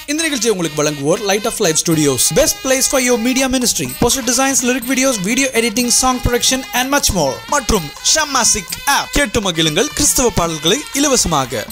இந்த நிகழ்ச்சியை உங்களுக்கு வழங்குவோர் light of life studios best place for your media ministry poster designs lyric videos video editing song production and much more மற்றும் ஷம்மாசிக் app கேட்டு மகிழுங்கள் கிறிஸ்தவ பாடல்களை இலவசமாக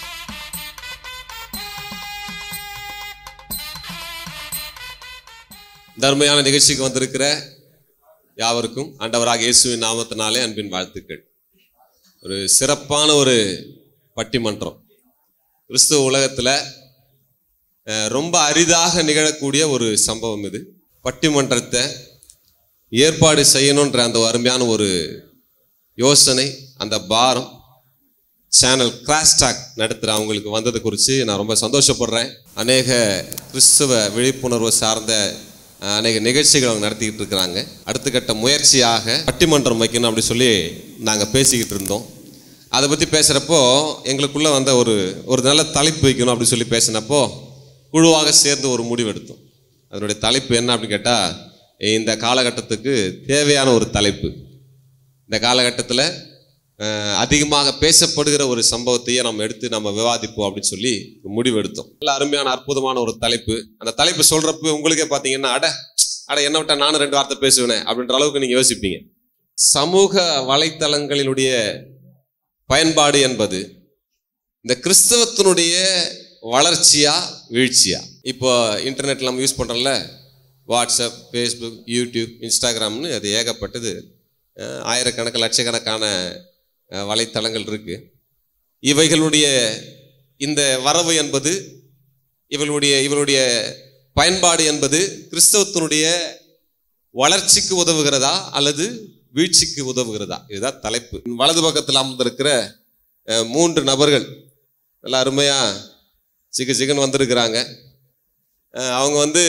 தர்மையான நிகழ்ச்சிக்கு வந்திருக்கிற யாவருக்கும் ஆண்டவராக இயேசுவின் நாமத்தினாலே அன்பின் வாழ்த்துக்கள் ஒரு சிறப்பான ஒரு பட்டிமன்றம் கிறிஸ்துவ உலகத்தில் அஹ், ரொம்ப அரிதாக நிகழக்கூடிய ஒரு சம்பவம் இது பட்டிமன்றத்தை ஏற்பாடு செய்யணுன்ற அந்த ஒரு அருமையான ஒரு யோசனை அந்த பாரம் சேனல் கிராஸ்டாக் நடத்துகிற அவங்களுக்கு வந்தது குறித்து நான் ரொம்ப சந்தோஷப்படுறேன் அநேக கிறிஸ்துவ விழிப்புணர்வு சார்ந்த அஹ், அநேக நிகழ்ச்சிகள் அவங்க நடத்திக்கிட்டு இருக்கிறாங்க அடுத்த கட்ட முயற்சியாக பட்டிமன்றம் வைக்கணும் அப்படி சொல்லி நாங்கள் பேசிக்கிட்டு இருந்தோம் அதை பற்றி பேசுகிறப்போ எங்களுக்குள்ளே வந்த ஒரு ஒரு நல்ல தலைப்பு வைக்கணும் அப்படி சொல்லி பேசினப்போ குழுவாக சேர்ந்து ஒரு முடிவு எடுத்தோம் அதனுடைய தலைப்பு என்ன அப்படின்னு கேட்டால் இந்த காலகட்டத்துக்கு தேவையான ஒரு தலைப்பு இந்த காலகட்டத்தில் அதிகமாக பேசப்படுகிற ஒரு சம்பவத்தையே நம்ம எடுத்து நம்ம விவாதிப்போம் அப்படின்னு சொல்லி ஒரு முடிவு எடுத்தோம் நல்ல அருமையான அற்புதமான ஒரு தலைப்பு அந்த தலைப்பு சொல்றப்ப உங்களுக்கே பார்த்தீங்கன்னா அட அட என்ன விட்டா நானும் ரெண்டு வார்த்தை பேசுவேனே அப்படின்ற அளவுக்கு நீங்க யோசிப்பீங்க சமூக வலைத்தளங்களினுடைய பயன்பாடு என்பது இந்த கிறிஸ்தவத்தினுடைய வளர்ச்சியா வீழ்ச்சியா இப்போ இன்டர்நெட் நம்ம யூஸ் பண்றோம்ல வாட்ஸ்அப் ஃபேஸ்புக் யூடியூப் இன்ஸ்டாகிராம்னு அது ஏகப்பட்டது அஹ் ஆயிரக்கணக்கு லட்சக்கணக்கான அஹ், வலைத்தளங்கள் இருக்கு இவைகளுடைய இந்த வரவு என்பது இவளுடைய இவளுடைய பயன்பாடு என்பது கிறிஸ்தவத்தினுடைய வளர்ச்சிக்கு உதவுகிறதா அல்லது வீழ்ச்சிக்கு உதவுகிறதா இதுதான் தலைப்பு வலது பக்கத்தில் அமர்ந்திருக்கிற அஹ், மூன்று நபர்கள் நல்லா அருமையா சிக்கு சிக்கன் வந்திருக்கிறாங்க அஹ், அவங்க வந்து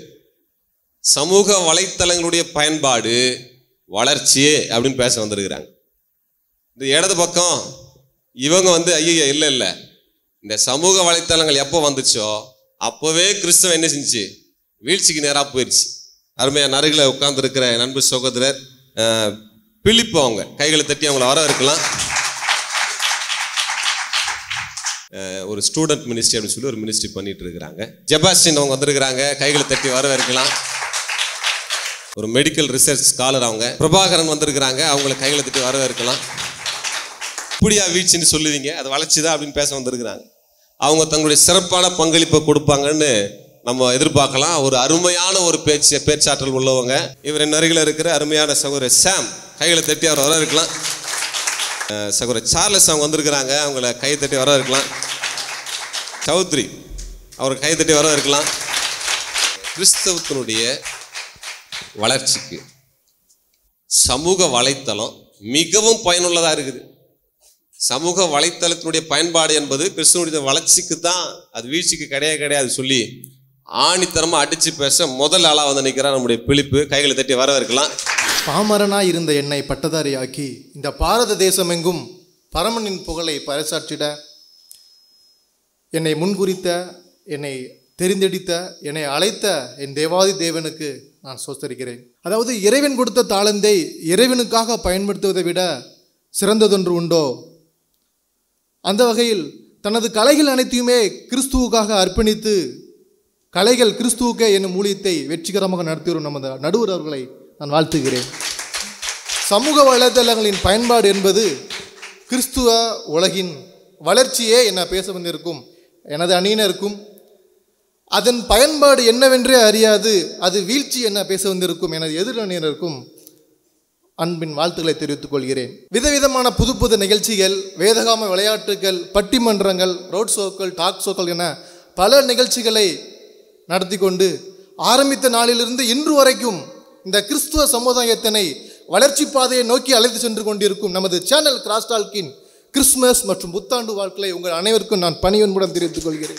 சமூக வலைத்தளங்களுடைய பயன்பாடு வளர்ச்சியே அப்படின்னு பேச வந்திருக்கிறாங்க இந்த இடது பக்கம் இவங்க வந்து ஐயோ இல்லை இல்லை இந்த சமூக வலைத்தளங்கள் எப்போ வந்துச்சோ அப்போவே கிறிஸ்தவம் என்ன செஞ்சுச்சு வீழ்ச்சிக்கு நேராக போயிடுச்சு அருமையா நருகில் உட்கார்ந்துருக்கிற என் நண்பு சகோதரர் அஹ், பிலிப்பு அவங்க கைகளை தட்டி அவங்கள வர இருக்கலாம் ஒரு ஸ்டூடெண்ட் மினிஸ்ட்ரி அப்படின்னு சொல்லி ஒரு மினிஸ்ட்ரி பண்ணிட்டு இருக்கிறாங்க ஜெபாஸ்டின் அவங்க வந்திருக்கிறாங்க கைகளை தட்டி வர இருக்கலாம் ஒரு மெடிக்கல் ரிசர்ச் ஸ்காலர் அவங்க பிரபாகரன் வந்திருக்கிறாங்க அவங்கள கைகளை தட்டி வர இருக்கலாம் இப்படியா வீழ்ச்சின்னு சொல்லுவீங்க அது வளர்ச்சிதான் அப்படின்னு பேச வந்திருக்கிறாங்க அவங்க தங்களுடைய சிறப்பான பங்களிப்பை கொடுப்பாங்கன்னு நம்ம எதிர்பார்க்கலாம் ஒரு அருமையான ஒரு பேச்சு பேச்சாற்றல் உள்ளவங்க இவர் அருகில் இருக்கிற அருமையான சகோதரர் சாம் கைகளை தட்டி அவர் வர இருக்கலாம் அஹ் சகோதரர் சார்லஸ் அவங்க வந்திருக்கிறாங்க அவங்கள கை தட்டி வர இருக்கலாம் சௌத்ரி அவர் கை தட்டி வர இருக்கலாம் கிறிஸ்தவத்தினுடைய வளர்ச்சிக்கு சமூக வலைத்தளம் மிகவும் பயனுள்ளதா இருக்குது சமூக வலைத்தளத்தினுடைய பயன்பாடு என்பது கிறிஸ்துவனுடைய வளர்ச்சிக்கு தான் அது வீழ்ச்சிக்கு கிடையாது கிடையாது சொல்லி ஆணித்தரமா அடிச்சு பேச முதல் ஆளா வந்து நிற்கிறார் நம்முடைய பிழிப்பு கைகளை தட்டி வர இருக்கலாம் பாமரனாய் இருந்த என்னை பட்டதாரியாக்கி இந்த பாரத தேசமெங்கும் பரமனின் புகழை பறைசாற்றிட என்னை முன்குறித்த என்னை தெரிந்தெடுத்த என்னை அழைத்த என் தேவாதி தேவனுக்கு நான் சோஸ்தரிக்கிறேன் அதாவது இறைவன் கொடுத்த தாளந்தை இறைவனுக்காக பயன்படுத்துவதை விட சிறந்ததொன்று உண்டோ அந்த வகையில் தனது கலைகள் அனைத்தையுமே கிறிஸ்துவுக்காக அர்ப்பணித்து கலைகள் கிறிஸ்துவுக்கே என்னும் ஊழியத்தை வெற்றிகரமாக நடத்தி வரும் நமது நடுவர் அவர்களை நான் வாழ்த்துகிறேன் சமூக வலைதளங்களின் பயன்பாடு என்பது கிறிஸ்துவ உலகின் வளர்ச்சியே என்ன பேச வந்திருக்கும் எனது அணியினருக்கும் அதன் பயன்பாடு என்னவென்றே அறியாது அது வீழ்ச்சி என்ன பேச வந்திருக்கும் எனது எதிர் அணியினருக்கும் அன்பின் வாழ்த்துக்களை தெரிவித்துக் கொள்கிறேன் விதவிதமான புது புது நிகழ்ச்சிகள் வேதகாம விளையாட்டுகள் பட்டிமன்றங்கள் ரோட் ஷோக்கள் டாக் ஷோக்கள் என பல நிகழ்ச்சிகளை நடத்தி கொண்டு ஆரம்பித்த நாளிலிருந்து இன்று வரைக்கும் இந்த கிறிஸ்துவ சமுதாயத்தினை வளர்ச்சி பாதையை நோக்கி அழைத்து சென்று கொண்டிருக்கும் நமது சேனல் கிராஸ்டால்கின் கிறிஸ்மஸ் மற்றும் புத்தாண்டு வாழ்க்கையை உங்கள் அனைவருக்கும் நான் பணிவன்புடன் தெரிவித்துக் கொள்கிறேன்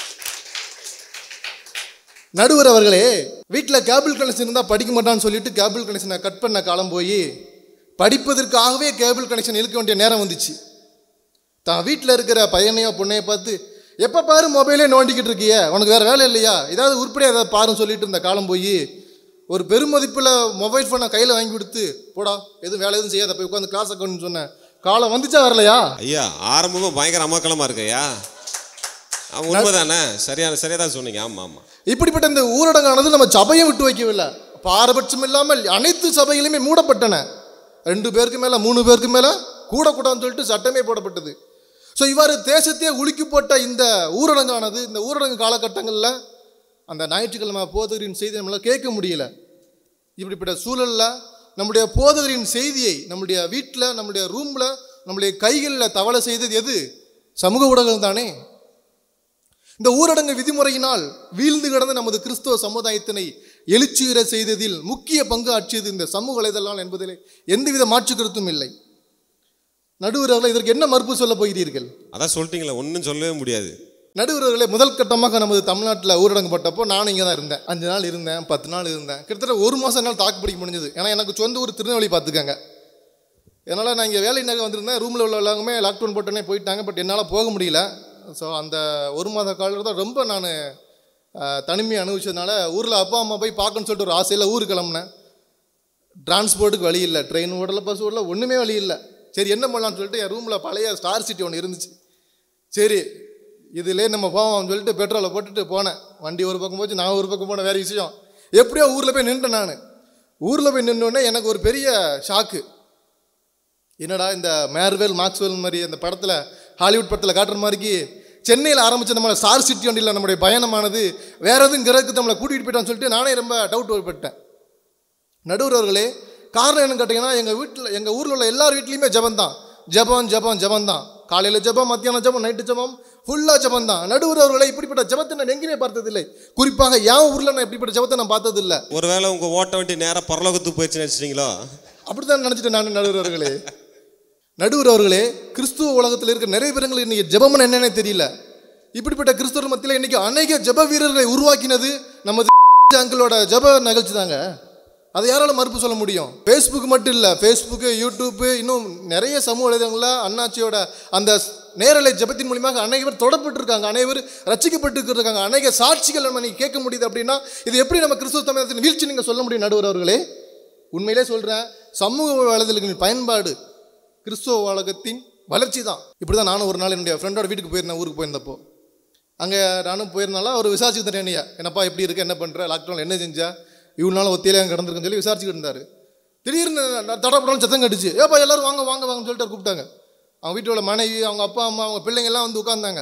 நடுவர் அவர்களே வீட்டில் கேபிள் கனெக்ஷன் இருந்தால் படிக்க மாட்டான்னு சொல்லிட்டு கேபிள் கனெக்ஷனை கட் பண்ண காலம் போய் படிப்பதற்காகவே கேபிள் கனெக்ஷன் இழுக்க வேண்டிய நேரம் வந்துச்சு தான் வீட்டில் இருக்கிற பையனையோ பொண்ணையோ பார்த்து எப்போ பாரு மொபைலே நோண்டிக்கிட்டு இருக்கிய உனக்கு வேறு வேலை இல்லையா ஏதாவது உருப்படியாக ஏதாவது பாருன்னு சொல்லிட்டு இருந்த காலம் போய் ஒரு பெருமதிப்பில் மொபைல் ஃபோனை கையில் வாங்கி கொடுத்து போடா எதுவும் வேலை எதுவும் செய்யாத போய் உட்காந்து கிளாஸ் அக்கௌண்ட்னு சொன்னேன் காலம் வந்துச்சா வரலையா ஐயா ஆரம்பமும் பயங்கர அமக்கலமா இருக்கு ஐயா ஆ, உண்மைதானே சரியான சரியா தான் சொன்னீங்க ஆமா ஆமா இப்படிப்பட்ட இந்த ஊரடங்கானது நம்ம சபையை விட்டு வைக்கவில்லை பாரபட்சம் இல்லாமல் அனைத்து சபைகளுமே மூடப்பட்டன ரெண்டு பேருக்கு மேலே மூணு பேருக்கு மேலே கூடக்கூடாதுன்னு சொல்லிட்டு சட்டமே போடப்பட்டது ஸோ இவ்வாறு தேசத்தையே உலுக்கி போட்ட இந்த ஊரடங்கானது இந்த ஊரடங்கு காலகட்டங்களில் அந்த ஞாயிற்றுக்கிழமை போதகரின் செய்தி நம்மளால் கேட்க முடியல இப்படிப்பட்ட சூழலில் நம்முடைய போதகரின் செய்தியை நம்முடைய வீட்டில் நம்முடைய ரூமில் நம்முடைய கைகளில் தவளை செய்தது எது சமூக ஊடகம் தானே இந்த ஊரடங்கு விதிமுறையினால் வீழ்ந்து கிடந்த நமது கிறிஸ்தவ சமுதாயத்தினை எழுச்சியுற செய்ததில் முக்கிய பங்கு ஆற்றியது இந்த சமூக வலைதளம் என்பதிலே எந்தவித மாற்று கருத்தும் இல்லை நடுவர் அவர்களே இதற்கு என்ன மறுப்பு சொல்ல போகிறீர்கள் அதான் சொல்லிட்டீங்களே ஒன்றும் சொல்லவே முடியாது நடுவர் அவர்களே முதல் கட்டமாக நமது தமிழ்நாட்டில் ஊரடங்கு போட்டப்போ நானும் இங்கே தான் இருந்தேன் அஞ்சு நாள் இருந்தேன் பத்து நாள் இருந்தேன் கிட்டத்தட்ட ஒரு மாதம் என்னால் தாக்கு பிடிக்க முடிஞ்சது ஏன்னா எனக்கு சொந்த ஊர் திருநெல்வேலி பார்த்துக்கங்க அதனால் நான் இங்கே வேலை நகை வந்திருந்தேன் ரூமில் உள்ள எல்லாருமே லாக்டவுன் போட்டோன்னே போயிட்டாங்க பட் என்னால் போக முடியல ஸோ அந்த ஒரு மாத காலம் தான் ரொம்ப நான் தனிமையை அனுபவிச்சதுனால ஊரில் அப்பா அம்மா போய் பார்க்கணும்னு சொல்லிட்டு ஒரு ஆசையில் ஊருக்கு கிளம்புனேன் டிரான்ஸ்போர்ட்டுக்கு வழி இல்லை ட்ரெயின் ஓடல பஸ் ஓடல ஒன்றுமே வழி இல்லை சரி என்ன பண்ணலாம்னு சொல்லிட்டு என் ரூமில் பழைய ஸ்டார் சிட்டி ஒன்று இருந்துச்சு சரி இதிலே நம்ம போவோம்னு சொல்லிட்டு பெட்ரோலை போட்டுட்டு போனேன் வண்டி ஒரு பக்கம் போச்சு நான் ஒரு பக்கம் போனேன் வேறு விஷயம் எப்படியோ ஊரில் போய் நின்றுட்டேன் நான் ஊரில் போய் நின்னோடனே எனக்கு ஒரு பெரிய ஷாக்கு என்னடா இந்த மேர்வெல் மாக்ஸ்வெல் மாதிரி அந்த படத்தில் ஹாலிவுட் படத்தில் காட்டுற மாதிரிக்கு சென்னையில் ஆரம்பிச்ச நம்ம ஸ்டார் சிட்டி வண்டியில் நம்முடைய பயணமானது வேற எதுவும் கிரகத்துக்கு நம்மளை கூட்டிகிட்டு போயிட்டான்னு சொல்லிட்டு நானே ரொம்ப டவுட் ஏற்பட்டேன் நடுவர் அவர்களே காரணம் என்னன்னு கேட்டிங்கன்னா எங்கள் வீட்டில் எங்கள் ஊரில் உள்ள எல்லார் வீட்லேயுமே ஜபம் தான் ஜபம் ஜபம் ஜபம் தான் காலையில் ஜபம் மத்தியானம் ஜபம் நைட்டு ஜபம் ஃபுல்லாக ஜபம் தான் நடுவர் அவர்களை இப்படிப்பட்ட ஜபத்தை நான் எங்கேயுமே பார்த்ததில்லை குறிப்பாக என் ஊரில் நான் இப்படிப்பட்ட ஜபத்தை நான் பார்த்ததில்லை ஒருவேளை உங்க ஓட்ட வண்டி நேரா பரலோகத்துக்கு போயிடுச்சுன்னு நினைச்சிட்டீங்களோ அப்படித்தான் நினச்சிட்டேன் நான் நடுவர் அவர்களே நடுவர் அவர்களே கிறிஸ்துவ உலகத்தில் இருக்க நிறைய பேருங்களுக்கு இன்னைக்கு ஜெபம்னு என்னன்னே தெரியல இப்படிப்பட்ட கிறிஸ்தவர் மத்தியில் இன்னைக்கு அநேக ஜெப வீரர்களை உருவாக்கினது நமது அங்கிளோட ஜெப நிகழ்ச்சி தாங்க அதை யாரால மறுப்பு சொல்ல முடியும் ஃபேஸ்புக் மட்டும் இல்லை ஃபேஸ்புக்கு யூடியூப்பு இன்னும் நிறைய சமூக வலைதளங்களில் அண்ணாச்சியோட அந்த நேரலை ஜெபத்தின் மூலியமாக அநேக பேர் தொடப்பட்டிருக்காங்க அநேக பேர் ரசிக்கப்பட்டு இருக்காங்க அநேக சாட்சிகள் நம்ம நீங்க கேட்க முடியுது அப்படின்னா இது எப்படி நம்ம கிறிஸ்துவ தமிழகத்தின் வீழ்ச்சி நீங்கள் சொல்ல முடியும் நடுவர் அவர்களே உண்மையிலே சொல்கிறேன் சமூக வலைதளங்களின் பயன்பாடு கிறிஸ்துவ உலகத்தின் வளர்ச்சி தான் இப்படி தான் நானும் ஒரு நாள் என்னுடைய ஃப்ரெண்டோட வீட்டுக்கு போயிருந்தேன் ஊருக்கு போயிருந்தப்போ அங்கே நானும் போயிருந்தாலும் அவர் விசாரிச்சுட்டு தரேன் என்னையா என்னப்பா எப்படி இருக்க என்ன பண்ணுற லாக்டவுனில் என்ன செஞ்சா இவ்வளோ நாள் ஒத்தியில அங்கே கிடந்திருக்குன்னு சொல்லி விசாரிச்சுக்கிட்டு இருந்தார் திடீர்னு தடப்படம் சத்தம் கட்டுச்சு ஏப்பா எல்லாரும் வாங்க வாங்க வாங்கன்னு சொல்லிட்டு அவரை கூப்பிட்டாங்க அவங்க வீட்டோட மனைவி அவங்க அப்பா அம்மா அவங்க பிள்ளைங்க எல்லாம் வந்து உட்காந்தாங்க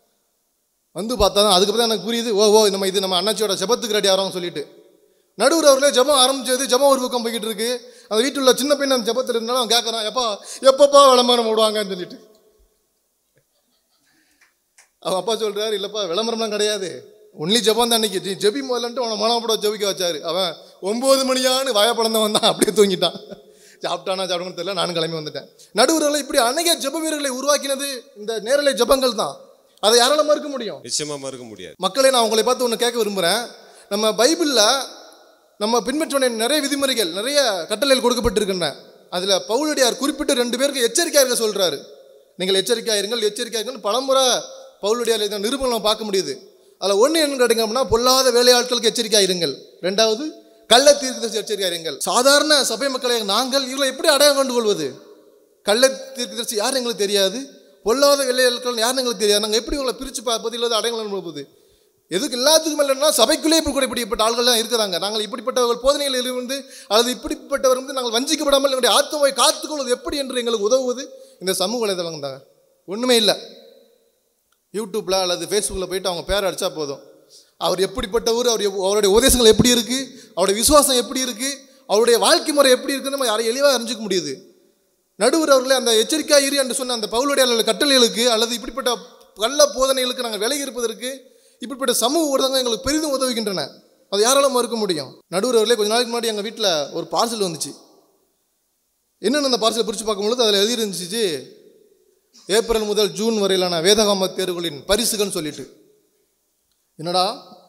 வந்து பார்த்தா தான் அதுக்கப்புறம் தான் எனக்கு புரியுது ஓ ஓ நம்ம இது நம்ம அண்ணாச்சியோட ஜபத்துக்கு ரெடி ஆகிறோம் சொல்லிட்டு நடுவர் அவர்களே ஜபம் ஆரம்பிச்சது ஜபம் ஒரு பக்கம் போய்கிட்டு இருக்கு அந்த வீட்டில் உள்ள சின்ன பையன் அந்த ஜபத்தில் இருந்தாலும் அவன் கேட்குறான் எப்பா எப்பப்பா விளம்பரம் விடுவாங்கன்னு சொல்லிட்டு அவன் அப்பா சொல்றாரு இல்லைப்பா விளம்பரம்லாம் கிடையாது ஒன்லி ஜபம் தான் அன்னைக்கு நீ ஜெபி முதலன்ட்டு அவனை மனப்பட ஜெபிக்க வச்சாரு அவன் ஒம்பது மணியான்னு வயப்பழந்தவன் தான் அப்படியே தூங்கிட்டான் சாப்பிட்டானா சாப்பிடணும் தெரியல நானும் கிளம்பி வந்துட்டேன் நடுவர்களை இப்படி அநேக ஜெப வீரர்களை உருவாக்கினது இந்த நேரலை ஜபங்கள் தான் அதை யாரால மறுக்க முடியும் நிச்சயமா மறுக்க முடியாது மக்களே நான் உங்களை பார்த்து ஒன்று கேட்க விரும்புகிறேன் நம்ம பைபிளில் நம்ம பின்பற்ற வேண்டிய நிறைய விதிமுறைகள் நிறைய கட்டளைகள் கொடுக்கப்பட்டிருக்கின்றன அதில் பவுலடியார் குறிப்பிட்டு ரெண்டு பேருக்கு எச்சரிக்கையாக இருக்க சொல்கிறாரு நீங்கள் எச்சரிக்கையாக இருங்கள் எச்சரிக்கையாக இருங்கள் பலமுறை பவுலடியார் இந்த நிருபங்கள் நம்ம பார்க்க முடியுது அதில் ஒன்று என்ன கேட்டீங்க அப்படின்னா பொல்லாத வேலையாட்களுக்கு எச்சரிக்கையாக இருங்கள் ரெண்டாவது கள்ள தீர்க்கதரிசி எச்சரிக்கையாக இருங்கள் சாதாரண சபை மக்களை நாங்கள் இவங்களை எப்படி அடையாளம் கண்டு கொள்வது கள்ள தீர்க்கதரிசி யார் எங்களுக்கு தெரியாது பொல்லாத வேலையாட்கள் யார் எங்களுக்கு தெரியாது நாங்கள் எப்படி இவங்களை பிரித்து பார்ப்பது இல்லாத அடையாளம் கொடுப்பது எதுக்கு எல்லாத்துக்கும் இல்லைன்னா சபைக்குள்ளே இப்படி கூட இப்படிப்பட்ட ஆள்கள்லாம் இருக்கிறாங்க நாங்கள் இப்படிப்பட்டவர்கள் போதனைகளில் இருந்து அல்லது இப்படிப்பட்டவர் வந்து நாங்கள் வஞ்சிக்கப்படாமல் எங்களுடைய ஆத்மாவை காத்துக்கொள்வது எப்படி என்று எங்களுக்கு உதவுவது இந்த சமூக வலைதளம் தாங்க ஒன்றுமே இல்லை யூடியூப்பில் அல்லது ஃபேஸ்புக்கில் போயிட்டு அவங்க பேர் அடித்தா போதும் அவர் எப்படிப்பட்டவர் அவர் எவ்- அவருடைய உபதேசங்கள் எப்படி இருக்குது அவருடைய விசுவாசம் எப்படி இருக்குது அவருடைய வாழ்க்கை முறை எப்படி இருக்குன்னு நம்ம யாரை எளிவாக அறிஞ்சிக்க முடியுது நடுவர் அவர்களே அந்த எச்சரிக்கை இரு என்று சொன்ன அந்த பவுலுடைய அல்லது கட்டளைகளுக்கு அல்லது இப்படிப்பட்ட கள்ள போதனைகளுக்கு நாங்கள் விலகி இருப்பதற்கு இப்படிப்பட்ட சமூக ஊடகங்கள் எங்களுக்கு பெரிதும் உதவுகின்றன அது யாரால மறுக்க முடியும் நடுவர் அவர்களே கொஞ்ச நாளைக்கு முன்னாடி எங்கள் வீட்டில் ஒரு பார்சல் வந்துச்சு என்னென்ன அந்த பார்சலை பிரித்து பார்க்கும்பொழுது அதில் எழுதி இருந்துச்சு ஏப்ரல் முதல் ஜூன் வரையிலான வேதகாம தேர்வுகளின் பரிசுகள்னு சொல்லிட்டு என்னடா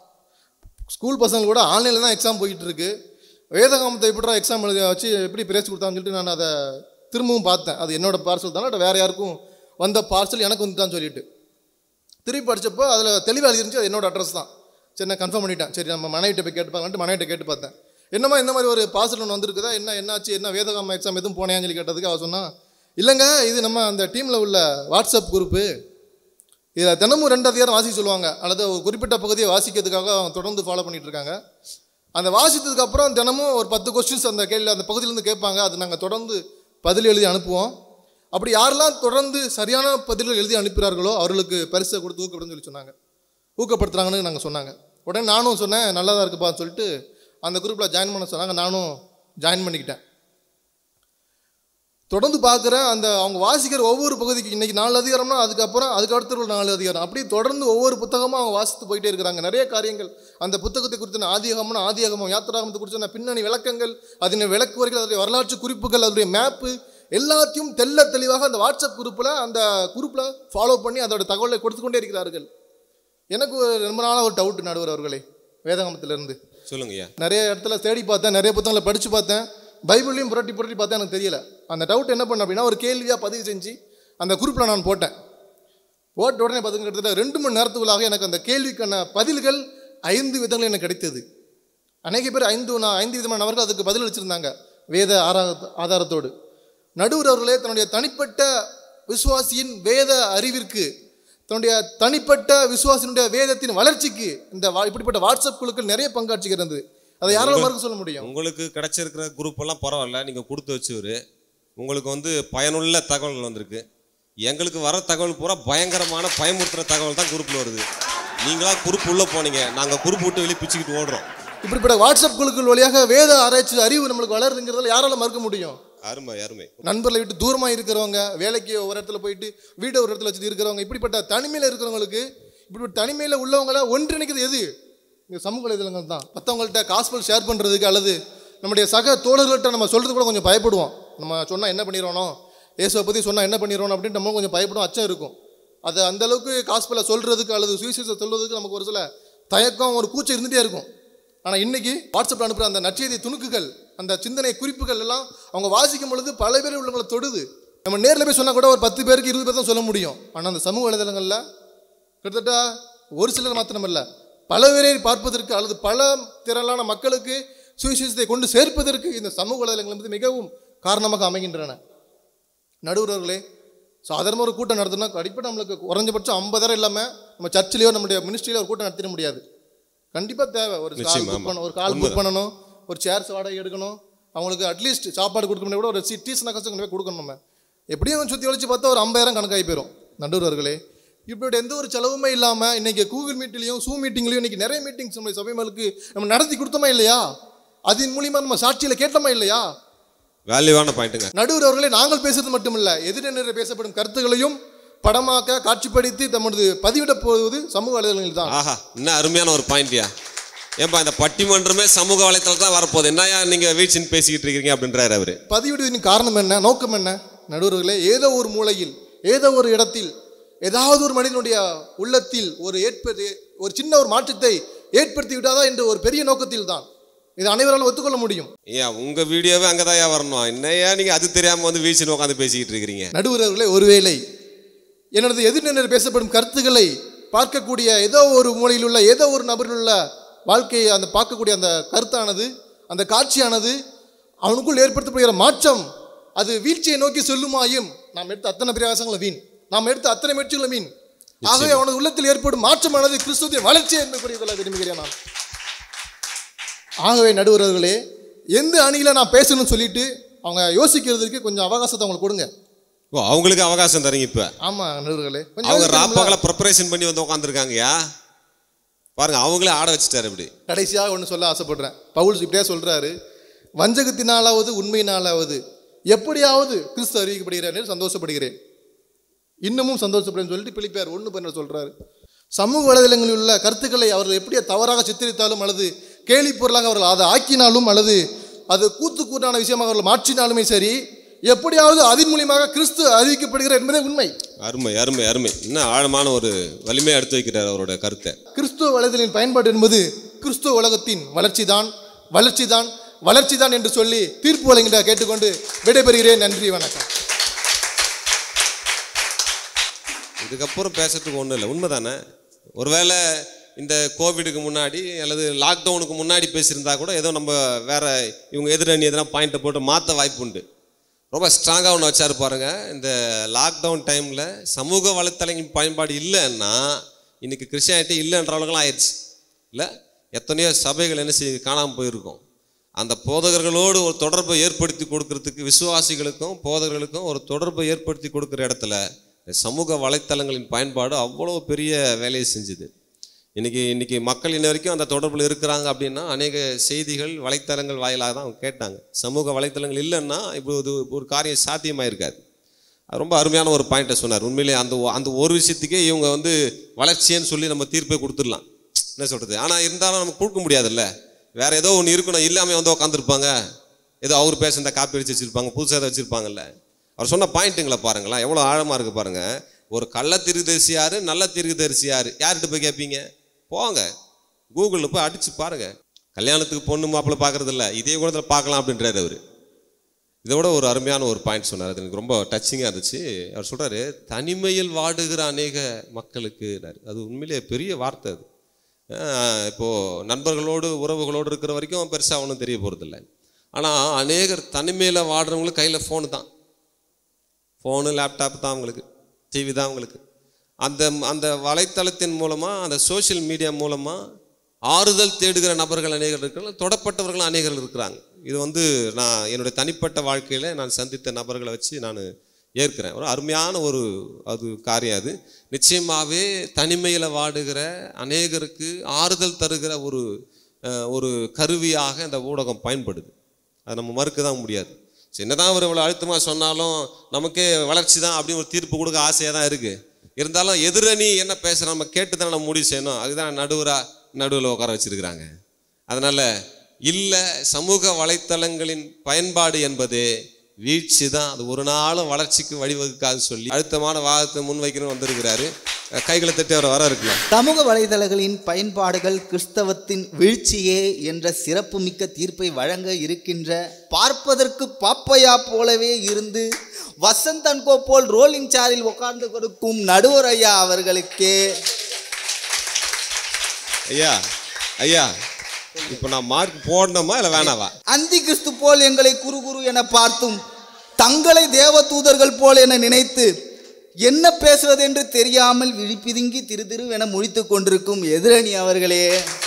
ஸ்கூல் பசங்க கூட ஆன்லைனில் தான் எக்ஸாம் போயிட்டு இருக்கு வேதகாமத்தை எப்படிடா எக்ஸாம் எழுத வச்சு எப்படி பிரைஸ் கொடுத்தான்னு சொல்லிட்டு நான் அதை திரும்பவும் பார்த்தேன் அது என்னோட பார்சல் தானே வேறு யாருக்கும் வந்த பார்சல் எனக்கு வந்து தான் சொல்லிட்டு திருப்பி படிச்சப்போ அதில் தெளிவாக எழுதிருந்துச்சு அது என்னோட அட்ரஸ் தான் சரி நான் கன்ஃபார்ம் பண்ணிட்டேன் சரி நம்ம மனைவிட்ட போய் கேட்டு பார்க்கலான்ட்டு மனைவிட்ட கேட்டு பார்த்தேன் என்னம்மா இந்த மாதிரி ஒரு பார்சல் ஒன்று வந்திருக்குதா என்ன என்னாச்சு என்ன வேதகாம எக்ஸாம் எதுவும் போனேன்னு சொல்லி கேட்டதுக்கு அவ சொன்னா இல்லைங்க இது நம்ம அந்த டீமில் உள்ள வாட்ஸ்அப் குரூப்பு இதில் தினமும் ரெண்டு அதிகாரம் வாசிக்க சொல்லுவாங்க அல்லது ஒரு குறிப்பிட்ட பகுதியை வாசிக்கிறதுக்காக அவங்க தொடர்ந்து ஃபாலோ பண்ணிட்டு இருக்காங்க அந்த வாசித்ததுக்கு அப்புறம் தினமும் ஒரு பத்து கொஸ்டின்ஸ் அந்த கேள்வி அந்த பகுதியிலேருந்து கேட்பாங்க அது நாங்கள் தொடர்ந்து பதில் எழுதி அனுப்புவோம் அப்படி யாரெல்லாம் தொடர்ந்து சரியான பதில்கள் எழுதி அனுப்புகிறார்களோ அவர்களுக்கு பரிசை கொடுத்து ஊக்கப்படுன்னு சொல்லி சொன்னாங்க ஊக்கப்படுத்துறாங்கன்னு நாங்கள் சொன்னாங்க உடனே நானும் சொன்னேன் நல்லதாக இருக்குப்பான்னு சொல்லிட்டு அந்த குரூப்பில் ஜாயின் பண்ண சொன்னாங்க நானும் ஜாயின் பண்ணிக்கிட்டேன் தொடர்ந்து பார்க்குறேன் அந்த அவங்க வாசிக்கிற ஒவ்வொரு பகுதிக்கு இன்னைக்கு நாலு அதிகாரம்னா அதுக்கப்புறம் அதுக்கு அடுத்த ஒரு நாலு அதிகாரம் அப்படி தொடர்ந்து ஒவ்வொரு புத்தகமும் அவங்க வாசித்து போயிட்டே இருக்கிறாங்க நிறைய காரியங்கள் அந்த புத்தகத்தை குறித்த ஆதியாகம்னா ஆதியாகமம் யாத்திராகமத்தை குறித்த பின்னணி விளக்கங்கள் அதனை விளக்குவர்கள் அதனுடைய வரலாற்று குறிப்புகள் அதனுடைய மேப்பு எல்லாத்தையும் தெள்ள தெளிவாக அந்த வாட்ஸ்அப் குரூப்பில் அந்த குரூப்பில் ஃபாலோ பண்ணி அதோட தகவலை கொடுத்து கொண்டே இருக்கிறார்கள் எனக்கு ஒரு ரொம்ப நாளாக ஒரு டவுட் நடுவர் அவர்களே வேதாகமத்திலிருந்து சொல்லுங்க ஐயா நிறைய இடத்துல தேடி பார்த்தேன் நிறைய புத்தகங்களை படித்து பார்த்தேன் பைபிளையும் புரட்டி புரட்டி பார்த்தேன் எனக்கு தெரியல அந்த டவுட் என்ன பண்ண அப்படின்னா ஒரு கேள்வியாக பதிவு செஞ்சு அந்த குரூப்பில் நான் போட்டேன் போட்ட உடனே பார்த்துங்க கிட்டத்தட்ட ரெண்டு மணி நேரத்துக்குள்ளாக எனக்கு அந்த கேள்விக்கான பதில்கள் ஐந்து விதங்கள் எனக்கு கிடைத்தது அநேக பேர் ஐந்து நான் ஐந்து விதமான நபர்கள் அதுக்கு பதில் அளிச்சிருந்தாங்க வேத ஆரா ஆதாரத்தோடு நடுவர் அவர்களே தன்னுடைய தனிப்பட்ட விசுவாசியின் வேத அறிவிற்கு தன்னுடைய தனிப்பட்ட விசுவாசினுடைய வேதத்தின் வளர்ச்சிக்கு இந்த வா- இப்படிப்பட்ட வாட்ஸ்அப் குழுக்கள் நிறைய பங்காற்றுகிறது அதை யாரால மறுக்க சொல்ல முடியும் உங்களுக்கு கிடைச்சிருக்கிற குரூப் எல்லாம் பரவாயில்ல நீங்கள் கொடுத்து வச்சவர் உங்களுக்கு வந்து பயனுள்ள தகவல்கள் வந்திருக்கு எங்களுக்கு வர தகவல் பூரா பயங்கரமான பயமுறுத்துற தகவல் தான் குரூப்பில் வருது நீங்களா குரூப் உள்ளே போனீங்க நாங்கள் குரூப் விட்டு வெளியே பிச்சுக்கிட்டு ஓடுறோம் இப்படிப்பட்ட வாட்ஸ்அப் குழுக்கள் வழியாக வேத ஆராய்ச்சி அறிவு நம்மளுக்கு வளருதுங்கிறதால யாரால மறுக்க முடியும் அருமை அருமை நண்பர்களை விட்டு தூரமாக இருக்கிறவங்க வேலைக்கு ஒரு இடத்துல போயிட்டு வீட்டை ஒரு இடத்துல வச்சுட்டு இருக்கிறவங்க இப்படிப்பட்ட தனிமையில் இருக்கிறவங்களுக்கு இப்படிப்பட்ட தனிமையில் உள்ளவங்கள ஒன்றிணைக்கிறது எது இந்த சமூக வலைதளங்கள் தான் மற்றவங்கள்ட்ட காஸ்பல் ஷேர் பண்ணுறதுக்கு அல்லது நம்முடைய சக தோழர்கள்ட்ட நம்ம சொல்கிறது கூட கொஞ்சம் பயப்படுவோம் நம்ம சொன்னால் என்ன பண்ணிடுவோனோ இயேசுவை பற்றி சொன்னால் என்ன பண்ணிடுவோம் அப்படின்ட்டு நம்ம கொஞ்சம் பயப்படும் அச்சம் இருக்கும் அது அந்த அளவுக்கு காஸ்பலை சொல்கிறதுக்கு அல்லது சுவிசேஷத்தை சொல்றதுக்கு நமக்கு ஒரு சில தயக்கம் ஒரு கூச்சம் இருந்துகிட்டே இருக்கும் ஆனால் இன்னைக்கு வாட்ஸ்அப்பில் அனுப்புகிற அந்த நற்செய்தி துணுக்குகள் அந்த சிந்தனை குறிப்புகள் எல்லாம் அவங்க வாசிக்கும் பொழுது பல பேர் உள்ளவங்களை தொடுது நம்ம நேரில் போய் சொன்னால் கூட ஒரு பத்து பேருக்கு இருபது பேர் தான் சொல்ல முடியும் ஆனால் அந்த சமூக வலைதளங்களில் கிட்டத்தட்ட ஒரு சிலர் மாத்திரமல்ல பல பேரை பார்ப்பதற்கு அல்லது பல திரளான மக்களுக்கு சுவிசேஷத்தை கொண்டு சேர்ப்பதற்கு இந்த சமூக வலைதளங்கள் என்பது மிகவும் காரணமாக அமைகின்றன நடுவர்களே சாதாரணமாக ஒரு கூட்டம் நடத்தினா கண்டிப்பாக நம்மளுக்கு குறைஞ்சபட்சம் ஐம்பதாயிரம் இல்லாமல் நம்ம சர்ச்சிலேயோ நம்முடைய மினிஸ்ட்ரியில ஒரு கூட்டம் நடத்திட முடியாது கண்டிப்பாக தேவை ஒரு கால் நிச்சயமா, புக் ஆமா. பண்ண ஒரு கால் புக் உண்மைதான். பண்ணணும் ஒரு சேர்ஸ் வாடகை எடுக்கணும் அவங்களுக்கு அட்லீஸ்ட் சாப்பாடு கொடுக்க முடியாது கூட ஒரு சி டீ ஸ்நாக்ஸ் கொண்டு போய் கொடுக்கணும் நம்ம எப்படியும் சுற்றி வச்சு பார்த்தா ஒரு ஐம்பதாயிரம் கணக்காகி போயிடும் நடுவர்களே இப்படி எந்த ஒரு செலவுமே இல்லாமல் இன்னைக்கு கூகுள் மீட்டிலையும் சூம் மீட்டிங்லையும் இன்னைக்கு நிறைய மீட்டிங்ஸ் நம்ம சபைமலுக்கு நம்ம நடத்தி கொடுத்தோமா இல்லையா அதன் மூலியமா நம்ம சாட்சியில் கேட்டோமா இல்லையா வேல்யூவான பாயிண்ட்டுங்க நடுவர் அவர்களே நாங்கள் பேசுறது மட்டுமல்ல எதிரெதிர பேசப்படும் கருத்துகளையும் படமாக்க காட்சிப்படுத்தி தமது பதிவிட போவது சமூக வலைதளங்கள் தான் ஆஹா இன்னும் அருமையான ஒரு பாயிண்ட்யா ஏன்பா இந்த பட்டிமன்றமே சமூக வலைத்தளத்தில் தான் வரப்போகுது என்னய்யா நீங்கள் வீழ்ச்சின்னு பேசிக்கிட்டு இருக்கீங்க அப்படின்றாரு அவரு பதிவிடுவதன் காரணம் என்ன நோக்கம் என்ன நடுவர்களே ஏதோ ஒரு மூலையில் ஏதோ ஒரு இடத்தில் ஏதாவது ஒரு மனிதனுடைய உள்ளத்தில் ஒரு ஏற்பது ஒரு சின்ன ஒரு மாற்றத்தை ஏற்படுத்தி விட்டாதா என்ற ஒரு பெரிய நோக்கத்தில் தான் இது அனைவராலும் ஒத்துக்கொள்ள முடியும் ஏன் உங்கள் வீடியோவே அங்கே தான் வரணும் என்னையா நீங்கள் அது தெரியாமல் வந்து வீழ்ச்சின்னு உட்காந்து பேசிக்கிட்டு இருக்கிறீங்க நடுவர்களே ஒருவேளை எனது எதிர்நிலை பேசப்படும் கருத்துக்களை பார்க்கக்கூடிய ஏதோ ஒரு மூலையில் உள்ள ஏதோ ஒரு நபரில் உள்ள வாழ்க்கையை அந்த பார்க்கக்கூடிய அந்த கருத்தானது அந்த காட்சியானது அவனுக்குள் ஏற்படுத்தப்படுகிற மாற்றம் அது வீழ்ச்சியை நோக்கி செல்லுமாயும் நாம் எடுத்த அத்தனை பிரயாசங்களும் வீண் நாம் எடுத்த அத்தனை முயற்சிகளும் வீண் ஆகவே அவனது உள்ளத்தில் ஏற்படும் மாற்றமானது கிறிஸ்துவின் வளர்ச்சி என்று கூறியதில் விரும்புகிறேன் நான் ஆகவே நடுவர்களே எந்த அணியில் நான் பேசணும்னு சொல்லிட்டு அவங்க யோசிக்கிறதுக்கு கொஞ்சம் அவகாசத்தை அவங்களுக்கு கொடுங்க ஓ அவங்களுக்கு அவகாசம் தரீங்க இப்போ ஆமாம் நடுவர்களே கொஞ்சம் அவங்க யோசிக்கணும்ல. ராப்பாக்களை ப்ரிப்பரேஷன் பண்ணி வந்து உட்காந்துருக்காங்கயா பாருங்க அவங்களே ஆட வச்சுட்டாரு இப்படி கடைசியாக ஒன்று சொல்ல ஆசைப்படுறேன் பவுல் இப்படியே சொல்றாரு வஞ்சகத்தினாலாவது உண்மையினாலாவது எப்படியாவது கிறிஸ்து அறிவிக்கப்படுகிறேன் என்று சந்தோஷப்படுகிறேன் இன்னமும் சந்தோஷப்படுறேன்னு சொல்லிட்டு பிலிப்பியார் ஒன்று பண்ண சொல்றாரு சமூக வலைதளங்களில் உள்ள கருத்துக்களை அவர்கள் எப்படியே தவறாக சித்தரித்தாலும் அல்லது கேலி பொருளாக அவர்கள் அதை ஆக்கினாலும் அல்லது அது கூத்து கூட்டான விஷயமாக அவர்கள் மாற்றினாலுமே சரி எப்படியாவது அதன் மூலியமாக கிறிஸ்து அறிவிக்கப்படுகிறார் என்பதே உண்மை அருமை அருமை அருமை இன்னும் ஆழமான ஒரு வலிமையை எடுத்து வைக்கிறார் அவரோட கருத்தை கிறிஸ்துவ வலைதளின் பயன்பாடு என்பது கிறிஸ்துவ உலகத்தின் வளர்ச்சிதான் வளர்ச்சிதான் வளர்ச்சிதான் என்று சொல்லி தீர்ப்பு வழங்கிட கேட்டுக்கொண்டு விடைபெறுகிறேன் நன்றி வணக்கம் இதுக்கப்புறம் பேசுறதுக்கு ஒன்றும் இல்லை உண்மைதானே ஒருவேளை இந்த கோவிடுக்கு முன்னாடி அல்லது லாக்டவுனுக்கு முன்னாடி பேசியிருந்தா கூட ஏதோ நம்ம வேற இவங்க எதிரணி எதனா பாயிண்ட்டை போட்டு மாற்ற வாய்ப்பு உண்டு ரொம்ப ஸ்ட்ராங்காக ஒன்று வச்சாரு பாருங்க இந்த லாக்டவுன் டைமில் சமூக வலைத்தளங்களின் பயன்பாடு இல்லைன்னா இன்னைக்கு கிறிஸ்டியானிட்டி இல்லைன்ற அளவுக்குலாம் ஆயிடுச்சு இல்லை எத்தனையோ சபைகள் என்ன செய்ய காணாமல் போயிருக்கும் அந்த போதகர்களோடு ஒரு தொடர்பை ஏற்படுத்தி கொடுக்கறதுக்கு விசுவாசிகளுக்கும் போதகர்களுக்கும் ஒரு தொடர்பை ஏற்படுத்தி கொடுக்குற இடத்துல இந்த சமூக வலைத்தளங்களின் பயன்பாடு அவ்வளோ பெரிய வேலையை செஞ்சுது இன்னைக்கு இன்னைக்கு மக்கள் இன்ன வரைக்கும் அந்த தொடர்பில் இருக்கிறாங்க அப்படின்னா அநேக செய்திகள் வலைத்தளங்கள் வாயிலாக தான் அவங்க கேட்டாங்க சமூக வலைத்தளங்கள் இல்லைன்னா இப்போ இது ஒரு காரியம் சாத்தியமாக இருக்காது அது ரொம்ப அருமையான ஒரு பாயிண்ட்டை சொன்னார் உண்மையிலே அந்த ஒ- அந்த ஒரு விஷயத்துக்கே இவங்க வந்து வளர்ச்சின்னு சொல்லி நம்ம தீர்ப்பை கொடுத்துடலாம் என்ன சொல்கிறது ஆனால் இருந்தாலும் நமக்கு கொடுக்க முடியாதுல்ல வேற ஏதோ ஒன்று இருக்கணும் இல்லாமல் வந்து உட்காந்துருப்பாங்க ஏதோ அவர் பேசுனத காப்பி அடிச்சு வச்சிருப்பாங்க புதுசாக ஏதோ வச்சிருப்பாங்கல்ல அவர் சொன்ன பாயிண்ட்டுங்களை பாருங்களேன் எவ்வளோ ஆழமாக இருக்கு பாருங்க ஒரு கள்ள தீர்க்கதரிசி யாரு நல்ல தீர்க்கதரிசி யாரு யார்கிட்ட போய் கேட்பீங்க போங்க கூகுளில் போய் அடிச்சு பாருங்க கல்யாணத்துக்கு பொண்ணு மாப்பிள்ளை பார்க்கறது இல்ல இதே கூட பார்க்கலாம் அப்படின்றாரு அவர் இதை விட ஒரு அருமையான ஒரு பாயிண்ட் சொன்னார் அது எனக்கு ரொம்ப டச்சிங்காக இருந்துச்சு அவர் சொல்றாரு தனிமையில் வாடுகிற அநேக மக்களுக்கு அது உண்மையிலே பெரிய வார்த்தை அது ஆஹ் இப்போ நண்பர்களோடு உறவுகளோடு இருக்கிற வரைக்கும் பெருசாக ஒன்றும் தெரிய போகிறதில்ல ஆனால் அநேகர் தனிமையில் வாடுறவங்களுக்கு கையில் ஃபோனு தான் ஃபோனு லேப்டாப் தான் அவங்களுக்கு டிவி தான் அவங்களுக்கு அந்த அந்த வலைத்தளத்தின் மூலமாக அந்த சோஷியல் மீடியா மூலமாக ஆறுதல் தேடுகிற நபர்கள் அநேகர் இருக்கிறாங்க தொடப்பட்டவர்களும் அநேகர் இருக்கிறாங்க இது வந்து நான் என்னுடைய தனிப்பட்ட வாழ்க்கையில் நான் சந்தித்த நபர்களை வச்சு நான் ஏற்கிறேன் ஒரு அருமையான ஒரு அது காரியம் அது நிச்சயமாகவே தனிமையில் வாடுகிற அநேகருக்கு ஆறுதல் தருகிற ஒரு அஹ், ஒரு கருவியாக இந்த ஊடகம் பயன்படுது அதை நம்ம மறுக்க தான் முடியாது சரி, என்னதான் அவர் இவ்வளோ அழுத்தமாக சொன்னாலும் நமக்கே வளர்ச்சி தான் அப்படின்னு ஒரு தீர்ப்பு கொடுக்க ஆசையாக தான் இருக்குது இருந்தாலும் எதிரணி என்ன பேசுகிறோம் நம்ம கேட்டு தான் நம்ம முடிவு செய்யணும் அதுதான் நடுவராக நடுவில் உட்கார வச்சிருக்கிறாங்க அதனால் இல்லை சமூக வலைத்தளங்களின் பயன்பாடு என்பது வீழ்ச்சி தான் அது ஒரு நாளும் வளர்ச்சிக்கு வழிவகுக்காது சொல்லி அழுத்தமான வாதத்தை முன்வைக்கணும்னு வந்திருக்கிறாரு அஹ் கைகளை தட்டி அவர் வர இருக்கலாம் சமூக வலைதளங்களின் பயன்பாடுகள் கிறிஸ்தவத்தின் வீழ்ச்சியே என்ற சிறப்புமிக்க தீர்ப்பை வழங்க இருக்கின்ற பார்ப்பதற்கு பாப்பையா போலவே இருந்து வசந்தன்கோ போல் ரோலிங் சேரில் உட்கார்ந்து கொடுக்கும் நடுவர் ஐயா அவர்களுக்கு ஐயா ஐயா இப்போ நான் மார்க் போடணுமா இல்லை வேணாவா அந்தி கிறிஸ்து போல் எங்களை குரு குரு என பார்த்தும் தங்களை தேவ தூதர்கள் போல் என நினைத்து என்ன பேசுவதென்று தெரியாமல் விழிப்பிதுங்கி திரு திரு என முழித்துக் கொண்டிருக்கும் எதிரணி அவர்களே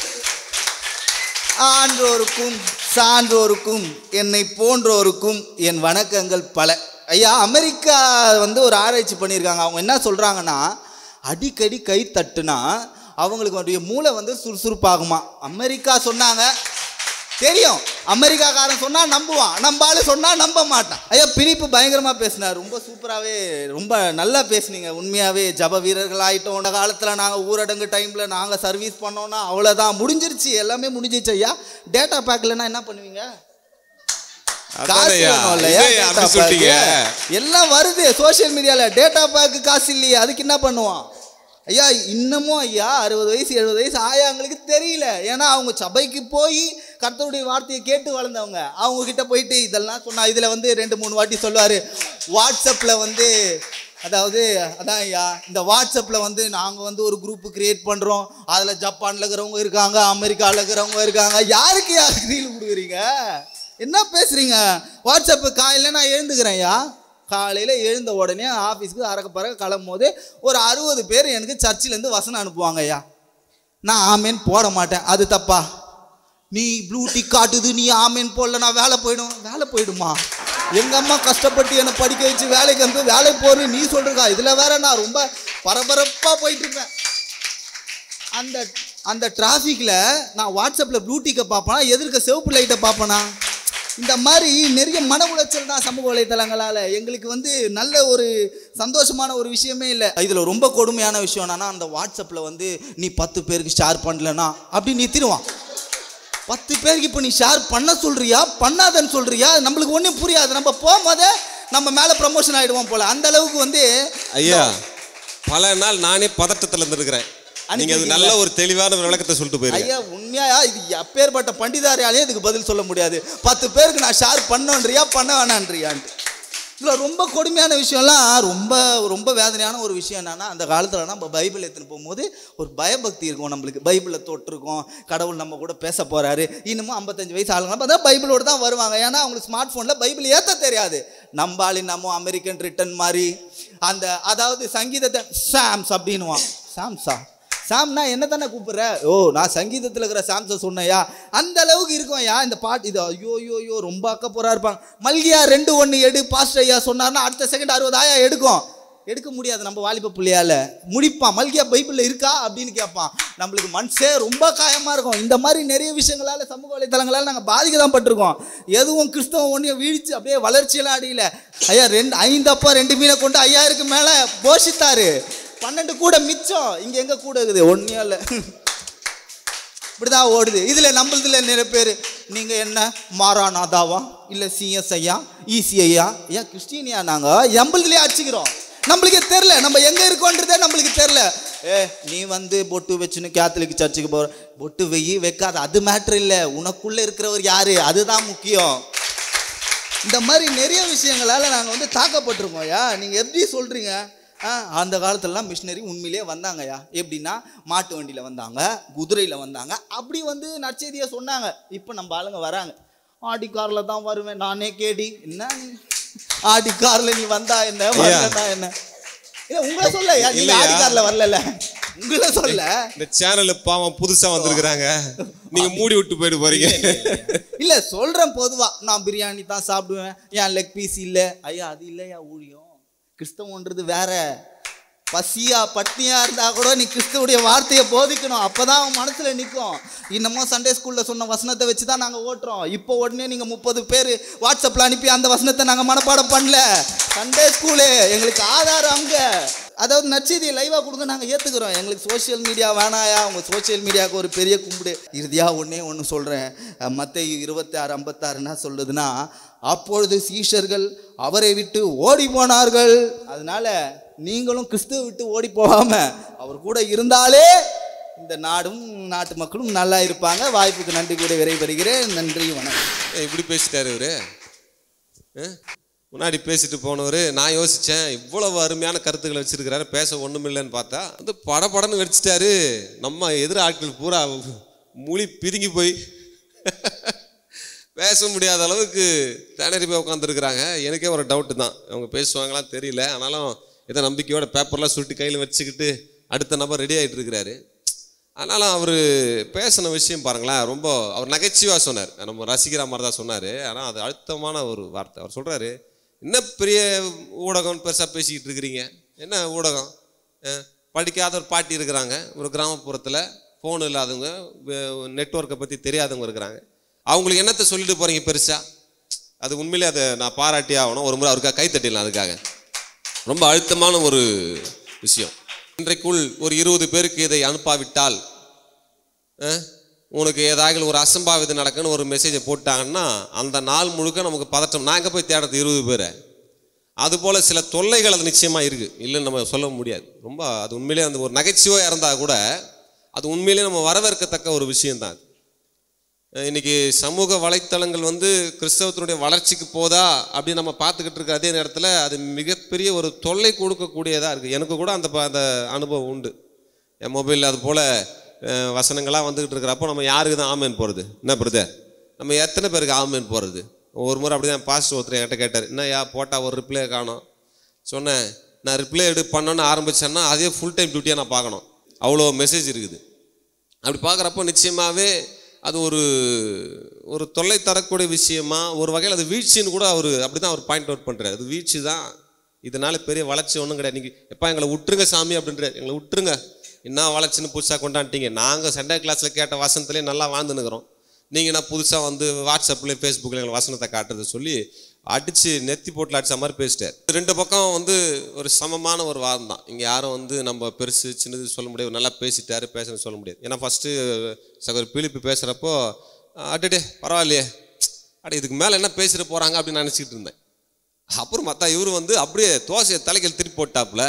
ஆன்றோருக்கும் சான்றோருக்கும் என்னை போன்றோருக்கும் என் வணக்கங்கள் பல ஐயா அமெரிக்கா வந்து ஒரு ஆராய்ச்சி பண்ணியிருக்காங்க அவங்க என்ன சொல்கிறாங்கன்னா அடிக்கடி கை தட்டுனா அவங்களுக்கு அவருடைய மூளை வந்து சுறுசுறுப்பாகுமா அமெரிக்கா சொன்னாங்க தெரியும் அமெரிக்காக்காரன் சொன்னால் நம்புவான் நம்பாலு சொன்னால் நம்ப மாட்டான் ஐயா பிலிப்பு பயங்கரமாக பேசினார் ரொம்ப சூப்பராகவே ரொம்ப நல்லா பேசுனீங்க உண்மையாகவே ஜப வீரர்கள் ஆகிட்டோம் அந்த காலத்தில் நாங்கள் ஊரடங்கு டைமில் நாங்கள் சர்வீஸ் பண்ணோன்னா அவ்வளோதான் முடிஞ்சிருச்சு எல்லாமே முடிஞ்சிருச்சு ஐயா டேட்டா பேக்லன்னா என்ன பண்ணுவீங்க காசு அதானேய்யா, வேணும் இல்லையா இதே அப்படி data pack? சொல்லிட்டீங்க. எல்லாம் வருது சோஷியல் மீடியால டேட்டா பேக்கு காசு இல்லையே அதுக்கு என்ன பண்ணுவான் ஐயா இன்னமும் ஐயா அறுபது வயசு எழுபது வயசு ஆயாங்களுக்கு தெரியல ஏன்னா அவங்க சபைக்கு போய் கர்த்தருடைய வார்த்தையை கேட்டு வளர்ந்தவங்க அவங்க கிட்ட போயிட்டு இதெல்லாம் சொன்னா இதுல வந்து ரெண்டு மூணு வாட்டி சொல்லுவாரு வாட்ஸ்அப்ல வந்து அதாவது அதான் ஐயா இந்த வாட்ஸ்அப்பில் வந்து நாங்கள் வந்து ஒரு குரூப் கிரியேட் பண்ணுறோம் அதில் ஜப்பானில் இருக்கிறவங்க இருக்காங்க அமெரிக்காவில் இருக்கிறவங்க இருக்காங்க யாருக்கு யாருக்கு ரீல் கொடுக்குறீங்க என்ன பேசுறீங்க வாட்ஸ்அப்பு காலையில் நான் எழுந்துக்கிறேன் ஐயா காலையில் எழுந்த உடனே ஆஃபீஸ்க்கு அறக்க பறக்க கிளம்பும் போது ஒரு அறுபது பேர் எனக்கு சர்ச்சிலேருந்து வசனம் அனுப்புவாங்க ஐயா நான் ஆமேன் போட மாட்டேன் அது தப்பா நீ ப்ளூ டிக் காட்டுது நீ ஆமேன் போடல நான் வேலை போயிடும் வேலை போயிடுமா எங்கள் அம்மா கஷ்டப்பட்டு என்னை படிக்க வச்சு வேலைக்கு வந்து வேலைக்கு போகிறேன் நீ சொல்கிறக்கா இதில் வேற நான் ரொம்ப பரபரப்பாக போயிட்டு இருப்பேன் அந்த அந்த டிராஃபிக்கில் நான் வாட்ஸ்அப்பில் ப்ளூடிக்கை பார்ப்பேனா எதிர்க்க சிவப்பு லைட்டை பார்ப்பேனா இந்த மாதிரி நிறைய மன உளைச்சல் தான் சமூக வலைத்தளங்களால் எங்களுக்கு வந்து நல்ல ஒரு சந்தோஷமான ஒரு விஷயமே இல்லை இதில் ரொம்ப கொடுமையான விஷயம் என்னன்னா அந்த வாட்ஸ்அப்பில் வந்து நீ பத்து பேருக்கு ஷேர் பண்ணலனா அப்படி நிறுத்திடுவான் பத்து பேருக்கு இப்போ நீ ஷேர் பண்ண சொல்றியா பண்ணாதன்னு சொல்றியா நம்மளுக்கு ஒன்றும் புரியாது நம்ம போகும்போதே நம்ம மேலே ப்ரமோஷன் ஆகிடுவோம் போல அந்த அளவுக்கு வந்து ஐயா பல நாள் நானே பதட்டத்தில் இருந்திருக்கிறேன் நீங்க அது நல்ல ஒரு தெளிவான ஒரு விளக்கத்தை சொல்லிட்டு போயிருங்க ஐயா உண்மையா இது எப்பேற்பட்ட பண்டிதாரியாலே இதுக்கு பதில் சொல்ல முடியாது பத்து பேருக்கு நான் ஷேர் பண்ணோன்றியா பண்ண வேணான்றியான்ட்டு இதில் ரொம்ப கொடுமையான விஷயம்லாம் ரொம்ப ரொம்ப வேதனையான ஒரு விஷயம் என்னன்னா அந்த காலத்தில் நம்ம பைபிள் எடுத்துன்னு போகும்போது ஒரு பயபக்தி இருக்கும் நம்மளுக்கு பைபிளில் தொட்டிருக்கோம் கடவுள் நம்ம கூட பேச போகிறாரு இன்னமும் ஐம்பத்தஞ்சு வயசு ஆளுங்க பார்த்தா பைபிளோடு தான் வருவாங்க ஏன்னா அவங்களுக்கு ஸ்மார்ட் ஃபோனில் பைபிள் ஏற்ற தெரியாது நம்பாளி நம்ம அமெரிக்கன் ரிட்டன் மாதிரி அந்த அதாவது சங்கீதத்தை சாம்ஸ் அப்படின்னுவான் சாம்ஸா சாம்னா என்ன தானே கூப்பிடுற ஓ நான் சங்கீதத்தில் இருக்கிற சாம்ஸை சொன்னையா அந்த அளவுக்கு இருக்கும்யா இந்த பாட்டு இது ஐயோ ஐயோ ஐயோ ரொம்ப அக்கப்போரா இருப்பாங்க மல்கியா ரெண்டு ஒன்று எடு பாஸ்டர் ஐயா சொன்னார்னா அடுத்த செகண்ட் அறுபதாயா எடுக்கும் எடுக்க முடியாது நம்ம வாலிப பிள்ளையால முடிப்பான் மல்கியா பைபிளில் இருக்கா அப்படின்னு கேட்பான் நம்மளுக்கு மனசே ரொம்ப காயமாக இருக்கும் இந்த மாதிரி நிறைய விஷயங்களால சமூக வலைத்தளங்களால் நாங்கள் பாதிக்க தான் பட்டிருக்கோம் எதுவும் கிறிஸ்தவம் ஒன்றையும் வீழ்ச்சி அப்படியே வளர்ச்சியெல்லாம் அடியில ஐயா ரெண்டு ஐந்து அப்பா ரெண்டு மீனை கொண்டு ஐயாயிருக்கு மேலே போஷித்தாரு பன்னெண்டு கூட மிச்சம் இங்கே எங்கே கூட இருக்குது ஒன்றும் இல்லை இப்படிதான் ஓடுது இதில் நம்மளதுல நிறைய பேர் நீங்கள் என்ன மாராநாதாவா இல்லை சிஎஸ் ஐயா இசி ஐயா ஏன் கிறிஸ்டினியா நாங்கள் எம்பளதுலேயே அடிச்சுக்கிறோம் நம்மளுக்கே தெரில நம்ம எங்கே இருக்கோன்றதே நம்மளுக்கு தெரில ஏ நீ வந்து பொட்டு வச்சுன்னு கேத்தலிக் சர்ச்சுக்கு போகிற பொட்டு வெயி வைக்காத அது மேட்ரு இல்லை உனக்குள்ளே இருக்கிறவர் யாரு அதுதான் முக்கியம் இந்த மாதிரி நிறைய விஷயங்களால் நாங்கள் வந்து தாக்கப்பட்டிருக்கோம் ஐயா நீங்கள் எப்படி சொல்கிறீங்க ஆ அந்த காலத்துலலாம் மிஷினரி உண்மையிலேயே வந்தாங்கய்யா எப்படின்னா மாட்டு வண்டியில் வந்தாங்க குதிரையில் வந்தாங்க அப்படி வந்து நற்செய்தியை சொன்னாங்க இப்போ நம்ம ஆளுங்க வராங்க ஆடி காரில் தான் வருவேன் நானே கேடி என்ன நீ ஆடி காரில் நீ வந்தா என்ன வரலன்னா என்ன இல்லை உங்களை சொல்ல ஐயா நீங்க இல்லையா? ஆடி காரில் வரல உங்களை சொல்ல இந்த சேனல் பாவம் புதுசா வந்திருக்கிறாங்க நீங்க மூடி விட்டு போயிட்டு போறீங்க இல்ல சொல்றேன் பொதுவா நான் பிரியாணி தான் சாப்பிடுவேன் என் லெக் பீஸ் இல்ல ஐயா அது இல்லையா ஊழியம் கிறிஸ்தவன்றது வேற பசியா பட்னியா இருந்தா கூட நீ கிறிஸ்துவுடைய வார்த்தையை போதிக்கணும் அப்பதான் அவன் மனசுல நிற்கும் இன்னமும் சண்டே ஸ்கூல்ல சொன்ன வசனத்தை வச்சு தான் நாங்க ஓட்டுறோம் இப்போ உடனே நீங்க முப்பது பேர் வாட்ஸ்அப்ல அனுப்பி அந்த வசனத்தை நாங்க மனப்பாடம் பண்ணல சண்டே ஸ்கூலு எங்களுக்கு ஆதாரம் அங்க அதாவது நற்செய்தியை லைவாக கொடுங்க நாங்கள் ஏற்றுக்கிறோம் எங்களுக்கு சோஷியல் மீடியா வேணாயா உங்கள் சோஷியல் மீடியாவுக்கு ஒரு பெரிய கும்பிடு இறுதியாக ஒன்றே ஒன்று சொல்கிறேன் மற்ற இருபத்தி ஆறு ஐம்பத்தாறு என்ன சொல்லுதுன்னா அப்பொழுது சீஷர்கள் அவரை விட்டு ஓடி போனார்கள் அதனால நீங்களும் கிறிஸ்துவை விட்டு ஓடி போகாம அவர் கூட இருந்தாலே இந்த நாடும் நாட்டு மக்களும் நல்லா இருப்பாங்க வாய்ப்புக்கு நன்றி கூட விரைபெறுகிறேன் நன்றி வணக்கம் ஏய், இப்படி பேசிட்டாரு இவரு ஆ? முன்னாடி பேசிட்டு போனவர் நான் யோசித்தேன் இவ்வளவு அருமையான கருத்துக்களை வச்சிருக்கிறாரு பேச ஒன்றுமில்லைன்னு பார்த்தா வந்து படபடன்னு வெடிச்சிட்டாரு நம்ம எதிர ஆட்கள் பூரா மொழி பிதுங்கி போய் பேச முடியாத அளவுக்கு திணறி போய் உட்காந்துருக்குறாங்க எனக்கே ஒரு டவுட்டு தான் அவங்க பேசுவாங்களாம் தெரியல ஆனாலும் ஏதோ நம்பிக்கையோட பேப்பர்லாம் சுருட்டி கையில் வச்சுக்கிட்டு அடுத்த நபர் ரெடி ஆகிட்டு இருக்கிறாரு ஆனாலும் அவர் பேசின விஷயம் பாருங்களேன் ரொம்ப அவர் நகைச்சுவாக சொன்னார் நம்ம ரசிக்கிற மாதிரி தான் சொன்னார் ஆனால் அது அழுத்தமான ஒரு வார்த்தை அவர் சொல்கிறாரு என்ன பெரிய ஊடகம் பெருசாக பேசிக்கிட்டு இருக்கிறீங்க என்ன ஊடகம் அஹ், படிக்காத ஒரு பாட்டி இருக்கிறாங்க ஒரு கிராமப்புறத்தில் ஃபோன் இல்லாதவங்க நெட்வொர்க்கை பற்றி தெரியாதவங்க இருக்கிறாங்க அவங்களுக்கு என்னத்தை சொல்லிட்டு போகிறீங்க பெருசாக அது உண்மையிலே அதை நான் பாராட்டி ஆகணும் ஒரு முறை அவருக்காக கை தட்டிடலாம் அதுக்காக ரொம்ப அழுத்தமான ஒரு விஷயம் இன்றைக்குள் ஒரு இருபது பேருக்கு இதை அனுப்பாவிட்டால் அஹ், உனக்கு ஏதாவது ஒரு அசம்பாவிதம் நடக்குன்னு ஒரு மெசேஜை போட்டாங்கன்னா அந்த நாள் முழுக்க நமக்கு பதட்டம் நான் எங்கே போய் தேடுறது இருபது பேரை அதுபோல் சில தொல்லைகள் அது நிச்சயமாக இருக்குது இல்லைன்னு நம்ம சொல்ல முடியாது ரொம்ப அது உண்மையிலேயே அந்த ஒரு நகைச்சுவையாக இருந்தால் கூட அது உண்மையிலேயே நம்ம வரவேற்கத்தக்க ஒரு விஷயம்தான் அது அஹ் இன்னைக்கு சமூக வலைத்தளங்கள் வந்து கிறிஸ்தவத்தினுடைய வளர்ச்சிக்கு போதா அப்படின்னு நம்ம பார்த்துக்கிட்டு இருக்க அதே நேரத்தில் அது மிகப்பெரிய ஒரு தொல்லை கொடுக்கக்கூடியதாக இருக்குது எனக்கு கூட அந்த ப- அந்த அனுபவம் உண்டு என் மொபைலில் அது போல் வசனங்களாக வந்துக்கிட்டு இருக்கிறப்போ நம்ம யாருக்கு தான் ஆமேன் போகிறது என்ன பிரதர் நம்ம எத்தனை பேருக்கு ஆமேன் போகிறது ஒரு முறை அப்படி தான் பாஸ்டர் ஒருத்தர் என்கிட்ட கேட்டார் என்னய்யா போட்டால் ஒரு ரிப்ளை காணோம் சொன்னேன் நான் ரிப்ளை எடு பண்ணணும்னு ஆரம்பிச்சேன்னா அதே ஃபுல் டைம் டியூட்டியாக நான் பார்க்கணும் அவ்வளோ மெசேஜ் இருக்குது அப்படி பார்க்குறப்போ நிச்சயமாகவே அது ஒரு ஒரு தொல்லை தரக்கூடிய விஷயமா ஒரு வகையில் அது வீழ்ச்சின்னு கூட அவர் அப்படி தான் அவர் பாயிண்ட் அவுட் பண்ணுறாரு அது வீழ்ச்சி தான் இதனால பெரிய வளர்ச்சி ஒன்றும் கிடையாது நீங்கள் எப்பா எங்களை விட்டுருங்க சாமி அப்படின்றாரு எங்களை விட்டுருங்க என்ன வளர்ச்சின்னு புதுசாக கொண்டாண்டிங்க நாங்கள் சண்டே கிளாஸில் கேட்ட வசனத்துலேயே நல்லா வாழ்ந்துனுக்குறோம் நீங்கள் நான் புதுசாக வந்து வாட்ஸ்அப்லேயும் ஃபேஸ்புக்கில் எங்களை வசனத்தை காட்டுறதை சொல்லி அடித்து நெத்தி போட்டில் அடிச்ச மாதிரி பேசிட்டார் ரெண்டு பக்கம் வந்து ஒரு சமமான ஒரு வாதம் தான் இங்கே யாரும் வந்து நம்ம பெருசு சின்னது சொல்ல முடியாது நல்லா பேசிட்டாரு பேசுன்னு சொல்ல முடியாது ஏன்னா ஃபஸ்ட்டு சகோதரி பிலிப்பு பேசுகிறப்போ அடடே பரவாயில்லையே அட இதுக்கு மேலே என்ன பேசிட்டு போகிறாங்க அப்படின்னு நினச்சிக்கிட்டு இருந்தேன் அப்புறம் மற்றா இவர் வந்து அப்படியே தோசையை தலைகள் திருப்பி போட்டாப்புல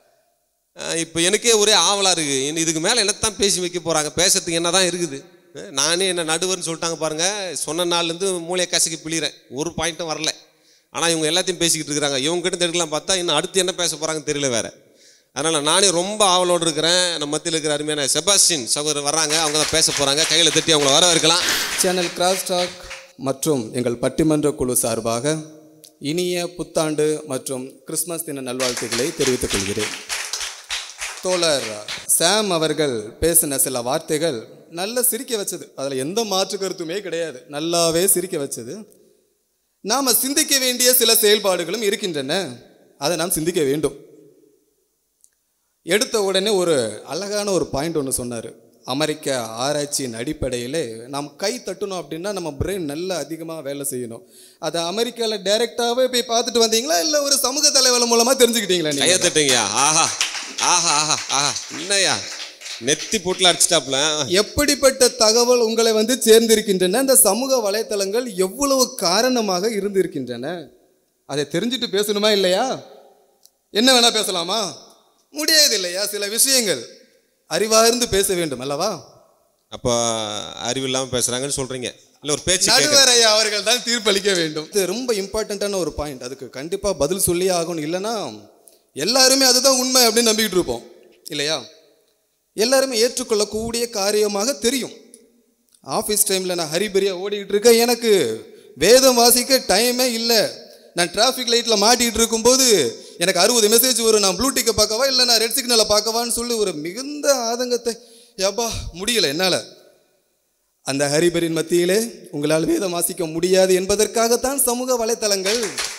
இப்போ எனக்கே ஒரே ஆவலாக இருக்குது இனி இதுக்கு மேலே என்னத்தான் பேசி வைக்க போகிறாங்க பேசுறதுக்கு என்ன தான் இருக்குது அஹ் நானே என்ன நடுவர்னு சொல்லிட்டாங்க பாருங்கள் சொன்ன நாள்லேருந்து மூளையை கசக்கி பிழிகிறேன் ஒரு பாயிண்ட்டும் வரல ஆனால் இவங்க எல்லாத்தையும் பேசிக்கிட்டு இருக்கிறாங்க இவங்க கிட்ட எடுக்கலாம் பார்த்தா இன்னும் அடுத்து என்ன பேச போகிறாங்கன்னு தெரியல வேற அதனால் நானே ரொம்ப ஆவலோடு இருக்கிறேன் நம்ம மத்தியில் இருக்கிற அருமையான செபாஸ்டின் சகோதரர் வர்றாங்க அவங்க தான் பேச போகிறாங்க கையில் தட்டி அவங்கள வர இருக்கலாம் சேனல் கிராஸ் டாக் மற்றும் எங்கள் பட்டிமன்ற குழு சார்பாக இனிய புத்தாண்டு மற்றும் கிறிஸ்மஸ் தின நல்வாழ்த்துக்களை தெரிவித்துக் கொள்கிறேன் தோழர் சாம் அவர்கள் பேசின சில வார்த்தைகள் நல்ல சிரிக்க வச்சது அதில் எந்த மாற்று கருத்துமே கிடையாது நல்லாவே சிரிக்க வச்சது நாம் சிந்திக்க வேண்டிய சில செயல்பாடுகளும் இருக்கின்றன அதை நாம் சிந்திக்க வேண்டும் எடுத்த உடனே ஒரு அழகான ஒரு பாயிண்ட் ஒன்று சொன்னார் அமெரிக்க ஆராய்ச்சியின் அடிப்படையில் நாம் கை தட்டணும் அப்படின்னா நம்ம பிரெயின் நல்லா அதிகமாக வேலை செய்யணும் அதை அமெரிக்காவில் டைரெக்டாகவே போய் பார்த்துட்டு வந்தீங்களா இல்லை ஒரு சமூக தலைவர் மூலமாக தெரிஞ்சுக்கிட்டீங்களா கையை நீங்கள் தட்டுங்கய்யா ஆஹா ஆஹா ஆஹா ஆஹா என்னய்யா நெத்தி போட்டில் அடிச்சிட்டாப்ல எப்படிப்பட்ட தகவல் உங்களை வந்து சேர்ந்திருக்கின்றன இந்த சமூக வலைத்தளங்கள் எவ்வளவு காரணமாக இருந்திருக்கின்றன அதை தெரிஞ்சுட்டு பேசணுமா இல்லையா என்ன வேணா பேசலாமா முடியாது இல்லையா சில விஷயங்கள் அறிவார்ந்து பேச வேண்டும் அல்லவா அப்போ அறிவு இல்லாமல் பேசுகிறாங்கன்னு சொல்கிறீங்க இல்லை ஒரு பேச்சு கேட்க நடுவரை அவர்கள் தான் தீர்ப்பளிக்க வேண்டும் இது ரொம்ப இம்பார்ட்டண்ட்டான ஒரு பாயிண்ட் அதுக்கு கண்டிப்பாக பதில் சொல்லி ஆகணும் இல்லைன்னா எல்லாருமே அதுதான் உண்மை அப்படின்னு நம்பிக்கிட்டு இருப்போம் இல்லையா எல்லாருமே ஏற்றுக்கொள்ளக்கூடிய காரியமாக தெரியும் ஆஃபீஸ் டைமில் நான் ஹரிபரியாக ஓடிக்கிட்டு இருக்கேன் எனக்கு வேதம் வாசிக்க டைமே இல்லை நான் டிராஃபிக் லைட்டில் மாட்டிகிட்டு இருக்கும்போது எனக்கு அறுபது மெசேஜ் வரும் நான் ப்ளூடிக்கை பார்க்கவா இல்லை நான் ரெட் சிக்னலை பார்க்கவான்னு சொல்லி ஒரு மிகுந்த ஆதங்கத்தை யப்பா முடியல என்னால் அந்த ஹரிபரின் மத்தியிலே உங்களால் வேதம் வாசிக்க முடியாது என்பதற்காகத்தான் சமூக வலைத்தளங்கள்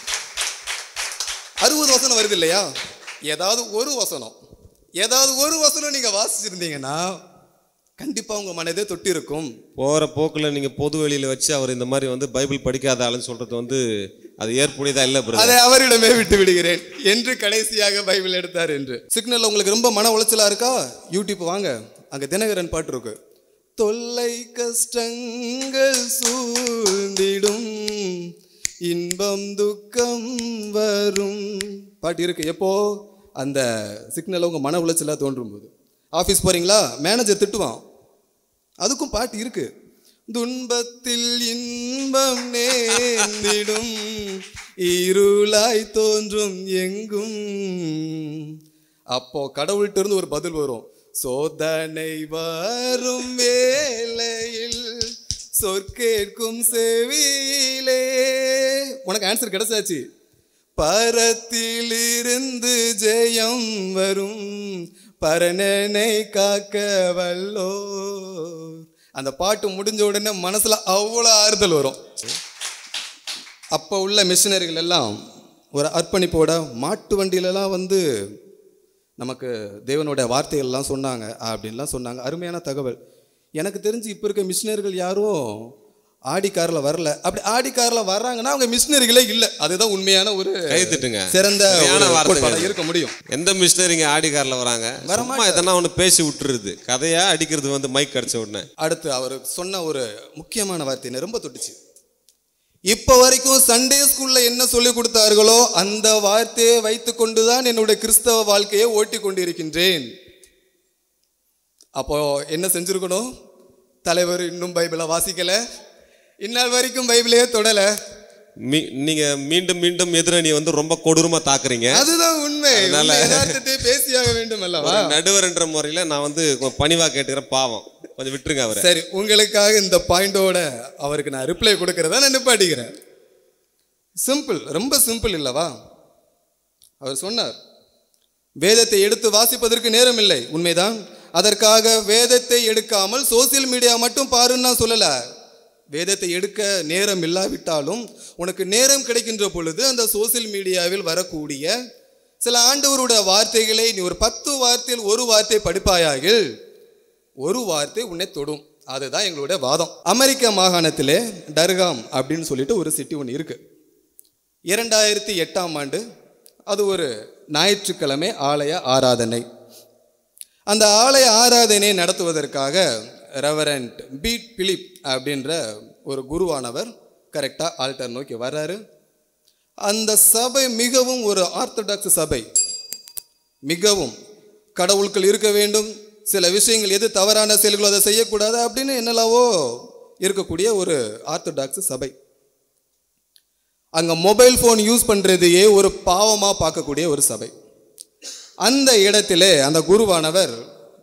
அறுபது வசனம் வருது இல்லையா ஏதாவது ஒரு வசனம் ஏதாவது ஒரு வசனம் நீங்க வாசிச்சிருந்தீங்கன்னா கண்டிப்பா உங்க மனதே தொட்டி இருக்கும் போகிற போக்கில் நீங்கள் பொது வெளியில் வச்சு அவர் இந்த மாதிரி வந்து பைபிள் படிக்காத ஆளுன்னு சொல்கிறது வந்து அது ஏற்புடையதா இல்லை பிரதர் அதை அவரிடமே விட்டு விடுகிறேன் என்று கடைசியாக பைபிள் எடுத்தார் என்று சிக்னல்ல உங்களுக்கு ரொம்ப மன உளைச்சலா இருக்கா யூடியூப் வாங்க அங்க தினகரன் பாட்டு இருக்கு தொல்லை கஷ்டங்கள் சூழ்ந்திடும் இன்பம் துக்கம் வரும் பாட்டு இருக்கு எப்போ அந்த சிக்னல்ல உங்க மன உளைச்சலா தோன்றும் போது ஆஃபீஸ் போறீங்களா மேனேஜர் திட்டுவான் அதுக்கும் பாட்டு இருக்கு துன்பத்தில் இன்பம் நேர்ந்திடும் இருளாய் தோன்றும் எங்கும் அப்போ கடவுள்கிட்ட இருந்து ஒரு பதில் வரும் சோதனை வரும் வேளையில் சொற்கேட்கும் செவியிலே உனக்கு ஆன்சர் கிடைச்சாச்சு பரத்திலிருந்து ஜெயம் வரும் பரணனை காக்க வல்லோர் அந்த பாட்டு முடிஞ்ச உடனே மனசுல அவ்வளோ ஆறுதல் வரும் அப்போ உள்ள மிஷினரிகள் எல்லாம் ஒரு அர்ப்பணிப்போட மாட்டு வண்டியிலலாம் வந்து நமக்கு தேவனோட வார்த்தைகள்லாம் சொன்னாங்க அப்படின்லாம் சொன்னாங்க அருமையான தகவல் எனக்கு தெரிஞ்சு இப்போ இருக்க மிஷினரிகள் யாரும் ஆடி காரில் வரல அப்படி ஆடி காரில் வர்றாங்கன்னா அவங்க மிஷினரிகளே இல்லை அதுதான் உண்மையான ஒரு கை தட்டுங்க. சிறந்த சரியான ஒரு வார்த்தைங்க. கோட்பாடா இருக்க முடியும் எந்த மிஷினரிங்க ஆடி காரில் வராங்க சும்மா எதனா ஒன்று பேசி விட்டுருது கதையா அடிக்கிறது வந்து மைக் அடிச்ச உடனே அடுத்து அவர் சொன்ன ஒரு முக்கியமான வார்த்தை என்னை ரொம்ப தொட்டுச்சு இப்போ வரைக்கும் சண்டே ஸ்கூல்ல என்ன சொல்லி கொடுத்தார்களோ அந்த வார்த்தையை வைத்துக்கொண்டு தான் என்னுடைய கிறிஸ்தவ வாழ்க்கையை ஓட்டி கொண்டிருக்கின்றேன் அப்போ என்ன செஞ்சிருக்கணும் தலைவர் இன்னும் பைபிளை வாசிக்கல இந்நாள் வரைக்கும் பைபிளையே தொடல மீ நீங்க மீண்டும் மீண்டும் எதிரணி வந்து ரொம்ப கொடூரமா தாக்குறீங்க அதுதான் உண்மை அதனால- உண்மை யதார்த்தத்தை பேசியாக வேண்டும் அல்லவா ஒரு நடுவர் என்ற முறையில நான் வந்து கொஞ்சம் பணிவா கேட்டுக்கிறேன் பாவம் கொஞ்சம் விட்டுருங்க அவரை சரி உங்களுக்காக இந்த பாயிண்டோட அவருக்கு நான் ரிப்ளை கொடுக்கறத நான் நிப்பாட்டிக்கிறேன் சிம்பிள் ரொம்ப சிம்பிள் இல்லவா அவர் சொன்னார் வேதத்தை எடுத்து வாசிப்பதற்கு நேரம் இல்லை உண்மைதான் அதற்காக வேதத்தை எடுக்காமல் சோசியல் மீடியா மட்டும் பாருன்னு நான் சொல்லல வேதத்தை எடுக்க நேரம் இல்லாவிட்டாலும் உனக்கு நேரம் கிடைக்கின்ற பொழுது அந்த சோசியல் மீடியாவில் வரக்கூடிய சில ஆண்டவருடைய வார்த்தைகளை நீ ஒரு பத்து வார்த்தையில் ஒரு வார்த்தை படிப்பாயாகில் ஒரு வார்த்தை உன்னை தொடும் அதுதான் எங்களுடைய வாதம் அமெரிக்க மாகாணத்திலே டர்காம் அப்படின்னு சொல்லிட்டு ஒரு சிட்டி ஒன்று இருக்கு இரண்டாயிரத்தி எட்டாம் ஆண்டு அது ஒரு ஞாயிற்றுக்கிழமை ஆலய ஆராதனை அந்த ஆலய ஆராதனை நடத்துவதற்காக ரெவரண்ட் பீட் பிலிப் அப்படின்ற ஒரு குருவானவர் கரெக்டாக ஆல்டர் நோக்கி வர்றாரு அந்த சபை மிகவும் ஒரு ஆர்த்தடாக்ஸ் சபை மிகவும் கடவுளுக்குள் இருக்க வேண்டும் சில விஷயங்கள் எது தவறான செயல்களோ அதை செய்யக்கூடாது அப்படின்னு என்னெல்லாவோ இருக்கக்கூடிய ஒரு ஆர்த்தடாக்ஸ் சபை அங்கே மொபைல் ஃபோன் யூஸ் பண்ணுறதையே ஒரு பாவமாக பார்க்கக்கூடிய ஒரு சபை அந்த இடத்திலே அந்த குருவானவர்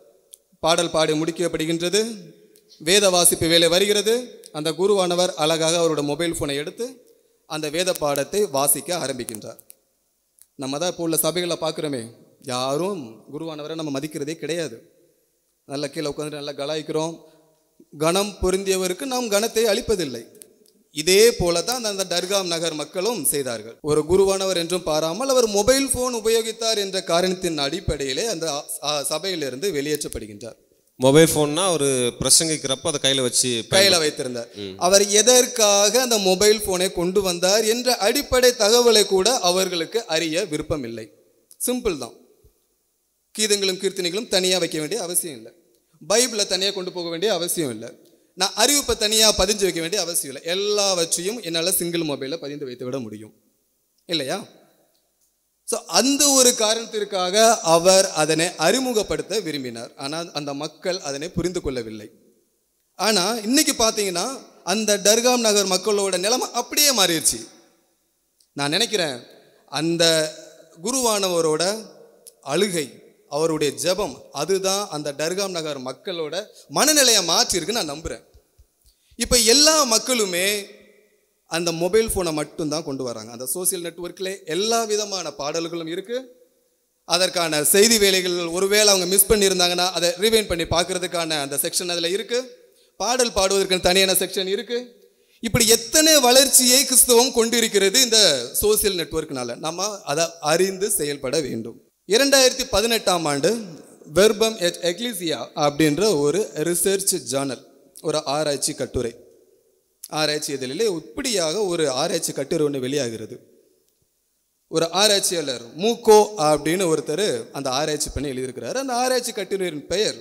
பாடல் பாடி முடிக்கப்படுகின்றது வேத வாசிப்பு வேலை வருகிறது அந்த குருவானவர் அழகாக அவரோட மொபைல் ஃபோனை எடுத்து அந்த வேத பாடத்தை வாசிக்க ஆரம்பிக்கின்றார் நம்ம தான் இப்போ உள்ள சபைகளில் பார்க்குறோமே யாரும் குருவானவரை நம்ம மதிக்கிறதே கிடையாது நல்ல கீழே உட்காந்து நல்லா கலாய்க்கிறோம் கணம் பொருந்தியவருக்கு நாம் கணத்தை அளிப்பதில்லை இதே போல தான் அந்த டர்காம் நகர் மக்களும் செய்தார்கள் ஒரு குருவானவர் என்றும் பாராமல் அவர் மொபைல் ஃபோன் உபயோகித்தார் என்ற காரணத்தின் அடிப்படையிலே அந்த அ- சபையிலிருந்து வெளியேற்றப்படுகின்றார் மொபைல் ஃபோன்னா ஒரு பிரசங்கிக்கிறப்ப அதை கையில் வச்சு கையில வைத்திருந்தார் அவர் எதற்காக அந்த மொபைல் போனை கொண்டு வந்தார் என்ற அடிப்படை தகவலை கூட அவர்களுக்கு அறிய விருப்பம் இல்லை சிம்பிள் தான் கீதங்களும் கீர்த்தனைகளும் தனியா வைக்க வேண்டிய அவசியம் இல்லை பைபிளை தனியா கொண்டு போக வேண்டிய அவசியம் இல்லை நான் அறிவிப்பை தனியா பதிஞ்சு வைக்க வேண்டிய அவசியம் இல்லை எல்லாவற்றையும் என்னால் சிங்கிள் மொபைலில் பதிந்து வைத்து விட முடியும் இல்லையா ஸோ அந்த ஒரு காரணத்திற்காக அவர் அதனை அறிமுகப்படுத்த விரும்பினார் ஆனால் அந்த மக்கள் அதனை புரிந்து கொள்ளவில்லை ஆனால் இன்னைக்கு பார்த்தீங்கன்னா அந்த டர்காம் நகர் மக்களோட நிலைமை அப்படியே மாறிடுச்சு நான் நினைக்கிறேன் அந்த குருவானவரோட அழுகை அவருடைய ஜெபம் அதுதான் அந்த டர்காம் நகர் மக்களோட மனநிலையை மாற்றிருக்கு நான் நம்புகிறேன் இப்போ எல்லா மக்களுமே அந்த மொபைல் ஃபோனை மட்டும்தான் கொண்டு வராங்க அந்த சோஷியல் நெட்வொர்க்கில் எல்லா விதமான பாடல்களும் இருக்குது அதற்கான செய்தி வேலைகள் ஒருவேளை அவங்க மிஸ் பண்ணியிருந்தாங்கன்னா அதை ரிவைன் பண்ணி பார்க்கறதுக்கான அந்த செக்ஷன் அதில் இருக்குது பாடல் பாடுவதற்கான தனியான செக்ஷன் இருக்குது இப்படி எத்தனை வளர்ச்சியை கிறிஸ்தவம் கொண்டிருக்கிறது இந்த சோஷியல் நெட்வொர்க்னால நம்ம அதை அறிந்து செயல்பட வேண்டும் இரண்டாயிரத்தி பதினெட்டாம் ஆண்டு வெர்பம் எட் எக்லிசியா அப்படின்ற ஒரு ரிசர்ச் ஜேர்னல் ஒரு ஆராய்ச்சி கட்டுரை ஆராய்ச்சி இதழிலே இப்படியாக ஒரு ஆராய்ச்சி கட்டுரை ஒன்று வெளியாகிறது ஒரு ஆராய்ச்சியாளர் மூக்கோ அப்படின்னு ஒருத்தர் அந்த ஆராய்ச்சி பண்ணி எழுதியிருக்கிறார் அந்த ஆராய்ச்சி கட்டுரையின் பெயர்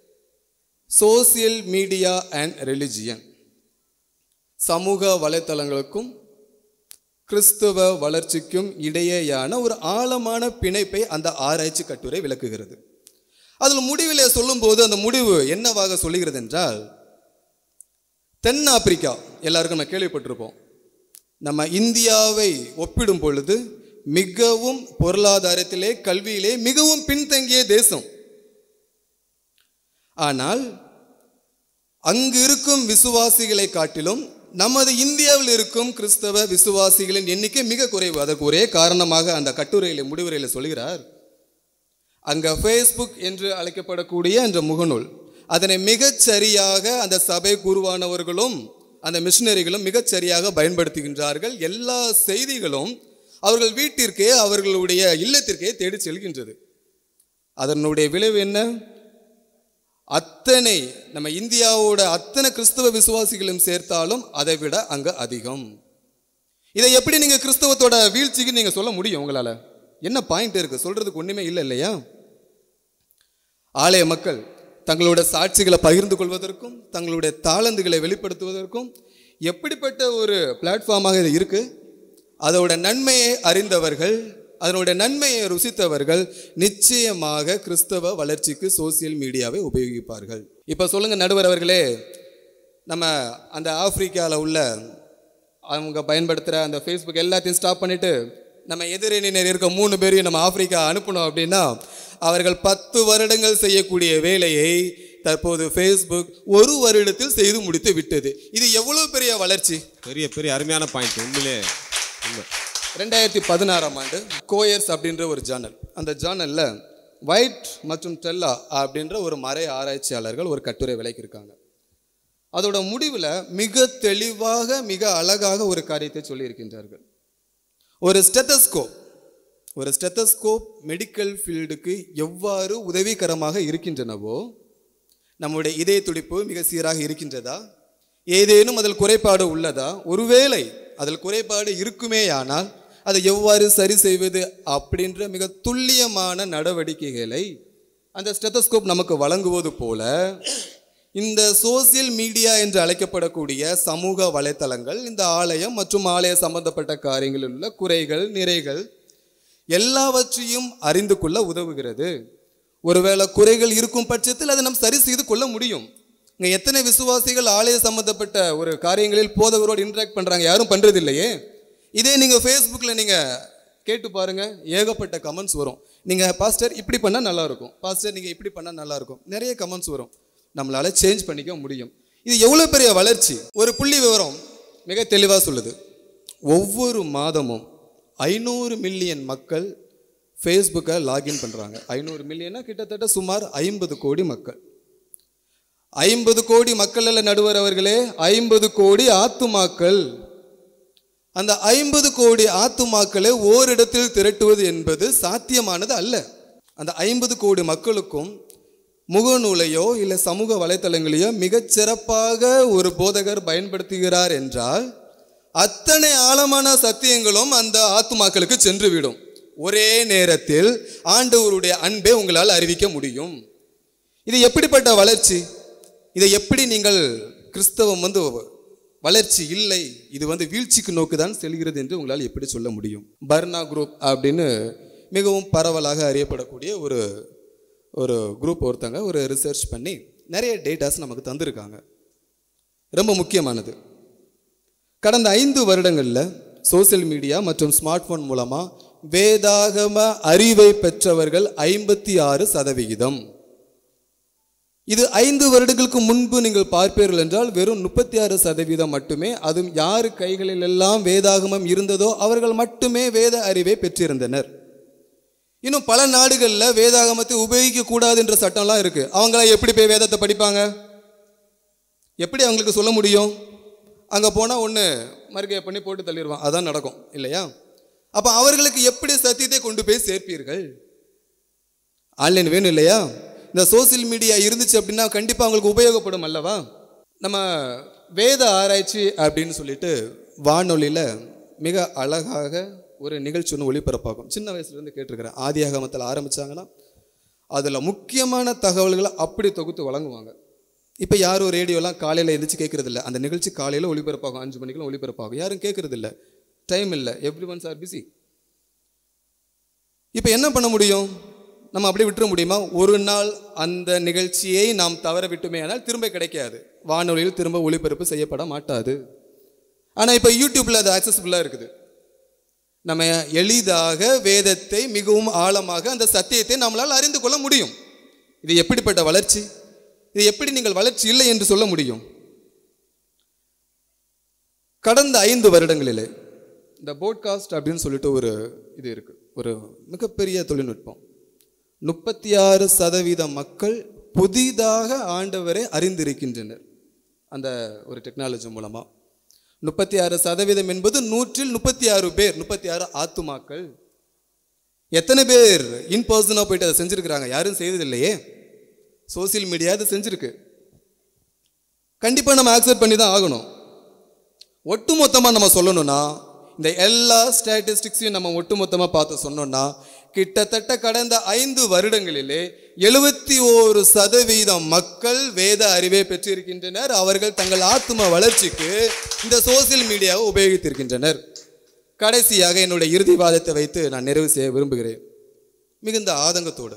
சோசியல் மீடியா அண்ட் ரெலிஜியன் சமூக வலைத்தளங்களுக்கும் கிறிஸ்துவ வளர்ச்சிக்கும் இடையேயான ஒரு ஆழமான பிணைப்பை அந்த ஆராய்ச்சி கட்டுரை விளக்குகிறது அதில் முடிவிலே சொல்லும்போது அந்த முடிவு என்னவாக சொல்லுகிறது என்றால் தென் ஆப்பிரிக்கா எல்லாருக்கும் நம்ம கேள்விப்பட்டிருப்போம் நம்ம இந்தியாவை ஒப்பிடும் பொழுது மிகவும் பொருளாதாரத்திலே கல்வியிலே மிகவும் பின்தங்கிய தேசம் ஆனால் அங்கு இருக்கும் விசுவாசிகளை காட்டிலும் நமது இந்தியாவில் இருக்கும் கிறிஸ்தவ விசுவாசிகளின் எண்ணிக்கை மிக குறைவு அதற்கு ஒரே காரணமாக அந்த கட்டுரையில் முடிவுரையில் சொல்கிறார் அங்க ஃபேஸ்புக் என்று அழைக்கப்படக்கூடிய அந்த முகநூல் அதனை மிகச் சரியாக அந்த சபை குருவானவர்களும் அந்த மிஷினரிகளும் மிகச் சரியாக பயன்படுத்துகின்றார்கள் எல்லா செய்திகளும் அவர்கள் வீட்டிற்கே அவர்களுடைய இல்லத்திற்கே தேடி செல்கின்றது அதனுடைய விளைவு என்ன அத்தனை நம்ம இந்தியாவோட அத்தனை கிறிஸ்தவ விசுவாசிகளும் சேர்த்தாலும் அதை விட அங்க அதிகம் இதை எப்படி நீங்க கிறிஸ்தவத்தோட வீழ்ச்சிக்கு நீங்க சொல்ல முடியும் உங்களால என்ன பாயிண்ட் இருக்கு சொல்றதுக்கு ஒண்ணுமே இல்லை இல்லையா ஆலய மக்கள் தங்களோட சாட்சிகளை பகிர்ந்து கொள்வதற்கும் தங்களுடைய தாளந்துகளை வெளிப்படுத்துவதற்கும் எப்படிப்பட்ட ஒரு பிளாட்ஃபார்மாக இது இருக்கு அதோட நன்மையை அறிந்தவர்கள் அதனுடைய நன்மையை ருசித்தவர்கள் நிச்சயமாக கிறிஸ்தவ வளர்ச்சிக்கு சோசியல் மீடியாவை உபயோகிப்பார்கள் இப்போ சொல்லுங்க நடுவர் அவர்களே நம்ம அந்த ஆப்பிரிக்காவில் உள்ள அவங்க பயன்படுத்துகிற அந்த ஃபேஸ்புக் எல்லாத்தையும் ஸ்டாப் பண்ணிட்டு நம்ம எதிரணியினர் இருக்க மூணு பேரையும் நம்ம ஆப்பிரிக்கா அனுப்பணும் அப்படின்னா அவர்கள் பத்து வருடங்கள் செய்யக்கூடிய வேலையை தற்போது ஃபேஸ்புக் ஒரு வருடத்தில் செய்து முடித்து விட்டது இது எவ்வளவு பெரிய வளர்ச்சி பெரிய பெரிய அருமையான பாயிண்ட் உண்மையிலே உண்மை ரெண்டாயிரத்தி பதினாறாம் ஆண்டு கோயர்ஸ் அப்படின்ற ஒரு ஜேர்னல் அந்த ஜேர்னலில் ஒயிட் மற்றும் டெல்லா அப்படின்ற ஒரு மறை ஆராய்ச்சியாளர்கள் ஒரு கட்டுரை விலைக்கிருக்காங்க அதோட முடிவில் மிக தெளிவாக மிக அழகாக ஒரு காரியத்தை சொல்லியிருக்கின்றார்கள் ஒரு ஸ்டெத்தஸ்கோப் ஒரு ஸ்டெத்தஸ்கோப் மெடிக்கல் ஃபீல்டுக்கு எவ்வாறு உதவிகரமாக இருக்கின்றனவோ நம்முடைய இதய துடிப்பு மிக சீராக இருக்கின்றதா ஏதேனும் அதில் குறைபாடு உள்ளதா ஒருவேளை அதில் குறைபாடு இருக்குமேயானால் அதை எவ்வாறு சரி செய்வது அப்படின்ற மிக துல்லியமான நடவடிக்கைகளை அந்த ஸ்டெத்தஸ்கோப் நமக்கு வழங்குவது போல இந்த சோசியல் மீடியா என்று அழைக்கப்படக்கூடிய சமூக வலைத்தளங்கள் இந்த ஆலயம் மற்றும் ஆலய சம்பந்தப்பட்ட காரியங்களில் உள்ள குறைகள் நிறைகள் எல்லாவற்றையும் அறிந்து கொள்ள உதவுகிறது ஒருவேளை குறைகள் இருக்கும் பட்சத்தில் அதை நாம் சரி செய்து கொள்ள முடியும் இங்க எத்தனை விசுவாசிகள் ஆலய சம்பந்தப்பட்ட ஒரு காரியங்களில் போதகரோடு இன்ட்ராக்ட் பண்றாங்க யாரும் பண்றது இல்லையே இதே நீங்கள் ஃபேஸ்புக்கில் நீங்கள் கேட்டு பாருங்க ஏகப்பட்ட கமெண்ட்ஸ் வரும் நீங்கள் பாஸ்டர் இப்படி பண்ணால் நல்லா இருக்கும் பாஸ்டர் நீங்கள் இப்படி பண்ணால் நல்லா இருக்கும் நிறைய கமெண்ட்ஸ் வரும் நம்மளால சேஞ்ச் பண்ணிக்க முடியும் இது எவ்வளோ பெரிய வளர்ச்சி ஒரு புள்ளி விவரம் மிக தெளிவாக சொல்லுது ஒவ்வொரு மாதமும் ஐநூறு மில்லியன் மக்கள் ஃபேஸ்புக்கை லாகின் பண்ணுறாங்க ஐநூறு மில்லியனா கிட்டத்தட்ட சுமார் ஐம்பது கோடி மக்கள் ஐம்பது கோடி மக்கள் அல்ல நடுவர் அவர்களே ஐம்பது கோடி ஆத்துமாக்கள் அந்த ஐம்பது கோடி ஆத்துமாக்களை ஓரிடத்தில் திரட்டுவது என்பது சாத்தியமானது அல்ல அந்த ஐம்பது கோடி மக்களுக்கும் முகநூலையோ இல்லை சமூக வலைத்தளங்களையோ மிகச் சிறப்பாக ஒரு போதகர் பயன்படுத்துகிறார் என்றால் அத்தனை ஆழமான சத்தியங்களும் அந்த ஆத்துமாக்களுக்கு சென்றுவிடும் ஒரே நேரத்தில் ஆண்டவருடைய அன்பை உங்களால் அறிவிக்க முடியும் இது எப்படிப்பட்ட வளர்ச்சி இதை எப்படி நீங்கள் கிறிஸ்தவம் வந்து வளர்ச்சி இல்லை இது வந்து வீழ்ச்சிக்கு நோக்கு தான் செல்கிறது என்று உங்களால் எப்படி சொல்ல முடியும் பர்னா குரூப் அப்படின்னு மிகவும் பரவலாக அறியப்படக்கூடிய ஒரு ஒரு குரூப் ஒருத்தங்க ஒரு ரிசர்ச் பண்ணி நிறைய டேட்டாஸ் நமக்கு தந்திருக்காங்க ரொம்ப முக்கியமானது கடந்த ஐந்து வருடங்களில் சோசியல் மீடியா மற்றும் ஸ்மார்ட் ஃபோன் மூலமாக வேதாகம அறிவை பெற்றவர்கள் ஐம்பத்தி ஆறு சதவிகிதம் இது ஐந்து வருடங்களுக்கு முன்பு நீங்கள் பார்ப்பீர்கள் என்றால் வெறும் முப்பத்தி ஆறு சதவீதம் மட்டுமே அதுவும் யார் கைகளில் எல்லாம் வேதாகமம் இருந்ததோ அவர்கள் மட்டுமே வேத அறிவை பெற்றிருந்தனர் இன்னும் பல நாடுகளில் வேதாகமத்தை உபயோகிக்க கூடாது என்ற சட்டம்லாம் இருக்கு அவங்களாம் எப்படி போய் வேதத்தை படிப்பாங்க எப்படி அவங்களுக்கு சொல்ல முடியும் அங்கே போனால் ஒன்று மறுகையை பண்ணி போட்டு தள்ளிடுவான் அதான் நடக்கும் இல்லையா அப்போ அவர்களுக்கு எப்படி சத்தியத்தை கொண்டு போய் சேர்ப்பீர்கள் ஆன்லைன் வேணும் இல்லையா இந்த சோசியல் மீடியா இருந்துச்சு அப்படின்னா கண்டிப்பாக அவங்களுக்கு உபயோகப்படும் அல்லவா நம்ம வேத ஆராய்ச்சி அப்படின்னு சொல்லிட்டு வானொலியில் மிக அழகாக ஒரு நிகழ்ச்சி ஒன்று ஒளிபரப்பாகும் சின்ன வயசுலேருந்து கேட்டிருக்கிறேன் ஆதியாகமத்தில் ஆரம்பித்தாங்கன்னா அதில் முக்கியமான தகவல்களை அப்படி தொகுத்து வழங்குவாங்க இப்போ யாரும் ரேடியோலாம் காலையில் எந்திரிச்சு கேட்குறதில்ல அந்த நிகழ்ச்சி காலையில் ஒளிபரப்பாகும் அஞ்சு மணிக்கெல்லாம் ஒளிபரப்பாகும் யாரும் கேட்குறதில்ல டைம் இல்லை எவ்ரி ஒன்ஸ் ஆர் பிஸி இப்போ என்ன பண்ண முடியும் நம்ம அப்படியே விட்டுற முடியுமா ஒரு நாள் அந்த நிகழ்ச்சியை நாம் தவற விட்டுமே ஆனால் திரும்ப கிடைக்காது வானொலியில் திரும்ப ஒளிபரப்பு செய்யப்பட மாட்டாது ஆனால் இப்போ யூடியூப்பில் அது ஆக்சசிபிளாக இருக்குது நம்ம எளிதாக வேதத்தை மிகவும் ஆழமாக அந்த சத்தியத்தை நம்மளால் அறிந்து கொள்ள முடியும் இது எப்படிப்பட்ட வளர்ச்சி இது எப்படி நீங்கள் வளர்ச்சி இல்லை என்று சொல்ல முடியும் கடந்த ஐந்து வருடங்களிலே இந்த போட்காஸ்ட் அப்படின்னு சொல்லிட்டு ஒரு இது இருக்கு ஒரு மிகப்பெரிய தொழில்நுட்பம் முப்பத்தி ஆறு சதவீத மக்கள் புதிதாக ஆண்டவரை அறிந்திருக்கின்றனர் அந்த ஒரு டெக்னாலஜி மூலமா முப்பத்தி ஆறு சதவீதம் என்பது நூற்றில் முப்பத்தி ஆறு பேர் முப்பத்தி ஆறு ஆத்துமாக்கள் எத்தனை பேர் இன் பர்சனாக போயிட்டு அதை செஞ்சுருக்கிறாங்க யாரும் செய்ததில்லையே சோசியல் மீடியா அது செஞ்சுருக்கு கண்டிப்பாக நம்ம ஆக்செப்ட் பண்ணி தான் ஆகணும் ஒட்டுமொத்தமாக நம்ம சொல்லணும்னா இந்த எல்லா ஸ்டாட்டிஸ்டிக்ஸையும் நம்ம ஒட்டுமொத்தமாக பார்த்து சொன்னோம்னா கிட்டத்தட்ட கடந்த ஐந்து வருடங்களிலே எழுபத்தி ஓரு சதவீதம் மக்கள் வேத அறிவை பெற்றிருக்கின்றனர் அவர்கள் தங்கள் ஆத்ம வளர்ச்சிக்கு இந்த சோசியல் மீடியாவை உபயோகித்திருக்கின்றனர் கடைசியாக என்னுடைய இறுதி வாதத்தை வைத்து நான் நிறைவு செய்ய விரும்புகிறேன் மிகுந்த ஆதங்கத்தோடு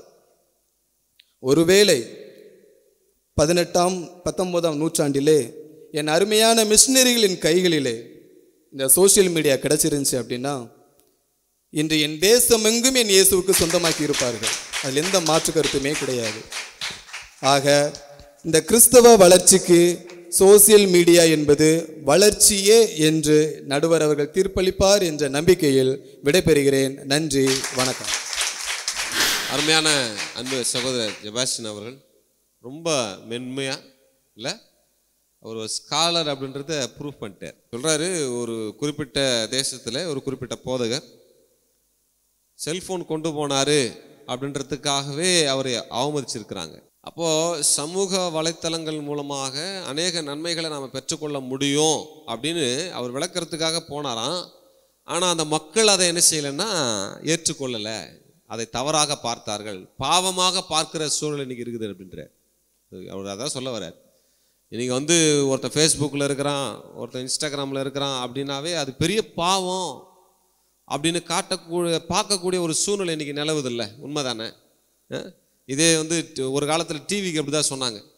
ஒருவேளை பதினெட்டாம் பத்தொன்பதாம் நூற்றாண்டிலே என் அருமையான மிஷினரிகளின் கைகளிலே இந்த சோஷியல் மீடியா கிடைச்சிருந்துச்சு அப்படின்னா இன்று என் தேசம் எங்கும் என் இயேசுவுக்கு சொந்தமாக்கி இருப்பார்கள் அதில் எந்த மாற்று கருத்துமே கிடையாது ஆக இந்த கிறிஸ்தவ வளர்ச்சிக்கு சோசியல் மீடியா என்பது வளர்ச்சியே என்று நடுவர் அவர்கள் தீர்ப்பளிப்பார் என்ற நம்பிக்கையில் விடைபெறுகிறேன் நன்றி வணக்கம் அருமையான அன்பு சகோதரர் ஜெபாஸ்டின் அவர்கள் ரொம்ப மென்மையா இல்லை அவர் ஒரு ஸ்காலர் அப்படின்றத ப்ரூவ் பண்ணிட்டார் சொல்றாரு ஒரு குறிப்பிட்ட தேசத்தில் ஒரு குறிப்பிட்ட போதகர் செல்போன் கொண்டு போனாரு அப்படின்றதுக்காகவே அவரை அவமதிச்சிருக்கிறாங்க அப்போ சமூக வலைத்தளங்கள் மூலமாக அநேக நன்மைகளை நாம் பெற்றுக்கொள்ள முடியும் அப்படின்னு அவர் விளக்கறதுக்காக போனாராம் ஆனால் அந்த மக்கள் அதை என்ன செய்யலைன்னா ஏற்றுக்கொள்ளலை அதை தவறாக பார்த்தார்கள் பாவமாக பார்க்கிற சூழல் இன்னைக்கு இருக்குது அப்படின்ற அவர் அதான் சொல்ல வர்றார் இன்னைக்கு வந்து ஒருத்தன் ஃபேஸ்புக்கில் இருக்கிறான் ஒருத்தன் இன்ஸ்டாகிராமில் இருக்கிறான் அப்படின்னாவே அது பெரிய பாவம் அப்படின்னு காட்டக்கூடிய பார்க்கக்கூடிய ஒரு சூழ்நிலை இன்னைக்கு நிலவுதில்ல உண்மைதானே அஹ்? இதே வந்து டி- ஒரு காலத்தில் டிவிக்கு அப்படி தான் சொன்னாங்க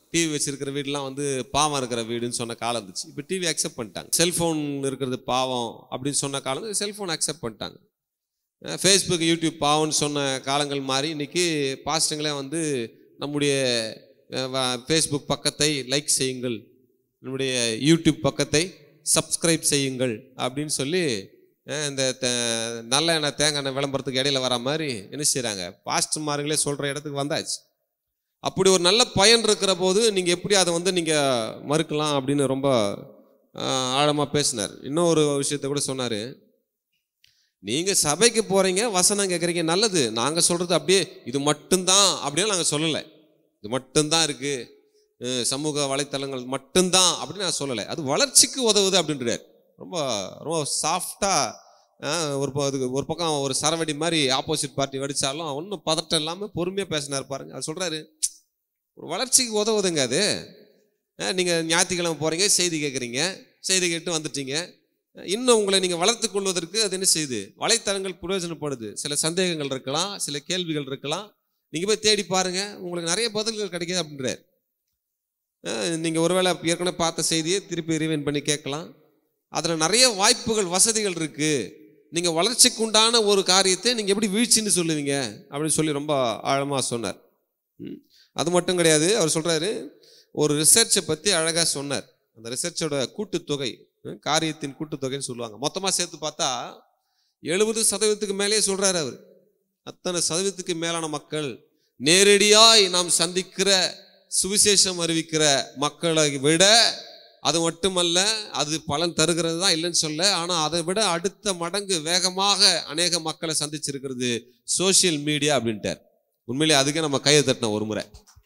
டிவி வச்சிருக்கிற வீடுலாம் வந்து பாவம் இருக்கிற வீடுன்னு சொன்ன காலம் இருந்துச்சு இப்போ டிவி அக்செப்ட் பண்ணிட்டாங்க செல்ஃபோன் இருக்கிறது பாவம் அப்படின்னு சொன்ன காலம் செல்ஃபோன் அக்செப்ட் பண்ணிட்டாங்க ஃபேஸ்புக் யூடியூப் பாவம்னு சொன்ன காலங்கள் மாதிரி இன்னைக்கு பாஸ்ட்டுங்களே வந்து நம்முடைய ஃபேஸ்புக் பக்கத்தை லைக் செய்யுங்கள் நம்முடைய யூடியூப் பக்கத்தை சப்ஸ்கிரைப் செய்யுங்கள் அப்படின்னு சொல்லி அஹ், இந்த த- நல்ல எண்ணெய் தேங்காய் எண்ணெய் விளம்பரத்துக்கு இடையில வர மாதிரி என்ன செய்கிறாங்க பாஸ்ட் மாருங்களே சொல்கிற இடத்துக்கு வந்தாச்சு அப்படி ஒரு நல்ல பயன் இருக்கிற போது நீங்கள் எப்படி அதை வந்து நீங்கள் மறுக்கலாம் அப்படின்னு ரொம்ப ஆழமாக பேசினார் இன்னும் ஒரு விஷயத்த கூட சொன்னார் நீங்கள் சபைக்கு போகிறீங்க வசனம் கேட்குறீங்க நல்லது நாங்கள் சொல்கிறது அப்படியே இது மட்டும்தான் அப்படின்னு நாங்கள் சொல்லலை இது மட்டும்தான் இருக்குது சமூக வலைத்தளங்கள் மட்டும்தான் அப்படின்னு நான் சொல்லலை அது வளர்ச்சிக்கு உதவுது அப்படின்றார் ரொம்ப ரொம்ப சாஃப்டாக ஒரு ப- அதுக்கு ஒரு பக்கம் ஒரு சரவெடி மாதிரி ஆப்போசிட் பார்ட்டி வெடிச்சாலும் ஒன்றும் பதட்டம் இல்லாமல் பொறுமையாக பேசினார் பாருங்க அது சொல்கிறாரு ஒரு வளர்ச்சிக்கு உதவுதுங்க அது நீங்கள் ஞாயிற்றுக்கிழமை போகிறீங்க செய்தி கேட்குறீங்க செய்தி கேட்டு வந்துட்டீங்க இன்னும் உங்களை நீங்கள் வளர்த்து கொள்வதற்கு அது என்ன செய்யுது வலைத்தளங்கள் பிரயோஜனப்படுது சில சந்தேகங்கள் இருக்கலாம் சில கேள்விகள் இருக்கலாம் நீங்கள் போய் தேடி பாருங்க உங்களுக்கு நிறைய பதில்கள் கிடைக்குது அப்படின்றார் நீங்கள் ஒருவேளை ஏற்கனவே பார்த்த செய்தியை திருப்பி ரிவைன் பண்ணி கேட்கலாம் அதில் நிறைய வாய்ப்புகள் வசதிகள் இருக்குது நீங்கள் வளர்ச்சிக்கு உண்டான ஒரு காரியத்தை நீங்கள் எப்படி வீழ்ச்சின்னு சொல்லுவீங்க அப்படின்னு சொல்லி ரொம்ப ஆழமாக சொன்னார் ம். அது மட்டும் கிடையாது அவர் சொல்கிறாரு ஒரு ரிசர்ச்சை பற்றி அழகாக சொன்னார் அந்த ரிசர்ச்சோட கூட்டுத்தொகை ம், காரியத்தின் கூட்டுத்தொகைன்னு சொல்லுவாங்க மொத்தமாக சேர்த்து பார்த்தா எழுபது சதவீதத்துக்கு மேலேயே சொல்கிறாரு அவர் அத்தனை சதவீதத்துக்கு மேலான மக்கள் நேரடியாய் நாம் சந்திக்கிற சுவிசேஷம் அறிவிக்கிற மக்களை விட அது மட்டுமல்ல அது பலன் தருகிறது தான் இல்லைன்னு சொல்ல ஆனால் அதை விட அடுத்த மடங்கு வேகமாக அநேக மக்களை சந்திச்சிருக்கிறது சோஷியல் மீடியா அப்படின்ட்டார் உண்மையிலே அதுக்கே நம்ம கையை தட்டினோம் ஒரு முறை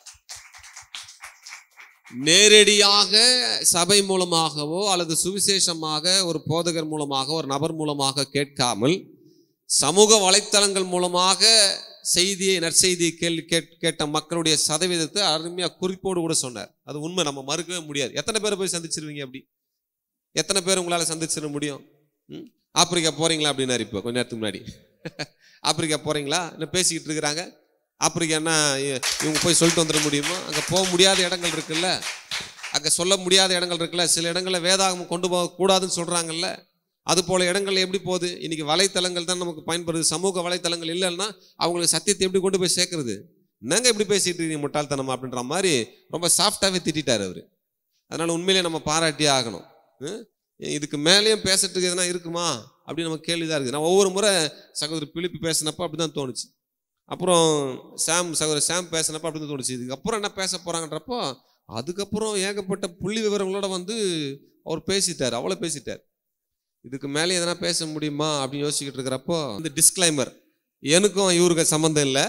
நேரடியாக சபை மூலமாகவோ அல்லது சுவிசேஷமாக ஒரு போதகர் மூலமாக ஒரு நபர் மூலமாக கேட்காமல் சமூக வலைத்தளங்கள் மூலமாக செய்தியை நற்செய்தியை கேள்வி கேட் கேட்ட மக்களுடைய சதவீதத்தை அருமையாக குறிப்போடு கூட சொன்னார் அது உண்மை நம்ம மறுக்கவே முடியாது எத்தனை பேரை போய் சந்திச்சிருவீங்க அப்படி எத்தனை பேர் உங்களால் சந்திச்சிட முடியும் ம்? ஆப்பிரிக்கா போறீங்களா அப்படின்னாரு இப்போ கொஞ்ச நேரத்துக்கு முன்னாடி ஆப்பிரிக்கா போறீங்களா இன்னும் பேசிக்கிட்டு இருக்கிறாங்க ஆப்பிரிக்கான்னா இ- இவங்க போய் சொல்லிட்டு வந்துட முடியுமா அங்கே போக முடியாத இடங்கள் இருக்குல்ல அங்கே சொல்ல முடியாத இடங்கள் இருக்குல்ல சில இடங்களில் வேதாகம் கொண்டு போக கூடாதுன்னு சொல்கிறாங்கல்ல அது போல இடங்கள் எப்படி போகுது இன்னைக்கு வலைத்தளங்கள் தான் நமக்கு பயன்படுது சமூக வலைத்தளங்கள் இல்லைன்னா அவங்களுக்கு சத்தியத்தை எப்படி கொண்டு போய் சேர்க்கறது என்னங்க இப்படி பேசிட்டு இருக்கீங்க முட்டாள்தனமா அப்படின்ற மாதிரி ரொம்ப சாஃப்டாகவே திட்டார் அவர் அதனால உண்மையிலே நம்ம பாராட்டியே ஆகணும் ஹம்? இதுக்கு மேலேயும் பேசுறதுக்கு எதனா இருக்குமா அப்படின்னு நம்ம கேள்விதான் இருக்குது நான் ஒவ்வொரு முறை சகோதரி பிலிப்பி பேசினப்போ அப்படி தான் தோணுச்சு அப்புறம் சாம் சகோதரி சாம் பேசினப்போ அப்படி தான் தோணுச்சு இதுக்கப்புறம் என்ன பேச போறாங்கன்றப்போ அதுக்கப்புறம் ஏகப்பட்ட புள்ளி விவரங்களோட வந்து அவர் பேசிட்டார் அவ்வளோ பேசிட்டார் இதுக்கு மேலே எதனா பேச முடியுமா அப்படின்னு யோசிச்சுக்கிட்டு இருக்கிறப்போ இந்த டிஸ்க்ளைமர் எனக்கும் இவருக்கு சம்மந்தம் இல்லை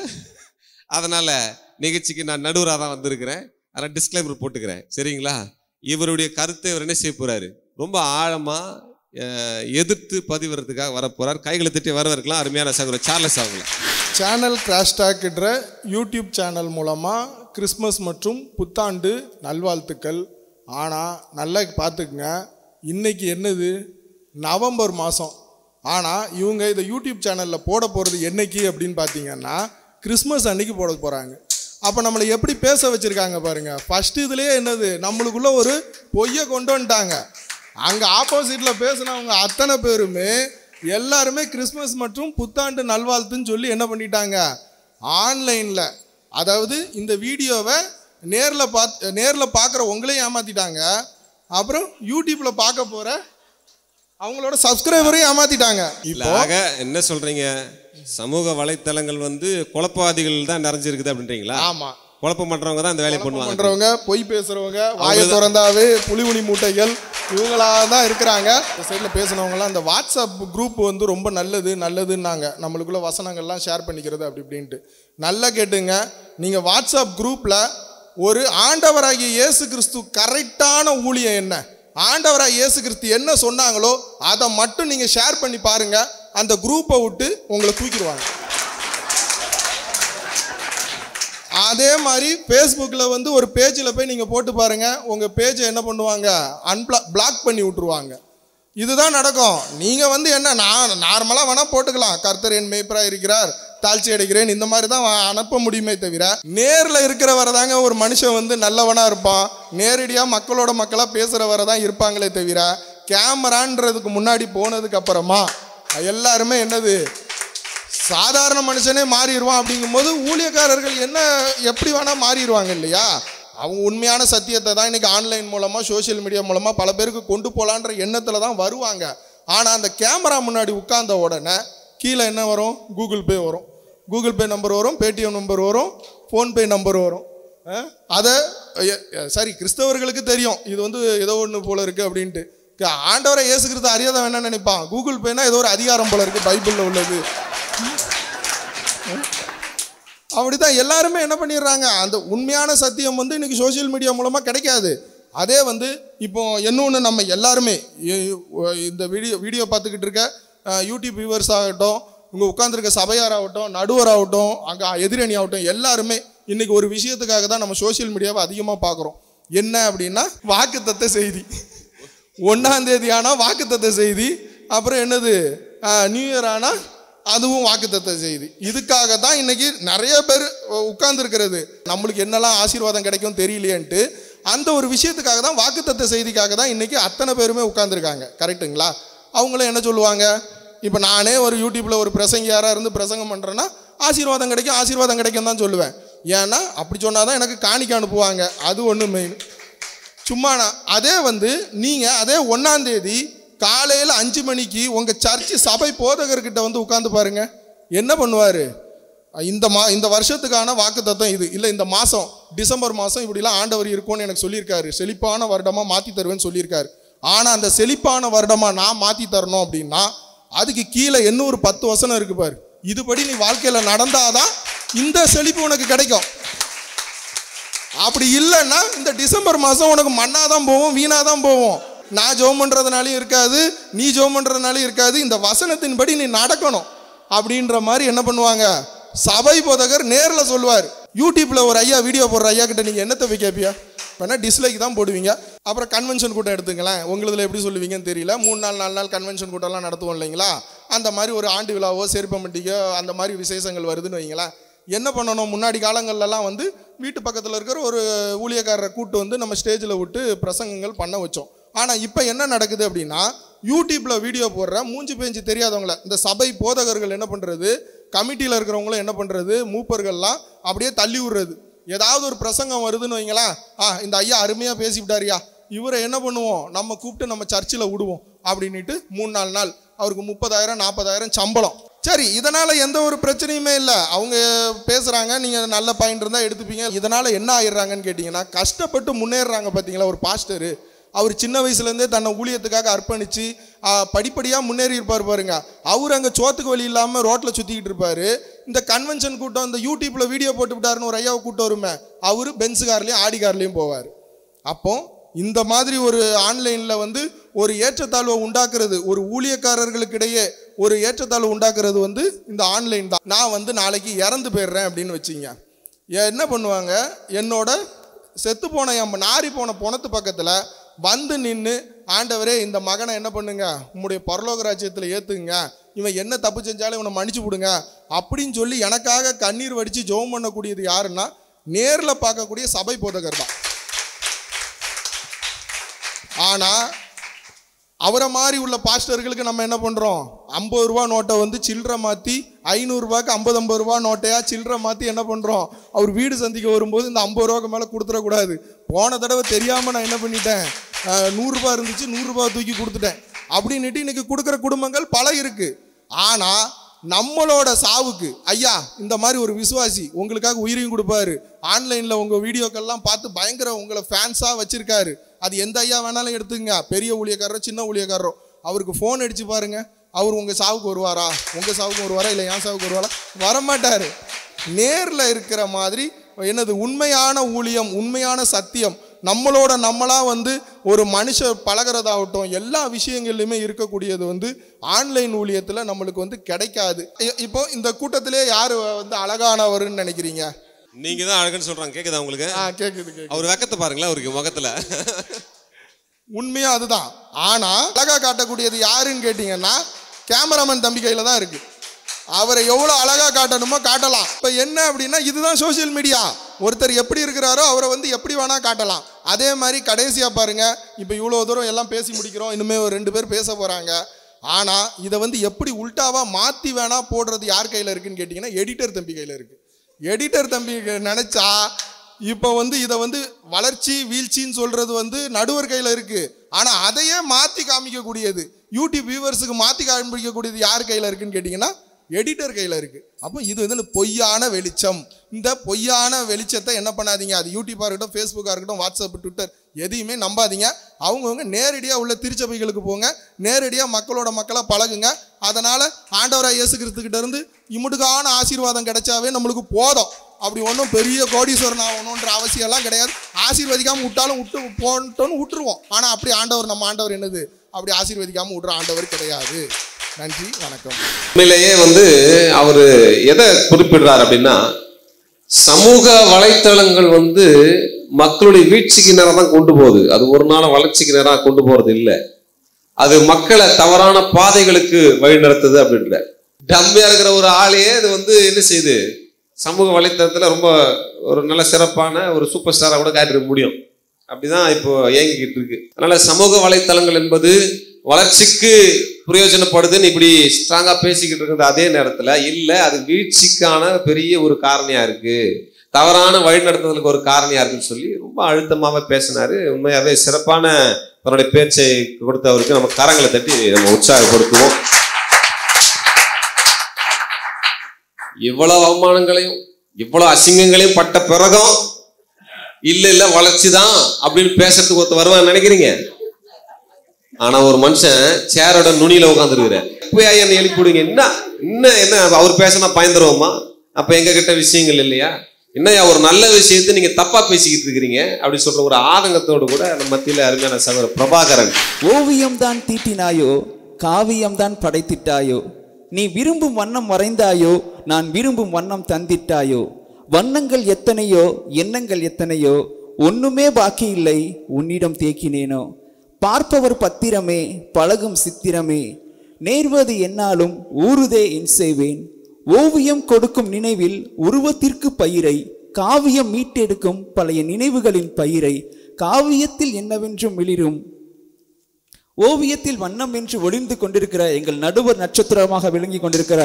அதனால் நிகழ்ச்சிக்கு நான் நடுவராக தான் வந்திருக்கிறேன் அதனால் டிஸ்க்ளைமர் போட்டுக்கிறேன் சரிங்களா இவருடைய கருத்தை இவர் என்ன செய்ய போறாரு ரொம்ப ஆழமாக எதிர்த்து பதிவுறதுக்காக வர போறார் கைகளை தட்டி வரவேற்கலாம் அருமையான சகோதரர் சார்லஸ் அவங்கள சேனல் கிராஷ்டாக் என்ற யூடியூப் சேனல் மூலமாக கிறிஸ்மஸ் மற்றும் புத்தாண்டு நல்வாழ்த்துக்கள் ஆனால் நல்லா பார்த்துக்குங்க இன்னைக்கு என்னது நவம்பர் மாதம் ஆனால் இவங்க இதை யூடியூப் சேனலில் போட போகிறது என்னைக்கு அப்படின்னு பார்த்தீங்கன்னா கிறிஸ்மஸ் அன்னைக்கு போட போகிறாங்க அப்போ நம்மளை எப்படி பேச வச்சுருக்காங்க பாருங்கள் ஃபஸ்ட்டு இதுலேயே என்னது நம்மளுக்குள்ள ஒரு பொய்யை கொண்டு வந்துட்டாங்க அங்கே ஆப்போசிட்டில் பேசுனவங்க அத்தனை பேருமே எல்லாருமே கிறிஸ்மஸ் மற்றும் புத்தாண்டு நல்வாழ்த்துன்னு சொல்லி என்ன பண்ணிட்டாங்க ஆன்லைனில் அதாவது இந்த வீடியோவை நேரில் பார்த்து நேரில் பார்க்குற உங்களையும் ஏமாற்றிட்டாங்க அப்புறம் யூடியூப்பில் பார்க்க போகிற அவங்களோட சப்ஸ்கிரைபரையும் ஏமாற்றிட்டாங்க இல்ல இப்போ ஆக என்ன சொல்றீங்க சமூக வலைத்தளங்கள் வந்து குழப்பவாதிகள் தான் நிறைஞ்சிருக்குது அப்படின்றீங்களா ஆமாம் குழப்பம் பண்றவங்க தான் இந்த வேலையை பண்ணுவாங்க பண்றவங்க பொய் பேசுறவங்க வாயை திறந்தாவே புலிமுனி மூட்டைகள் இவங்களா தான் இருக்கிறாங்க இந்த சைடில் பேசுனவங்கலாம் அந்த வாட்ஸ்அப் குரூப் வந்து ரொம்ப நல்லது நல்லதுன்னாங்க நம்மளுக்குள்ள வசனங்கள்லாம் ஷேர் பண்ணிக்கிறது அப்படி இப்படின்ட்டு நல்லா கேட்டுங்க நீங்கள் வாட்ஸ்அப் குரூப்பில் ஒரு ஆண்டவராகிய இயேசு கிறிஸ்து கரெக்டான ஊழியம் என்ன ஆண்டவராகிய இயேசு கிறிஸ்து என்ன சொன்னாங்களோ அதை மட்டும் நீங்கள் ஷேர் பண்ணி பாருங்க அந்த குரூப்பை விட்டு உங்களை தூக்கிடுவாங்க அதே மாதிரி ஃபேஸ்புக்கில் வந்து ஒரு பேஜில் போய் நீங்கள் போட்டு பாருங்கள் உங்கள் பேஜை என்ன பண்ணுவாங்க அன்பிளா பிளாக் பண்ணி விட்ருவாங்க இதுதான் நடக்கும் நீங்கள் வந்து என்ன நான் நார்மலாக வேணால் போட்டுக்கலாம் கர்த்தர் என் மேய்ப்பராக இருக்கிறார் தாழ்ச்சி அடைக்கிறேன் இந்த மாதிரி தான் அனுப்ப முடியுமே தவிர நேரில் இருக்கிறவரை தாங்க ஒரு மனுஷன் வந்து நல்லவனாக இருப்பான் நேரடியாக மக்களோட மக்களாக பேசுகிறவரை தான் இருப்பாங்களே தவிர கேமரான்றதுக்கு முன்னாடி போனதுக்கு அப்புறமா எல்லாருமே என்னது சாதாரண மனுஷனே மாறிடுவான் அப்படிங்கும்போது ஊழியக்காரர்கள் என்ன எப்படி வேணால் மாறிடுவாங்க இல்லையா அவங்க உண்மையான சத்தியத்தை தான் இன்னைக்கு ஆன்லைன் மூலமாக சோஷியல் மீடியா மூலமாக பல பேருக்கு கொண்டு போகலான்ற எண்ணத்தில் தான் வருவாங்க ஆனால் அந்த கேமரா முன்னாடி உட்கார்ந்த உடனே கீழே என்ன வரும் கூகுள் பே வரும் கூகுள் பே நம்பர் வரும் பேடிஎம் நம்பர் வரும் ஃபோன்பே நம்பர் வரும் அஹ், அதை எ- எ- சரி கிறிஸ்தவர்களுக்கு தெரியும் இது வந்து ஏதோ ஒன்று போல இருக்குது அப்படின்ட்டு க- ஆண்டவரை இயேசு கிறிஸ்து அறியாத வேணாம்னு நினைப்பான் கூகுள் பேனா ஏதோ ஒரு அதிகாரம் போல இருக்குது பைபிளில் உள்ளது அப்படிதான் எல்லாருமே என்ன பண்ணிடுறாங்க அந்த உண்மையான சத்தியம் வந்து இன்னைக்கு சோஷியல் மீடியா மூலமாக கிடைக்காது அதே வந்து இப்போ இன்னொன்று நம்ம எல்லாருமே இ- இந்த வீடியோ வீடியோ பார்த்துக்கிட்டு இருக்க அஹ், யூடியூப் வியூவர்ஸ் ஆகட்டும் இங்கே உட்காந்துருக்க சபையார் ஆகட்டும் நடுவர் ஆகட்டும் அங்கே எதிரணி ஆகட்டும் எல்லாருமே இன்னைக்கு ஒரு விஷயத்துக்காக தான் நம்ம சோஷியல் மீடியாவை அதிகமாக பார்க்குறோம் என்ன அப்படின்னா வாக்குத்தத்த செய்தி ஒன்றாம் தேதி ஆனால் வாக்குத்தத்த செய்தி அப்புறம் என்னது நியூ இயர் ஆனால் அதுவும் வாக்குத்தத்த செய்தி இதுக்காக தான் இன்னைக்கு நிறைய பேர் உட்கார்ந்துருக்கிறது நம்மளுக்கு என்னெல்லாம் ஆசீர்வாதம் கிடைக்கும் தெரியலையேன்ட்டு அந்த ஒரு விஷயத்துக்காக தான் வாக்குத்தத்த செய்திக்காக தான் இன்னைக்கு அத்தனை பேருமே உட்கார்ந்துருக்காங்க கரெக்ட்டுங்களா அவங்களும் என்ன சொல்லுவாங்க இப்போ நானே ஒரு யூடியூப்பில் ஒரு பிரசங்கியாராக இருந்து பிரசங்கம் பண்ணுறேன்னா ஆசீர்வாதம் கிடைக்கும் ஆசீர்வாதம் கிடைக்கும் தான் சொல்லுவேன் ஏன்னா அப்படி சொன்னால் தான் எனக்கு காணிக்க அனுப்புவாங்க அது ஒன்று மெயின் சும்மா நான் அதே வந்து நீங்கள் அதே ஒன்றாம் தேதி காலையில் அஞ்சு மணிக்கு உங்கள் சர்ச்சு சபை போதகர்கிட்ட வந்து உட்காந்து பாருங்க என்ன பண்ணுவார் இந்த மா இந்த வருஷத்துக்கான வாக்குத்தத்தம் இது இல்லை இந்த மாதம் டிசம்பர் மாதம் இப்படிலாம் ஆண்டவர் இருக்கும்னு எனக்கு சொல்லியிருக்காரு செழிப்பான வருடமாக மாற்றி தருவேன்னு சொல்லியிருக்காரு ஆனால் அந்த செழிப்பான வருடமாக நான் மாற்றி தரணும் அப்படின்னா அதுக்கு கீழே இன்னும் ஒரு பத்து வசனம் இருக்கு பாரு இதுபடி நீ வாழ்க்கையில் நடந்தாதான் இந்த செழிப்பு உனக்கு கிடைக்கும் அப்படி இல்லைன்னா இந்த டிசம்பர் மாதம் உனக்கு மண்ணாக தான் போவோம் வீணாக தான் போவோம் நான் ஜெபம் பண்ணுறதுனாலையும் இருக்காது நீ ஜெபம் பண்ணுறதுனாலையும் இருக்காது இந்த வசனத்தின்படி நீ நடக்கணும் அப்படின்ற மாதிரி என்ன பண்ணுவாங்க சபை போதகர் நேரில் சொல்லுவார் யூடியூப்பில் ஒரு ஐயா வீடியோ போடுற ஐயா கிட்ட நீங்கள் என்னத்தை போய் கேட்பியா வேணா டிஸ்லைக் தான் போடுவீங்க அப்புறம் கன்வென்ஷன் கூட்டம் எடுத்துங்களேன் உங்களுதுல எப்படி சொல்லுவீங்கன்னு தெரியல மூணு நாள் நாலு நாள் கன்வென்ஷன் கூட்டம்லாம் நடத்துவோம் இல்லைங்களா அந்த மாதிரி ஒரு ஆண்டு விழாவோ செருப்பமட்டிக்கோ அந்த மாதிரி விசேஷங்கள் வருதுன்னு வைங்களேன் என்ன பண்ணணும் முன்னாடி காலங்கள்லலாம் வந்து வீட்டு பக்கத்தில் இருக்கிற ஒரு ஊழியக்காரரை கூட்டு வந்து நம்ம ஸ்டேஜில் விட்டு பிரசங்கங்கள் பண்ண வச்சோம் ஆனால் இப்போ என்ன நடக்குது அப்படின்னா யூடியூப்பில் வீடியோ போடுற மூஞ்சி பேஞ்சு தெரியாதவங்கள இந்த சபை போதகர்கள் என்ன பண்ணுறது கமிட்டியில் இருக்கிறவங்களும் என்ன பண்ணுறது மூப்பர்கள்லாம் அப்படியே தள்ளி விடுறது ஏதாவது ஒரு பிரசங்கம் வருதுன்னு வைங்களேன் ஆ இந்த ஐயா அருமையாக பேசிவிட்டாரியா இவரை என்ன பண்ணுவோம் நம்ம கூப்பிட்டு நம்ம சர்ச்சில் விடுவோம் அப்படின்ட்டு மூணு நாலு நாள் அவருக்கு முப்பதாயிரம் நாற்பதாயிரம் சம்பளம் சரி இதனால் எந்த ஒரு பிரச்சனையுமே இல்லை அவங்க பேசுகிறாங்க நீங்கள் நல்ல பாயிண்ட் இருந்தால் எடுத்துப்பீங்க இதனால் என்ன ஆயிடுறாங்கன்னு கேட்டிங்கன்னா கஷ்டப்பட்டு முன்னேறுறாங்க பார்த்தீங்களா ஒரு பாஸ்டரு அவர் சின்ன வயசுலேருந்தே தன்னை ஊழியத்துக்காக அர்ப்பணித்து படிப்படியாக முன்னேறி இருப்பார் பாருங்க அவர் அங்கே சோத்துக்கு வழி இல்லாமல் ரோட்டில் சுற்றிக்கிட்டு இருப்பார் இந்த கன்வென்ஷன் கூட்டம் இந்த யூடியூப்பில் வீடியோ போட்டு விட்டாருன்னு ஒரு ஐயாவை கூட்டம் வருமே அவர் பென்ஸ் கார்லேயும் ஆடி கார்லேயும் போவார் அப்போ இந்த மாதிரி ஒரு ஆன்லைனில் வந்து ஒரு ஏற்றத்தாழ்வை உண்டாக்குறது ஒரு ஊழியக்காரர்களுக்கிடையே ஒரு ஏற்றத்தாழ்வு உண்டாக்குறது வந்து இந்த ஆன்லைன் தான் நான் வந்து நாளைக்கு இறந்து போயிடுறேன் அப்படின்னு வச்சிங்க என்ன பண்ணுவாங்க என்னோட செத்து போன என் நாரி போன பொணத்து பக்கத்தில் வந்து நின்று ஆண்டவரே இந்த மகனை என்ன பண்ணுங்க உம்முடைய பரலோக ராஜ்யத்தில் ஏற்றுங்க இவன் என்ன தப்பு செஞ்சாலும் இவனை மன்னிச்சு விடுங்க அப்படின்னு சொல்லி எனக்காக கண்ணீர் வடித்து ஜெபம் பண்ணக்கூடியது யாருன்னா நேரில் பார்க்கக்கூடிய சபை போதகர் தான் ஆனால் அவரை மாதிரி உள்ள பாஸ்டர்களுக்கு நம்ம என்ன பண்ணுறோம் ஐம்பது ரூபா நோட்டை வந்து சில்லற மாற்றி ஐநூறுரூவாக்கு ஐம்பது ஐம்பது ரூபா நோட்டையா சில்லற மாற்றி என்ன பண்ணுறோம் அவர் வீடு சந்திக்க வரும்போது இந்த ஐம்பது ரூபாக்கு மேலே கொடுத்துடக்கூடாது போன தடவை தெரியாமல் நான் என்ன பண்ணிட்டேன் அஹ், நூறுரூபா இருந்துச்சு நூறுரூபா தூக்கி கொடுத்துட்டேன் அப்படின்னுட்டு இன்னைக்கு கொடுக்குற குடும்பங்கள் பல இருக்குது ஆனால் நம்மளோட சாவுக்கு ஐயா இந்த மாதிரி ஒரு விசுவாசி உங்களுக்காக உயிரையும் கொடுப்பாரு ஆன்லைனில் உங்கள் வீடியோக்கள்லாம் பார்த்து பயங்கர உங்களை ஃபேன்ஸாக வச்சுருக்காரு அது எந்த ஐயா வேணாலும் எடுத்துங்க பெரிய ஊழியக்காரரோ சின்ன ஊழியக்காரரோ அவருக்கு ஃபோன் அடிச்சு பாருங்க அவர் உங்கள் சாவுக்கு வருவாரா உங்கள் சாவுக்கு வருவாரா இல்லை என் சாவுக்கு வருவாரா வரமாட்டார் நேரில் இருக்கிற மாதிரி என்னது உண்மையான ஊழியம் உண்மையான சத்தியம் நம்மளோட நம்மளா வந்து ஒரு மனுஷர் பழகிறதாகட்டும் எல்லா விஷயங்கள்லையுமே இருக்கக்கூடியது வந்து ஆன்லைன் ஊழியத்தில் நம்மளுக்கு வந்து கிடைக்காது இ- இப்போ இந்த கூட்டத்திலே யார் வந்து அழகானவர்னு நினைக்கிறீங்க நீங்க தான் அழகுன்னு சொல்றாங்க கேக்குதா உங்களுக்கு ஆ கேட்குது கேட்குது அவர் வெக்கத்தை பாருங்களேன் அவருக்கு முகத்துல உண்மையா அதுதான் ஆனா அழகா காட்டக்கூடியது யாருன்னு கேட்டீங்கன்னா கேமராமேன் தம்பி கையில தான் இருக்கு அவரை எவ்வளோ அழகா காட்டணுமோ காட்டலாம் இப்போ என்ன அப்படின்னா இதுதான் சோஷியல் மீடியா ஒருத்தர் எப்படி இருக்கிறாரோ அவரை வந்து எப்படி வேணா காட்டலாம் அதே மாதிரி கடைசியாக பாருங்க இப்போ இவ்வளோ தூரம் எல்லாம் பேசி முடிக்கிறோம் இனிமே ஒரு ரெண்டு பேர் பேச போகிறாங்க ஆனால் இதை வந்து எப்படி உல்டாவா மாற்றி வேணா போடுறது யார் கையில் இருக்குன்னு கேட்டிங்கன்னா எடிட்டர் தம்பி கையில் இருக்குது எடிட்டர் தம்பி நினச்சா இப்போ வந்து இதை வந்து வளர்ச்சி வீழ்ச்சின்னு சொல்கிறது வந்து நடுவர் கையில் இருக்குது ஆனால் அதையே மாற்றி காமிக்கக்கூடியது யூடியூப் வியூவர்ஸுக்கு மாற்றி காமிக்கக்கூடியது யார் கையில் இருக்குன்னு கேட்டிங்கன்னா எடிட்டர் கையில் இருக்குது அப்போ இது வந்து பொய்யான வெளிச்சம் இந்த பொய்யான வெளிச்சத்தை என்ன பண்ணாதீங்க அது யூடியூப்பாக இருக்கட்டும் ஃபேஸ்புக்காக இருக்கட்டும் வாட்ஸ்அப் ட்விட்டர் எதையுமே நம்பாதீங்க அவங்கவுங்க நேரடியாக உள்ள திருச்சபைகளுக்கு போங்க நேரடியாக மக்களோட மக்களாக பழகுங்க அதனால் ஆண்டவராக இயேசு கிறிஸ்துக்கிட்ட இருந்து இம்முட்டுக்கான ஆசீர்வாதம் கிடைச்சாவே நம்மளுக்கு போதும் அப்படி ஒன்றும் பெரிய கோடீஸ்வரன் ஆகணுன்ற அவசியம்லாம் கிடையாது ஆசீர்வதிக்காமல் விட்டாலும் விட்டு போட்டோன்னு விட்டுருவோம் ஆனால் அப்படி ஆண்டவர் நம்ம ஆண்டவர் என்னது அப்படி ஆசீர்வதிக்காமல் விட்ற ஆண்டவர் கிடையாது நன்றி வணக்கம் உண்மையிலேயே வந்து அவர் எதை குறிப்பிடுறார் அப்படின்னா சமூக வலைத்தளங்கள் வந்து மக்களுடைய வீழ்ச்சிக்கு நேரம் தான் கொண்டு போகுது அது ஒரு நாள் வளர்ச்சிக்கு நேரம் கொண்டு போறது இல்லை அது மக்களை தவறான பாதைகளுக்கு வழிநடத்துது அப்படின்ற டம்மியா இருக்கிற ஒரு ஆளையே அது வந்து என்ன செய்யுது சமூக வலைத்தளத்துல ரொம்ப ஒரு நல்ல சிறப்பான ஒரு சூப்பர் ஸ்டாரா கூட காட்டிட முடியும் அப்படிதான் இப்போ இயங்கிக்கிட்டு இருக்கு அதனால சமூக வலைத்தளங்கள் என்பது வளர்ச்சிக்கு பிரயோஜனப்படுதுன்னு இப்படி ஸ்ட்ராங்கா பேசிக்கிட்டு இருக்கிறது அதே நேரத்துல இல்ல அது வீழ்ச்சிக்கான பெரிய ஒரு காரணியா இருக்கு தவறான வழிநடத்துதலுக்கு ஒரு காரணியா இருக்குன்னு சொல்லி ரொம்ப அழுத்தமாவே பேசினாரு உண்மையாவே சிறப்பான தன்னுடைய பேச்சை கொடுத்தவருக்கு நம்ம கரங்களை தட்டி நம்ம உற்சாகப்படுத்துவோம் இவ்வளவு அவமானங்களையும் இவ்வளவு அசிங்கங்களையும் பட்ட பிறகும் இல்ல இல்ல வளர்ச்சி தான் அப்படின்னு பேசுறதுக்கு ஒருத்தர் வருவான்னு நினைக்கிறீங்க ஆனா ஒரு மனுஷன் சேரோட நுனியில உட்காந்துருக்கிறார் இப்பயா என்ன எழுப்பிடுங்க என்ன என்ன என்ன அவர் பேசினா பயந்துருவோமா அப்ப எங்க கிட்ட விஷயங்கள் இல்லையா என்னய்யா ஒரு நல்ல விஷயத்தை நீங்க தப்பா பேசிக்கிட்டு இருக்கிறீங்க அப்படி சொல்ற ஒரு ஆதங்கத்தோடு கூட நம்ம மத்தியில அருமையான சகோதரர் பிரபாகரன் ஓவியம்தான் தீட்டினாயோ காவியம்தான் படைத்திட்டாயோ நீ விரும்பும் வண்ணம் வரைந்தாயோ நான் விரும்பும் வண்ணம் தந்திட்டாயோ வண்ணங்கள் எத்தனையோ எண்ணங்கள் எத்தனையோ ஒண்ணுமே பாக்கி இல்லை உன்னிடம் தேக்கினேனோ பார்ப்பவர் பத்திரமே பழகும் சித்திரமே நேர்வது என்னாலும் ஊறுதே என் செய்வேன் ஓவியம் கொடுக்கும் நினைவில் உருவத்திற்கு பயிரை காவியம் மீட்டெடுக்கும் பழைய நினைவுகளின் பயிரை காவியத்தில் என்னவென்றும் மிளிரும் ஓவியத்தில் வண்ணம் என்று ஒளிந்து கொண்டிருக்கிற எங்கள் நடுவர் நட்சத்திரமாக விளங்கி கொண்டிருக்கிற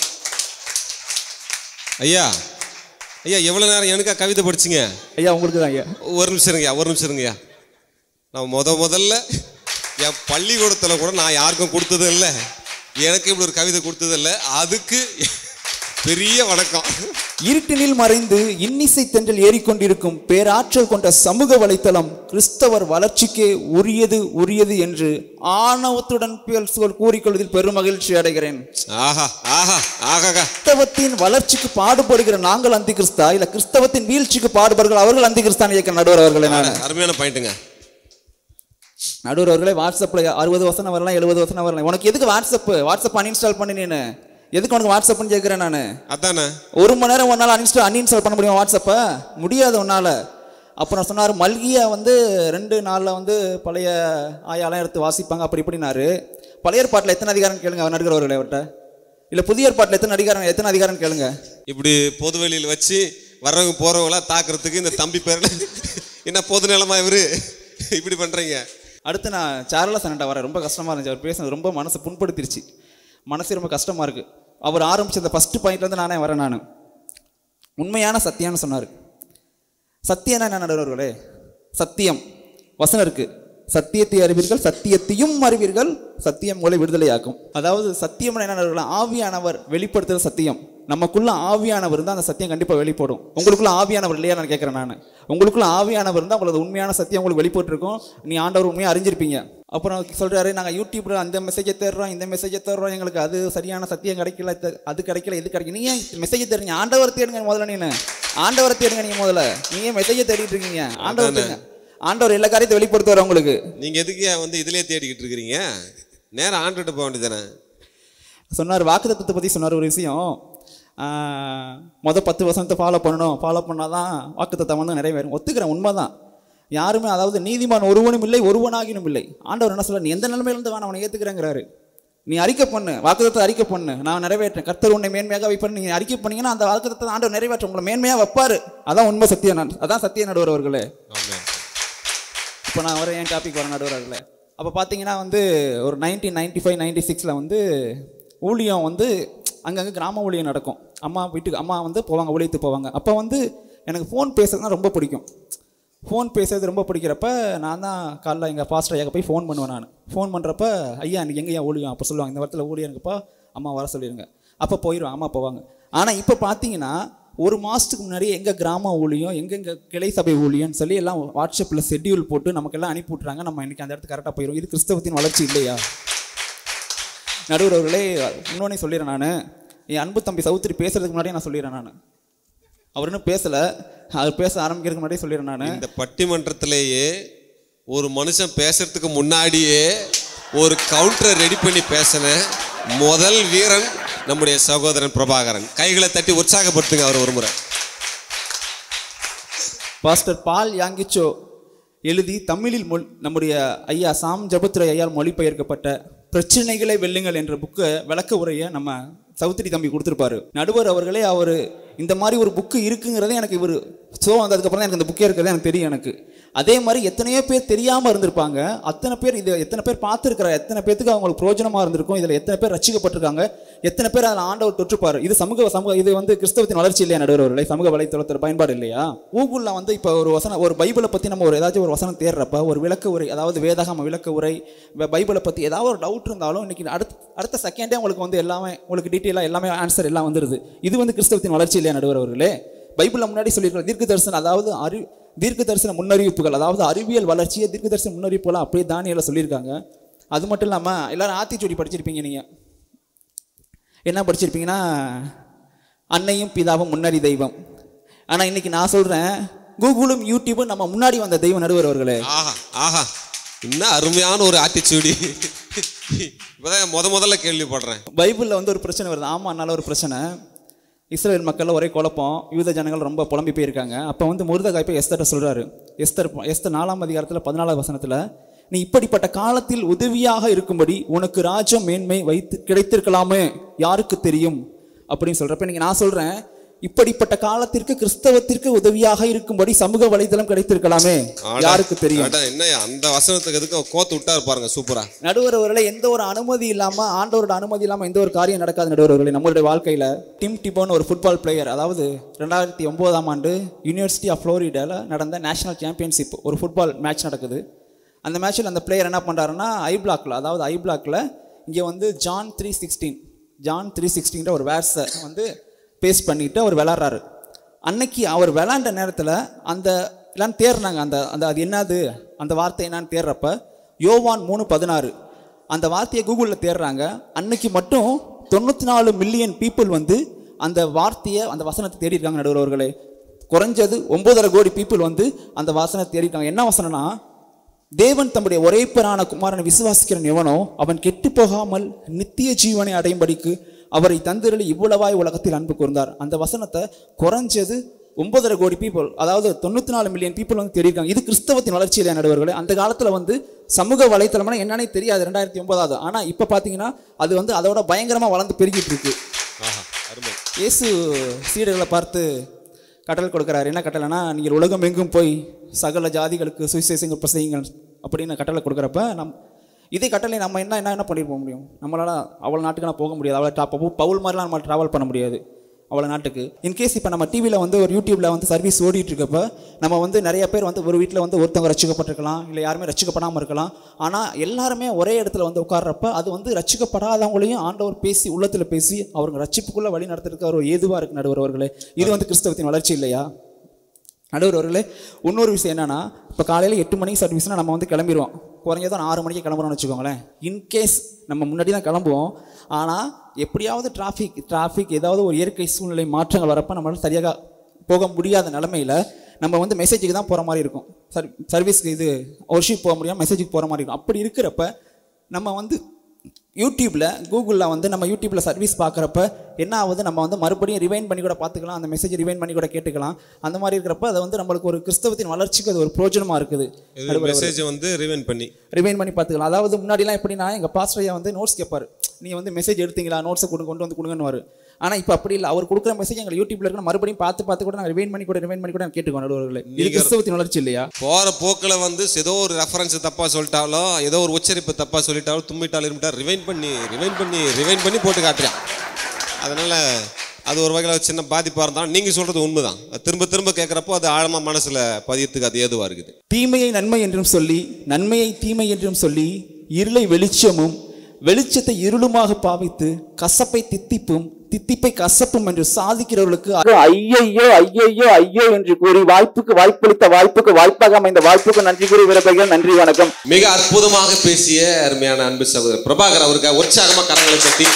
ஐயா ஐயா எவ்வளவு நேரம் எனக்கா கவிதை படிச்சீங்க ஐயா உங்களுக்கு தான் ஐயா ஒரு நிமிஷம் இருங்கய்யா ஒரு நிமிஷம் இருங்கய்யா நான் முத முதல்ல என் பள்ளிக்கூடத்தில் கூட நான் யாருக்கும் கொடுத்ததும் இல்லை எனக்கு இப்படி ஒரு கவிதை கொடுத்ததும் இல்லை அதுக்கு பெரிய வணக்கம் இருட்டினில் மறைந்து இன்னிசை தென்றல் ஏறிக்கொண்டிருக்கும் பேராற்றல் கொண்ட சமூக வலைத்தளம் கிறிஸ்தவர் வளர்ச்சிக்கே உரியது உரியது என்று ஆணவத்துடன் பேர் சொல் கூறிக்கொள்வதில் பெரும் மகிழ்ச்சி அடைகிறேன் ஆஹா ஆஹா ஆகாகா கிறிஸ்தவத்தின் வளர்ச்சிக்கு பாடுபடுகிற நாங்கள் அந்தி கிறிஸ்தா இல்ல கிறிஸ்தவத்தின் வீழ்ச்சிக்கு பாடுபடுகிற அவர்கள் அந்தி கிறிஸ்தான் இயக்க நடுவர் அவர்களே நான் அருமையான பாயிண்ட்டுங்க நடுவர் அவர்களே வாட்ஸ்அப்ல அறுபது வசனம் வரலாம் எழுபது வசனம் வரலாம் உனக்கு எதுக்கு வாட்ஸ்அப் வாட்ஸ்அப் அன்இன்ஸ்டால் பண்ணி நீனு எதுக்கு உனக்கு வாட்ஸ்அப்னு கேட்குறேன் நான் அதானே ஒரு மணி நேரம் ஒரு நாள் அன்இன்ஸ்டால் அன்இன்ஸ்டால் பண்ண முடியுமா வாட்ஸ்அப்பை முடியாது உன்னால் அப்புறம் சொன்னார் மல்கியா வந்து ரெண்டு நாளில் வந்து பழைய ஆயாலாம் எடுத்து வாசிப்பாங்க அப்படி இப்படினாரு பழைய ஏற்பாட்டில் எத்தனை அதிகாரம் கேளுங்க அவர் நடுக்கிறவர்களே அவர்கிட்ட இல்லை புதிய ஏற்பாட்டில் எத்தனை அதிகாரம் எத்தனை அதிகாரம் கேளுங்க இப்படி பொது வெளியில் வச்சு வர்றவங்க போறவங்களா தாக்குறதுக்கு இந்த தம்பி பேர் என்ன பொது நிலமா இவரு இப்படி பண்றீங்க அடுத்து நான் சாரலா சனண்டா வரேன் ரொம்ப கஷ்டமாக இருந்துச்சு அவர் பேசுனது ரொம்ப மனசை புண்படுத்திருச்சு மனசு ரொம்ப கஷ்டமாக இருக்குது அவர் ஆரம்பிச்ச அந்த ஃபஸ்ட்டு பாயிண்ட்லேருந்து நானே வரேன் நான் உண்மையான சத்தியம்னு சொன்னார் சத்தியம்னா என்ன நடுவர்களே சத்தியம் வசனம் இருக்கு சத்தியத்தை அறிவீர்கள் சத்தியத்தையும் அறிவீர்கள் சத்தியம் உங்களை விடுதலையாக்கும் அதாவது சத்தியம் என்ன நடுவர்களே? ஆவியானவர் வெளிப்படுத்துகிற சத்தியம் நமக்குள்ள ஆவியானவர் இருந்தால் அந்த சத்தியம் கண்டிப்பாக வெளிப்படும் உங்களுக்குள்ள ஆவியானவர் இல்லையா நான் கேட்குறேன் நான் உங்களுக்குள்ள ஆவியானவர் இருந்தால் உங்களுக்கு உண்மையான சத்தியம் உங்களுக்கு வெளிப்பட்டிருக்கும் நீ ஆண்டவர் உண்மையாக அறிஞ்சிருப்பீங்க அப்புறம் சொல்றாரு நாங்கள் யூடியூப்ல அந்த மெசேஜை தேடுறோம் இந்த மெசேஜை தேடுறோம் எங்களுக்கு அது சரியான சத்தியம் கிடைக்கல இது- அது கிடைக்கல இது கிடைக்கல நீங்க மெசேஜ் தேடுங்க ஆண்டவர் தேடுங்க முதல்ல நீ ஆண்டவரை தேடுங்க நீங்க முதல்ல நீங்க மெசேஜை தேடிட்டு இருக்கீங்க ஆண்டவர் தேடுங்க ஆண்டவர் எல்லா காரியத்தை வெளிப்படுத்துவார் உங்களுக்கு நீங்க எதுக்கு வந்து இதுலயே தேடிக்கிட்டு இருக்கிறீங்க நேரம் ஆண்டுட்டு போக வேண்டியதானே சொன்னார் வாக்குத்தத்தத்தை பற்றி சொன்னார் ஒரு விஷயம் ஆஹ், மொத பத்து வசனத்தை ஃபாலோ பண்ணணும் ஃபாலோ பண்ணால் தான் வாக்குத்தத்தம் வந்து நிறைவேறும் ஒத்துக்கிறேன் உண்மைதான் யாருமே அதாவது நீதிமான் ஒருவனும் இல்லை ஒருவனாகினும் இல்லை ஆண்டவர் என்ன சொல்ல நீ எந்த நிலைமையிலேருந்து வேணாம் அவனை ஏற்றுக்கிறேங்கிறாரு நீ அறிக்கை பண்ணு வாக்குத்தத்தை அறிக்கை பண்ணு நான் நிறைவேற்றேன் கர்த்தர் உன்னை மேன்மையாக வைப்பார் நீங்க அறிக்கை பண்ணீங்கன்னா அந்த வாக்குத்தத்தை ஆண்டவர் நிறைவேற்ற உங்களை மேன்மையாக வைப்பாரு அதான் உண்மை சத்திய நட- அதான் சத்திய நடுவர் அவர்களே ஆமென் இப்போ நான் வர என் டாபிக் வர நடுவரில் அப்போ பார்த்தீங்கன்னா வந்து ஒரு நைன்டீன் நைன்டி ஃபைவ் நைன்டி சிக்ஸில் வந்து ஊழியம் வந்து அங்கங்கே கிராம ஊழியம் நடக்கும் அம்மா வீட்டுக்கு அம்மா வந்து போவாங்க ஊழியத்துக்கு போவாங்க அப்போ வந்து எனக்கு ஃபோன் பேசுறதுனா ரொம்ப பிடிக்கும் ஃபோன் பேசுறது ரொம்ப பிடிக்கிறப்ப நான் தான் காலைல எங்கள் பாஸ்டர் ஐயாக்கு போய் ஃபோன் பண்ணுவேன் நான் ஃபோன் பண்ணுறப்ப ஐயா எனக்கு எங்கேயா ஊழியம் அப்போ சொல்லுவாங்க இந்த வாரத்தில் ஊழியம் இருக்குப்பா அம்மா வர சொல்லிடுங்க அப்போ போயிடும் அம்மா போவாங்க ஆனால் இப்போ பார்த்தீங்கன்னா ஒரு மாதத்துக்கு முன்னாடி எங்கள் கிராம ஊழியம் எங்கெங்க கிளை சபை ஊழியம்னு சொல்லி எல்லாம் வாட்ஸ்அப்பில் ஷெட்யூல் போட்டு நமக்கெல்லாம் அனுப்பி விட்றாங்க நம்ம இன்னைக்கு அந்த இடத்துக்கு கரெக்டாக போயிடும் இது கிறிஸ்தவத்தின் வளர்ச்சி இல்லையா நடுவர் அவர்களே இன்னொன்னே சொல்லிடுறேன் நான் என் அன்பு தம்பி சௌத்ரி பேசுறதுக்கு முன்னாடியே நான் சொல்லிடுறேன் நான் அவர் இன்னும் பேசலை அவர் பேச ஆரம்பிக்கிறதுக்கு முன்னாடியே சொல்லிடுறேன் நான் இந்த பட்டிமன்றத்திலேயே ஒரு மனுஷன் பேசுறதுக்கு முன்னாடியே ஒரு கவுண்டரை ரெடி பண்ணி பேசின முதல் வீரன் நம்முடைய சகோதரன் பிரபாகரன் கைகளை தட்டி உற்சாகப்படுத்துங்க அவர் ஒரு முறை பாஸ்டர் பால் யாங்கிச்சோ எழுதி தமிழில் மொழி நம்முடைய ஐயா சாம் ஜபத்துரை ஐயால் மொழிபெயர்க்கப்பட்ட பிரச்சனைகளை வெல்லுங்கள் என்ற புக்கை விளக்க உரையை நம்ம சௌத்ரி தம்பி கொடுத்துருப்பாரு நடுவர் அவர்களே அவர் இந்த மாதிரி ஒரு புக்கு இருக்குங்கிறதே எனக்கு இவர் ஸோ வந்ததுக்கப்புறம் தான் எனக்கு இந்த புக்கே இருக்கிறதே எனக்கு தெரியும் எனக்கு அதே மாதிரி எத்தனையோ பேர் தெரியாமல் இருந்திருப்பாங்க அத்தனை பேர் இது எத்தனை பேர் பார்த்துருக்கிற எத்தனை பேத்துக்கு அவங்களுக்கு பிரயோஜனமாக இருந்திருக்கும் இதில் எத்தனை பேர் ரசிக்கப்பட்டிருக்காங்க எத்தனை பேர் அதில் ஆண்டவர் தொற்றுப்பார் இது சமூக சமூக இது வந்து கிறிஸ்தவத்தின் வளர்ச்சி இல்லையா நடுவர் அவர்களே சமூக வலைத்தளத்தில் பயன்பாடு இல்லையா கூகுளில் வந்து இப்போ ஒரு வசனம் ஒரு பைபிளை பற்றி நம்ம ஒரு ஏதாச்சும் ஒரு வசனம் தேடுறப்ப ஒரு விளக்க உரை அதாவது வேதாகம விளக்க உரை ப- பைபிளை பற்றி ஏதாவது ஒரு டவுட் இருந்தாலும் இன்னைக்கு அடுத்த அடுத்த செகண்டே உங்களுக்கு வந்து எல்லாமே உங்களுக்கு டீட்டெயிலாக எல்லாமே ஆன்சர் எல்லாம் வந்துருது இது வந்து கிறிஸ்தவத்தின் வளர்ச்சி இல்லையா நடுவர் அவர்களே பைபிளில் முன்னாடி சொல்லியிருக்கிற தீர்க்க தரிசனம் அதாவது அறி தீர்க்க தரிசன முன்னறிவிப்புகள் அதாவது அறிவியல் வளர்ச்சியை தீர்க்க தரிசன முன்னறிவிப்புலாம் அப்படியே தானியல சொல்லியிருக்காங்க அது மட்டும் இல்லாமல் எல்லாரும் ஆத்திச்சூடி படிச்சிருப்பீங்க நீங்கள் என்ன படிச்சிருப்பீங்கன்னா அன்னையும் பிதாவும் முன்னறி தெய்வம் ஆனால் இன்னைக்கு நான் சொல்கிறேன் கூகுளும் யூடியூபும் நம்ம முன்னாடி வந்த தெய்வம் நடுவர் அவர்களே ஆஹா ஆஹா இன்னும் அருமையான ஒரு ஆத்திச்சூடி இப்போதான் முத முதல்ல கேள்விப்படுறேன் பைபிளில் வந்து ஒரு பிரச்சனை வருது ஆமானால ஒரு பிரச்சனை இஸ்ரேல் மக்கள் ஒரே குழப்பம் யூத ஜனங்கள் ரொம்ப புலம்பி போயிருக்காங்க அப்போ வந்து முருதகாய் போய் எஸ்தர்ட்ட சொல்கிறாரு எஸ்தர் எஸ்தர் நாலாம் அதிகாரத்தில் பதினாலாவது வசனத்தில் நீ இப்படிப்பட்ட காலத்தில் உதவியாக இருக்கும்படி உனக்கு ராஜ்யம் மேன்மை வைத்து கிடைத்திருக்கலாமே யாருக்கு தெரியும் அப்படின்னு சொல்கிறப்ப இன்னைக்கு நான் சொல்கிறேன் இப்படிப்பட்ட காலத்திற்கு கிறிஸ்தவத்திற்கு உதவியாக இருக்கும்படி சமூக வலைதளம் கிடைத்திருக்கலாமே யாருக்கு தெரியும் அட, என்னய்யா அந்த வசனத்துக்கு எதுக்கும் கோத்து விட்டாரு பாருங்க சூப்பரா நடுவர் அவர்களே எந்த ஒரு அனுமதி இல்லாம ஆண்டவரோட அனுமதி இல்லாம எந்த ஒரு காரியம் நடக்காது நடுவர் அவர்களே நம்மளுடைய வாழ்க்கையில டிம் டிபோன் ஒரு ஃபுட்பால் பிளேயர் அதாவது ரெண்டாயிரத்தி ஒன்பதாம் ஆண்டு யூனிவர்சிட்டி ஆஃப் ஃப்ளோரிடால நடந்த நேஷனல் சாம்பியன்ஷிப் ஒரு ஃபுட்பால் மேட்ச் நடக்குது அந்த மேட்ச்சில் அந்த பிளேயர் என்ன பண்ணுறாருன்னா ஐ பிளாக்ல அதாவது ஐ பிளாக்ல இங்கே வந்து John three sixteen John three சிக்ஸ்டீன்ற ஒரு வேர்ஸை வந்து பேஸ்ட் பண்ணிட்டு அவர் விளாட்றாரு அன்னைக்கு அவர் விளாண்ட நேரத்தில் அந்த எல்லாம் தேர்னாங்க அந்த அந்த அது என்னது அந்த வார்த்தை என்னன்னு தேடுறப்ப யோவான் மூணு பதினாறு அந்த வார்த்தையை கூகுளில் தேடுறாங்க அன்னைக்கு மட்டும் தொண்ணூற்றி நாலு மில்லியன் பீப்புள் வந்து அந்த வார்த்தையை அந்த வசனத்தை தேடி இருக்காங்க நடுவர் அவர்களே குறைஞ்சது ஒன்பதரை கோடி பீப்புள் வந்து அந்த வசனத்தை தேடி இருக்காங்க என்ன வசனம்னா தேவன் தம்முடைய ஒரே பேரான குமாரனை விசுவாசிக்கிறன் எவனோ அவன் கெட்டு போகாமல் நித்திய ஜீவனை அடையும்படிக்கு அவரை தந்திரளி இவ்வளவாய் உலகத்தில் அன்பு கூர்ந்தார் அந்த வசனத்தை குறைஞ்சது ஒன்பதரை கோடி பீப்புள் அதாவது தொண்ணூற்றி நாலு மில்லியன் பீப்புள் வந்து தெரியிருக்காங்க இது கிறிஸ்தவத்தின் வளர்ச்சியில நடுவர்களே அந்த காலத்தில் வந்து சமூக வலைத்தளம்னா என்னன்னே தெரியாது ரெண்டாயிரத்தி ஒன்பதாவது ஆனால் இப்போ பார்த்தீங்கன்னா அது வந்து அதோட பயங்கரமாக வளர்ந்து பெருகிட்டு இருக்கு ஆஹா அருமை இயேசு சீடர்களை பார்த்து கட்டளை கொடுக்குறாரு என்ன கட்டளைனா நீங்கள் உலகம் எங்கும் போய் சகல ஜாதிகளுக்கு சுவிசேஷங்கள் பிரசையுங்கள் அப்படின்னு கட்டளை கொடுக்குறப்ப நம் இதே கட்டளை நம்ம என்ன என்ன என்ன பண்ணிட்டு போக முடியும் நம்மளால அவ்வளோ நாட்டுக்கெல்லாம் போக முடியாது அவ்வளோ டாப் பவுல் மாதிரிலாம் நம்ம ட்ராவல் பண்ண முடியாது அவ்வளோ நாட்டுக்கு இன்கேஸ் இப்போ நம்ம டிவியில் வந்து ஒரு யூடியூப்பில் வந்து சர்வீஸ் ஓடிட்டு இருக்கப்ப நம்ம வந்து நிறைய பேர் வந்து ஒரு வீட்டில் வந்து ஒருத்தவங்க ரசிக்கப்பட்டிருக்கலாம் இல்லை யாருமே ரசிக்கப்படாமல் இருக்கலாம் ஆனால் எல்லாருமே ஒரே இடத்துல வந்து உட்கார்றப்ப அது வந்து ரசிக்கப்படாதவங்களையும் ஆண்டவர் பேசி உள்ளத்தில் பேசி அவங்க ரட்சிப்புக்குள்ளே வழி நடத்துறதுக்கு ஒரு ஏதுவாக இருக்கு நடுவர் அவர்களே இது வந்து கிறிஸ்தவத்தின் வளர்ச்சி இல்லையா நடுவர் அவர்களே இன்னொரு விஷயம் என்னன்னா இப்போ காலையில் எட்டு மணிக்கு சர்வீஸ்னால் நம்ம வந்து கிளம்பிடுவோம் குறைஞ்சதும் ஆறு மணிக்கு கிளம்புறோம்னு வச்சுக்கோங்களேன் இன்கேஸ் நம்ம முன்னாடி தான் கிளம்புவோம் ஆனால் எப்படியாவது டிராஃபிக் டிராஃபிக் ஏதாவது ஒரு இயற்கை சூழ்நிலை மாற்றங்கள் வரப்போ நம்மளால சரியாக போக முடியாத நிலமையில நம்ம வந்து மெசேஜுக்கு தான் போகிற மாதிரி இருக்கும் சர் சர்வீஸ்க்கு இது ஒர்ஷிப் போக முடியாமல் மெசேஜுக்கு போகிற மாதிரி இருக்கும் அப்படி இருக்கிறப்ப நம்ம வந்து யூடியூப்பில் கூகுளில் வந்து நம்ம யூடியூப்பில் சர்வீஸ் பார்க்குறப்ப என்ன ஆகுது நம்ம வந்து மறுபடியும் ரிவைன் பண்ணி கூட பார்த்துக்கலாம் அந்த மெசேஜ் ரிவைன் பண்ணி கூட கேட்டுக்கலாம் அந்த மாதிரி இருக்கிறப்ப அது வந்து நம்மளுக்கு ஒரு கிறிஸ்தவத்தின் வளர்ச்சிக்கு அது ஒரு பிரோஜனமாக இருக்குது இது மெசேஜ் வந்து ரிவென் பண்ணி ரிவைன் பண்ணி பார்த்துக்கலாம் அதாவது முன்னாடிலாம் எப்படின்னா எங்கள் பாஸ்டரையா வந்து நோட்ஸ் கேட்பாரு நீங்கள் வந்து மெசேஜ் எடுத்தீங்களா நோட்ஸை கொண்டு கொண்டு வந்து கொடுங்கன்னு ஆனால் இப்போ அப்படி இல்லை அவர் கொடுக்குற மெசேஜ் எங்கள் யூடியூப்ல இருக்கு மறுபடியும் பார்த்து பார்த்து கூட நாங்கள் ரிவைன் பண்ணி கூட ரிவைன் பண்ணி கூட கேட்டுக்கோம் நடுவர்களே இது நீங்க- கிறிஸ்தவத்தின் வளர்ச்சி இல்லையா போற போக்கில் வந்து ஏதோ ஒரு ரெஃபரன்ஸ் தப்பா சொல்லிட்டாலோ ஏதோ ஒரு உச்சரிப்பு தப்பா சொல்லிட்டாலோ தும்மிட்டாலும் இருமிட்டாலும் ரிவைன் பண்ணி ரிவைன் பண்ணி ரிவைன் பண்ணி போட்டு காட்டுறான் அதனால அது ஒரு வகையில் சின்ன பாதிப்பாக இருந்தாலும் நீங்கள் சொல்கிறது உண்மைதான் அது திரும்ப திரும்ப கேட்குறப்போ அது ஆழமாக மனசில் பதியத்துக்கு அது ஏதுவாக இருக்குது தீமையை நன்மை என்றும் சொல்லி நன்மையை தீமை என்றும் சொல்லி இருளை வெளிச்சமும் வெளிச்சத்தை இருளுமாக பாவித்து கசப்பை தித்திப்பும் தித்திப்பை கசப்பும் என்று சாதிக்கிறவர்களுக்கு ஐயையோ ஐயையோ ஐயோ என்று கூறி வாய்ப்புக்கு வாய்ப்பளித்த வாய்ப்புக்கு வாய்ப்பாக அமைந்த வாய்ப்புக்கு நன்றி கூறி விரும்புகிறேன் நன்றி வணக்கம் மிக அற்புதமாக பேசிய அருமையான அன்பு சகோதரர் பிரபாகர் அவருக்கு உற்சாகமாக கரங்களை தட்டி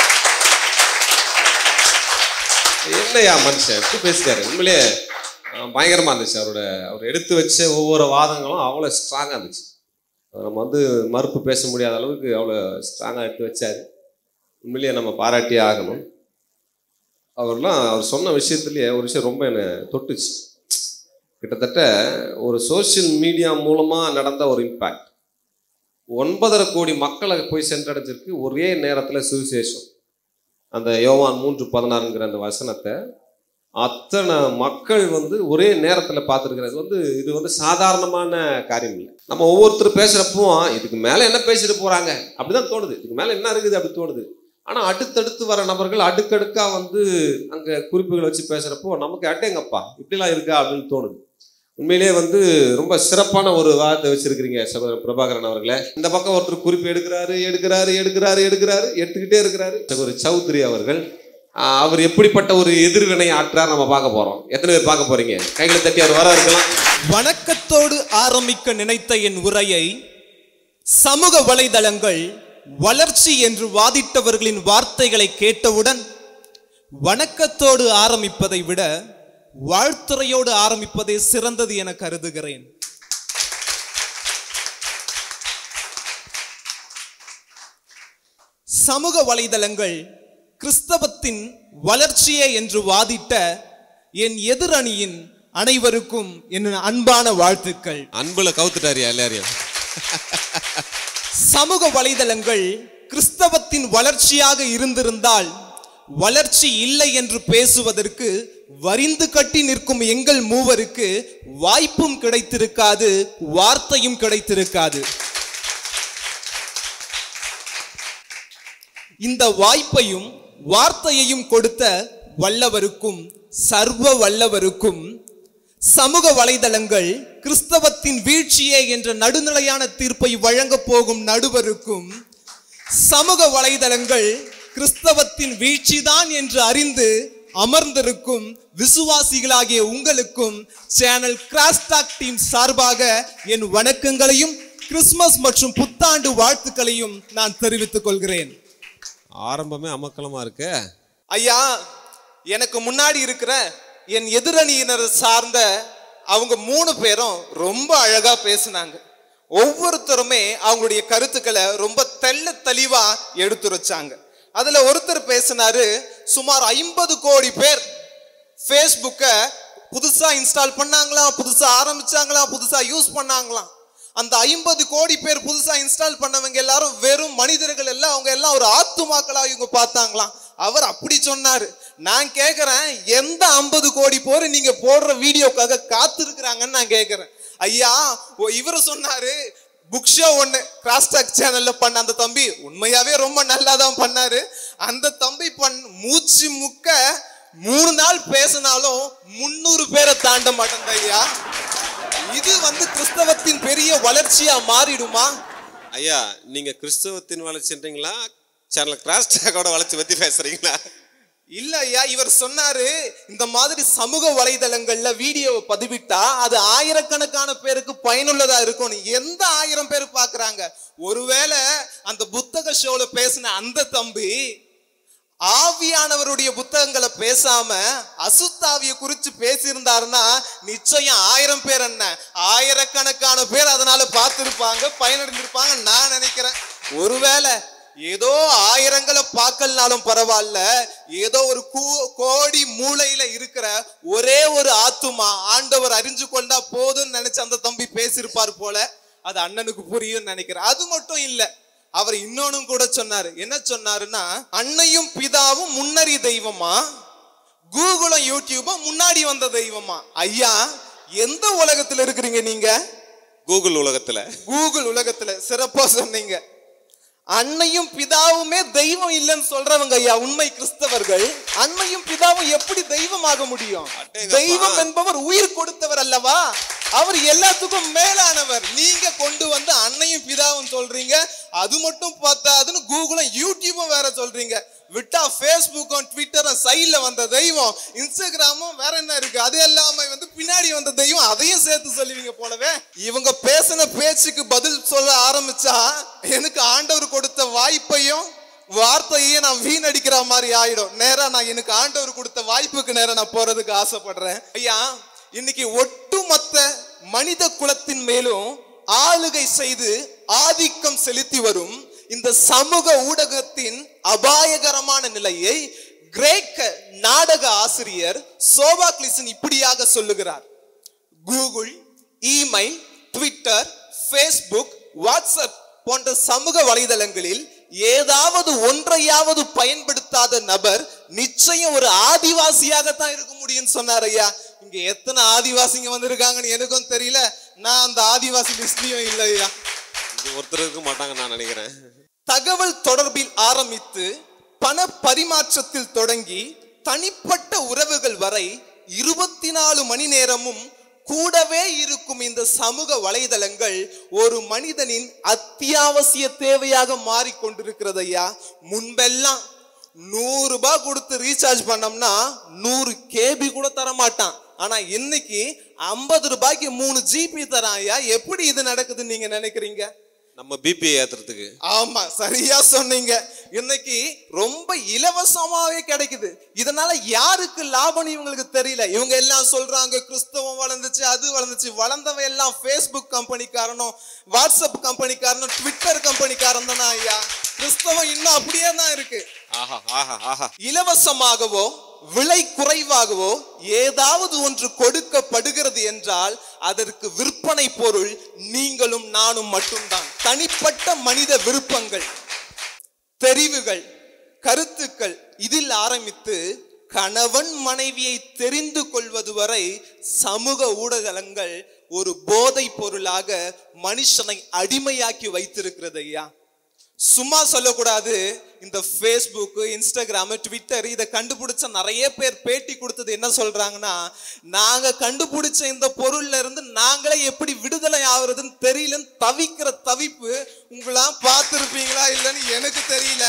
என்னையா மனுஷன் எப்படி பேசிட்டாரு உண்மையிலேயே அஹ், பயங்கரமா இருந்துச்சு அவரோட அவர் எடுத்து வச்ச ஒவ்வொரு வாதங்களும் அவ்வளோ ஸ்ட்ராங்காக இருந்துச்சு அதை நம்ம வந்து மறுப்பு பேச முடியாத அளவுக்கு அவ்வளோ ஸ்ட்ராங்காக எடுத்து வச்சாரு உண்மையிலேயே நம்ம பாராட்டியே ஆகணும் அவர்லாம் அவர் சொன்ன விஷயத்துலயே ஒரு விஷயம் ரொம்ப என்னை தொட்டுச்சு கிட்டத்தட்ட ஒரு சோஷியல் மீடியா மூலமாக நடந்த ஒரு இம்பேக்ட் ஒன்பதரை கோடி மக்களை போய் சென்றடைஞ்சிருக்கு ஒரே நேரத்தில் சுவிசேஷம் அந்த யோவான் மூன்று பதினாறுங்கிற அந்த வசனத்தை அத்தனை மக்கள் வந்து ஒரே நேரத்தில் பார்த்துருக்கிறது வந்து இது வந்து சாதாரணமான காரியம் இல்லை நம்ம ஒவ்வொருத்தர் பேசுகிறப்போ இதுக்கு மேலே என்ன பேசிட்டு போகிறாங்க அப்படிதான் தோணுது இதுக்கு மேலே என்ன இருக்குது அப்படி தோணுது ஆனால் அடுத்தடுத்து வர நபர்கள் அடுக்கடுக்காக வந்து அங்கே குறிப்புகள் வச்சு பேசுகிறப்போ நமக்கு அட்டேங்கப்பா இப்படிலாம் இருக்கா அப்படின்னு தோணுது உண்மையிலேயே வந்து ரொம்ப சிறப்பான ஒரு வார்த்தை வச்சிருக்கிறீங்க சகோதரர் பிரபாகரன் அவர்களே இந்த பக்கம் ஒருத்தர் குறிப்பு எடுக்கிறாரு எடுக்கிறாரு எடுக்கிறாரு எடுக்கிறாரு எடுத்துக்கிட்டே இருக்கிறாரு சகோதரர் சௌத்ரி அவர்கள் ஆஹ், அவர் எப்படிப்பட்ட ஒரு எதிர்வினை ஆற்றார் நம்ம பார்க்க போறோம் எத்தனை பேர் பார்க்க போறீங்க கைகளை தட்டி அவர் வர இருக்கலாம் வணக்கத்தோடு ஆரம்பிக்க நினைத்த என் உரையை சமூக வலைதளங்கள் வளர்ச்சி என்று வாதிட்டவர்களின் வார்த்தைகளை கேட்டவுடன் வணக்கத்தோடு ஆரம்பிப்பதை விட வாழ்த்துறையோடு ஆரம்பிப்பதே சிறந்தது என கருதுகிறேன் சமூக வலைதளங்கள் கிறிஸ்தவத்தின் வளர்ச்சியே என்று வாதிட்ட என் எதிரணியின் அனைவருக்கும் என் அன்பான வாழ்த்துக்கள் அன்புல கவுத்துட்டாரியா எல்லாரையும் சமூக வலைதளங்கள் கிறிஸ்தவத்தின் வளர்ச்சியாக இருந்திருந்தால் வளர்ச்சி இல்லை என்று பேசுவதற்கு வரிந்து கட்டி நிற்கும் எங்கள் மூவருக்கு வாய்ப்பும் கிடைத்திருக்காது வார்த்தையும் கிடைத்திருக்காது இந்த வாய்ப்பையும் வார்த்தையையும் கொடுத்த வல்லவருக்கும் சர்வ வல்லவருக்கும் சமூக வலைதளங்கள் கிறிஸ்தவத்தின் வீழ்ச்சியே என்ற நடுநிலையான தீர்ப்பை வழங்கப் போகும் நடுவருக்கும் சமூக வலைதளங்கள் கிறிஸ்தவத்தின் வீழ்ச்சிதான் என்று அறிந்து அமர்ந்திருக்கும் விசுவாசிகளாகிய உங்களுக்கும் சேனல் கிராஸ்டாக் டீம் சார்பாக என் வணக்கங்களையும் கிறிஸ்மஸ் மற்றும் புத்தாண்டு வாழ்த்துக்களையும் நான் தெரிவித்துக் கொள்கிறேன் ஆரம்பமே அமக்கலமா இருக்கு ஐயா எனக்கு முன்னாடி இருக்கிற என் எதிரணியினர் சார்ந்த அவங்க மூணு பேரும் ரொம்ப அழகா பேசுனாங்க ஒவ்வொருத்தருமே அவங்களுடைய கருத்துக்களை ரொம்ப தெள்ள தெளிவா எடுத்துரைச்சாங்க அதுல ஒருத்தர் பேசினாரு சுமார் ஐம்பது கோடி பேர் ஃபேஸ்புக்கை புதுசா இன்ஸ்டால் பண்ணாங்களாம் புதுசா ஆரம்பிச்சாங்களாம் புதுசா யூஸ் பண்ணாங்களாம் அந்த ஐம்பது கோடி பேர் புதுசா இன்ஸ்டால் பண்ணவங்க எல்லாரும் வெறும் மனிதர்கள் எல்லாம் அவங்க எல்லாம் ஒரு ஆத்துமாக்களா இவங்க பார்த்தாங்களாம் அவர் அப்படி சொன்னாரு நான் கேட்கிறேன் எந்த ஐம்பது கோடி பேர் நீங்க போடுற வீடியோக்காக காத்திருக்கிறாங்கன்னு நான் கேட்கிறேன் ஐயா ஓ இவர் சொன்னாரு புக் ஷோ ஒன்று கிராஸ்டாக் சேனல்ல பண்ண அந்த தம்பி உண்மையாவே ரொம்ப நல்லா தான் பண்ணாரு அந்த தம்பி பண் மூச்சு முக்க மூணு நாள் பேசினாலும் முந்நூறு பேரை தாண்ட மாட்டேன் ஐயா இது வந்து கிறிஸ்தவத்தின் பெரிய வளர்ச்சியா மாறிடுமா ஐயா நீங்க கிறிஸ்தவத்தின் வளர்ச்சின்றீங்களா சேனல் கிராஸ் டாக்கோட வளர்ச்சி பத்தி பேசுறீங்களா இல்ல ஐயா இவர் சொன்னாரு இந்த மாதிரி சமூக வலைதளங்கள்ல வீடியோவை பதிவிட்டா அது ஆயிரக்கணக்கான பேருக்கு பயனுள்ளதா இருக்கும் எந்த ஆயிரம் பேர் பாக்குறாங்க ஒருவேளை அந்த புத்தக ஷோல பேசின அந்த தம்பி ஆவியானவருடைய புத்தகங்களை பேசாம அசுத்தாவிய குறிச்சு பேசியிருந்தாருன்னா நிச்சயம் ஆயிரம் பேர் என்ன ஆயிரக்கணக்கான பேர் அதனால பார்த்திருப்பாங்க பயனடைந்திருப்பாங்க நான் நினைக்கிறேன் ஒருவேளை ஏதோ ஆயிரங்களை பார்க்கலனாலும் பரவாயில்ல ஏதோ ஒரு கூ- கோடி மூளையில இருக்கிற ஒரே ஒரு ஆத்துமா ஆண்டவர் அறிஞ்சு கொண்டா போதும்னு நினைச்சு அந்த தம்பி பேசியிருப்பார் போல அது அண்ணனுக்கு புரியும் நினைக்கிறேன் அது மட்டும் இல்ல அவர் இன்னொன்னும் கூட சொன்னாரு என்ன சொன்னாருன்னா அன்னையும் பிதாவும் முன்னறி தெய்வமா கூகுளும் யூடியூபும் முன்னாடி வந்த தெய்வமா ஐயா எந்த உலகத்துல இருக்கிறீங்க நீங்க கூகுள் உலகத்துல கூகுள் உலகத்துல சிறப்பா சொன்னீங்க அன்னையும் பிதாவுமே தெய்வம் இல்லைன்னு சொல்றவங்க ஐயா உண்மை கிறிஸ்தவர்கள் அன்னையும் பிதாவும் எப்படி தெய்வமாக முடியும் அடேங்கப்பா. தெய்வம் என்பவர் உயிர் கொடுத்தவர் அல்லவா அவர் எல்லாத்துக்கும் மேலானவர் நீங்க கொண்டு வந்து அன்னையும் பிதாவும் சொல்றீங்க அது மட்டும் பார்த்தாதுன்னு கூகுளும் யூடியூபும் வேற சொல்றீங்க விட்டா ஃபேஸ்புக்கும் ட்விட்டரும் சைட்ல வந்த தெய்வம் இன்ஸ்டாகிராமும் வேற என்ன இருக்கு அது எல்லாமே வந்து பின்னாடி வந்த தெய்வம் அதையும் சேர்த்து சொல்லுவீங்க போலவே இவங்க பேசின பேச்சுக்கு பதில் சொல்ல ஆரம்பிச்சா எனக்கு ஆண்டவர் கொடுத்த வாய்ப்பையும் வார்த்தையும் நான் வீணடிக்கிற மாதிரி ஆயிடும் நேரா நான் எனக்கு ஆண்டவர் கொடுத்த வாய்ப்புக்கு நேரா நான் போறதுக்கு ஆசைப்படுறேன் ஐயா இன்னைக்கு ஒட்டுமொத்த மனித குலத்தின் மேலும் ஆளுகை செய்து ஆதிக்கம் செலுத்தி வரும் இந்த சமூக ஊடகத்தின் அபாயகரமான நிலையை கிரேக்க நாடக ஆசிரியர் சோபாக்லிசன் இப்படியாக சொல்லுகிறார் Google email Twitter Facebook WhatsApp போன்ற சமூக வலைதளங்களில் ஏதாவது ஒன்றையாவது பயன்படுத்தாத நபர் நிச்சயம் ஒரு ஆதிவாசியாகத்தான் இருக்க முடியும்னு சொன்னார் ஐயா இங்க எத்தனை ஆதிவாசிங்க வந்திருக்காங்கன்னு எனக்கும் தெரியல நான் அந்த ஆதிவாசி லிஸ்ட்லயும் இல்லை ஐயா இது ஒருத்தர் இருக்க மாட்டாங்க நான் நினைக்கிறேன் தகவல் தொடர்பில் ஆரம்பித்து பண பரிமாற்றத்தில் தொடங்கி தனிப்பட்ட உறவுகள் வரை இருபத்தி நாலு மணி நேரமும் கூடவே இருக்கும் இந்த சமூக வலைதளங்கள் ஒரு மனிதனின் அத்தியாவசிய தேவையாக மாறிக்கொண்டிருக்கிறது ஐயா முன்பெல்லாம் நூறு ரூபாய் கொடுத்து ரீசார்ஜ் பண்ணோம்னா நூறு கேபி கூட தர மாட்டான் ஆனா இன்னைக்கு ஐம்பது ரூபாய்க்கு மூணு ஜிபி தரான் ஐயா எப்படி இது நடக்குதுன்னு நீங்க நினைக்கிறீங்க நம்ம பிபி ஏத்துறதுக்கு ஆமா சரியா சொன்னீங்க இன்னைக்கு ரொம்ப இலவசமாவே கிடைக்குது இதனால யாருக்கு லாபம்னு இவங்களுக்கு தெரியல இவங்க எல்லாம் சொல்றாங்க கிறிஸ்தவம் வளர்ந்துச்சு அது வளர்ந்துச்சு வளர்ந்தவன் எல்லாம் ஃபேஸ்புக் கம்பெனிக்காரனும் வாட்ஸ்அப் கம்பெனிக்காரனும் ட்விட்டர் கம்பெனிக்காரன் தானே ஐயா கிறிஸ்தவம் இன்னும் அப்படியே தான் இருக்கு ஆஹா ஆஹா ஆஹா இலவசமாகவோ விலை குறைவாகவோ ஏதாவது ஒன்று கொடுக்கப்படுகிறது என்றால் அதற்கு விற்பனை பொருள் நீங்களும் நானும் மட்டும்தான் தனிப்பட்ட மனித விருப்பங்கள் தெரிவுகள் கருத்துக்கள் இதில் ஆரம்பித்து கணவன் மனைவியை தெரிந்து கொள்வது வரை சமூக ஊடகங்கள் ஒரு போதை பொருளாக மனுஷனை அடிமையாக்கி வைத்திருக்கிறது ஐயா சும்மா சொல்லக்கூடாது இந்த ஃபேஸ்புக் இன்ஸ்டாகிராம் ட்விட்டர் இதை கண்டுபிடிச்ச நிறைய பேர் பேட்டி கொடுத்தது என்ன சொல்றாங்கன்னா நாங்க கண்டுபிடிச்ச இந்த பொருள்ல இருந்து நாங்களே எப்படி விடுதலை ஆகுறதுன்னு தெரியலன்னு தவிக்கிற தவிப்பு உங்களாம் பார்த்துருப்பீங்களா இல்லைன்னு எனக்கு தெரியல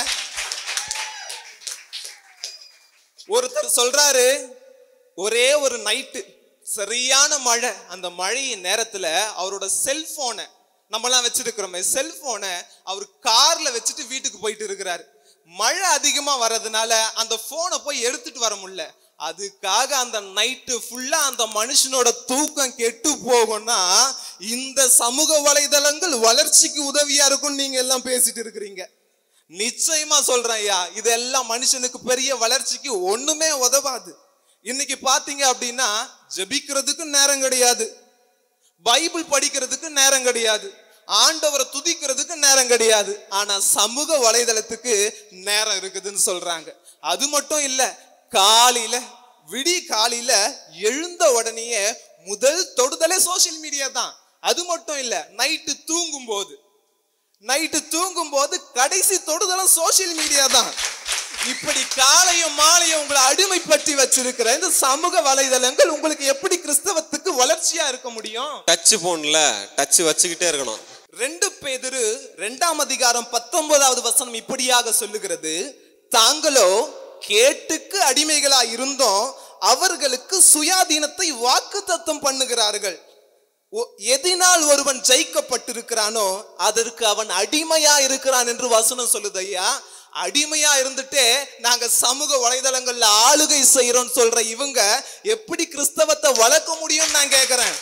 ஒருத்தர் சொல்றாரு ஒரே ஒரு நைட்டு சரியான மழை அந்த மழையின் நேரத்துல அவரோட செல்போனை நம்மலாம் வச்சிருக்கிறோமே செல்போனை அவர் கார்ல வச்சுட்டு வீட்டுக்கு போயிட்டு இருக்கிறாரு மழை அதிகமா வர்றதுனால அந்த போனை போய் எடுத்துட்டு வர முடியல அதுக்காக அந்த நைட்டு ஃபுல்லா அந்த மனுஷனோட தூக்கம் கெட்டு போகும்னா இந்த சமூக வலைதளங்கள் வளர்ச்சிக்கு உதவியா இருக்கும்னு நீங்க எல்லாம் பேசிட்டு இருக்கிறீங்க நிச்சயமா சொல்றேன் ஐயா இதெல்லாம் மனுஷனுக்கு பெரிய வளர்ச்சிக்கு ஒண்ணுமே உதவாது இன்னைக்கு பாத்தீங்க அப்படின்னா ஜெபிக்கிறதுக்கு நேரம் கிடையாது பைபிள் படிக்கிறதுக்கு நேரம் கிடையாது ஆண்டவரை துதிக்கிறதுக்கு நேரம் கிடையாது ஆனா சமூக வலைதளத்துக்கு நேரம் இருக்குதுன்னு சொல்றாங்க அது மட்டும் இல்ல காலையில விடி காலையில எழுந்த உடனேயே முதல் தொடுதலே சோஷியல் மீடியா தான் அது மட்டும் இல்ல நைட்டு தூங்கும் போது நைட்டு தூங்கும் போது கடைசி தொடுதலும் சோஷியல் மீடியா தான் இப்படி காலையும் மாலையும் உங்களை அடிமைப்பற்றி வச்சிருக்கிற இந்த சமூக வலைதளங்கள் உங்களுக்கு எப்படி கிறிஸ்தவத்துக்கு வளர்ச்சியா இருக்க முடியும் டச் போன்ல டச் வச்சுக்கிட்டே இருக்கணும் ரெண்டு பேதுரு ரெண்டாம் அதிகாரம் பத்தொன்பதாவது வசனம் இப்படியாக சொல்லுகிறது தாங்களோ கேட்டுக்கு அடிமைகளா இருந்தோம் அவர்களுக்கு சுயாதீனத்தை வாக்குத்தத்தம் பண்ணுகிறார்கள் ஒ- எதினால் ஒருவன் ஜெயிக்கப்பட்டிருக்கிறானோ அதற்கு அவன் அடிமையா இருக்கிறான் என்று வசனம் சொல்லுது ஐயா அடிமையா இருந்துட்டே நாங்க சமூக வலைதளங்கள்ல ஆளுகை செய்யறோம்னு சொல்ற இவங்க எப்படி கிறிஸ்தவத்தை வளர்க்க முடியும்னு நான் கேக்குறேன்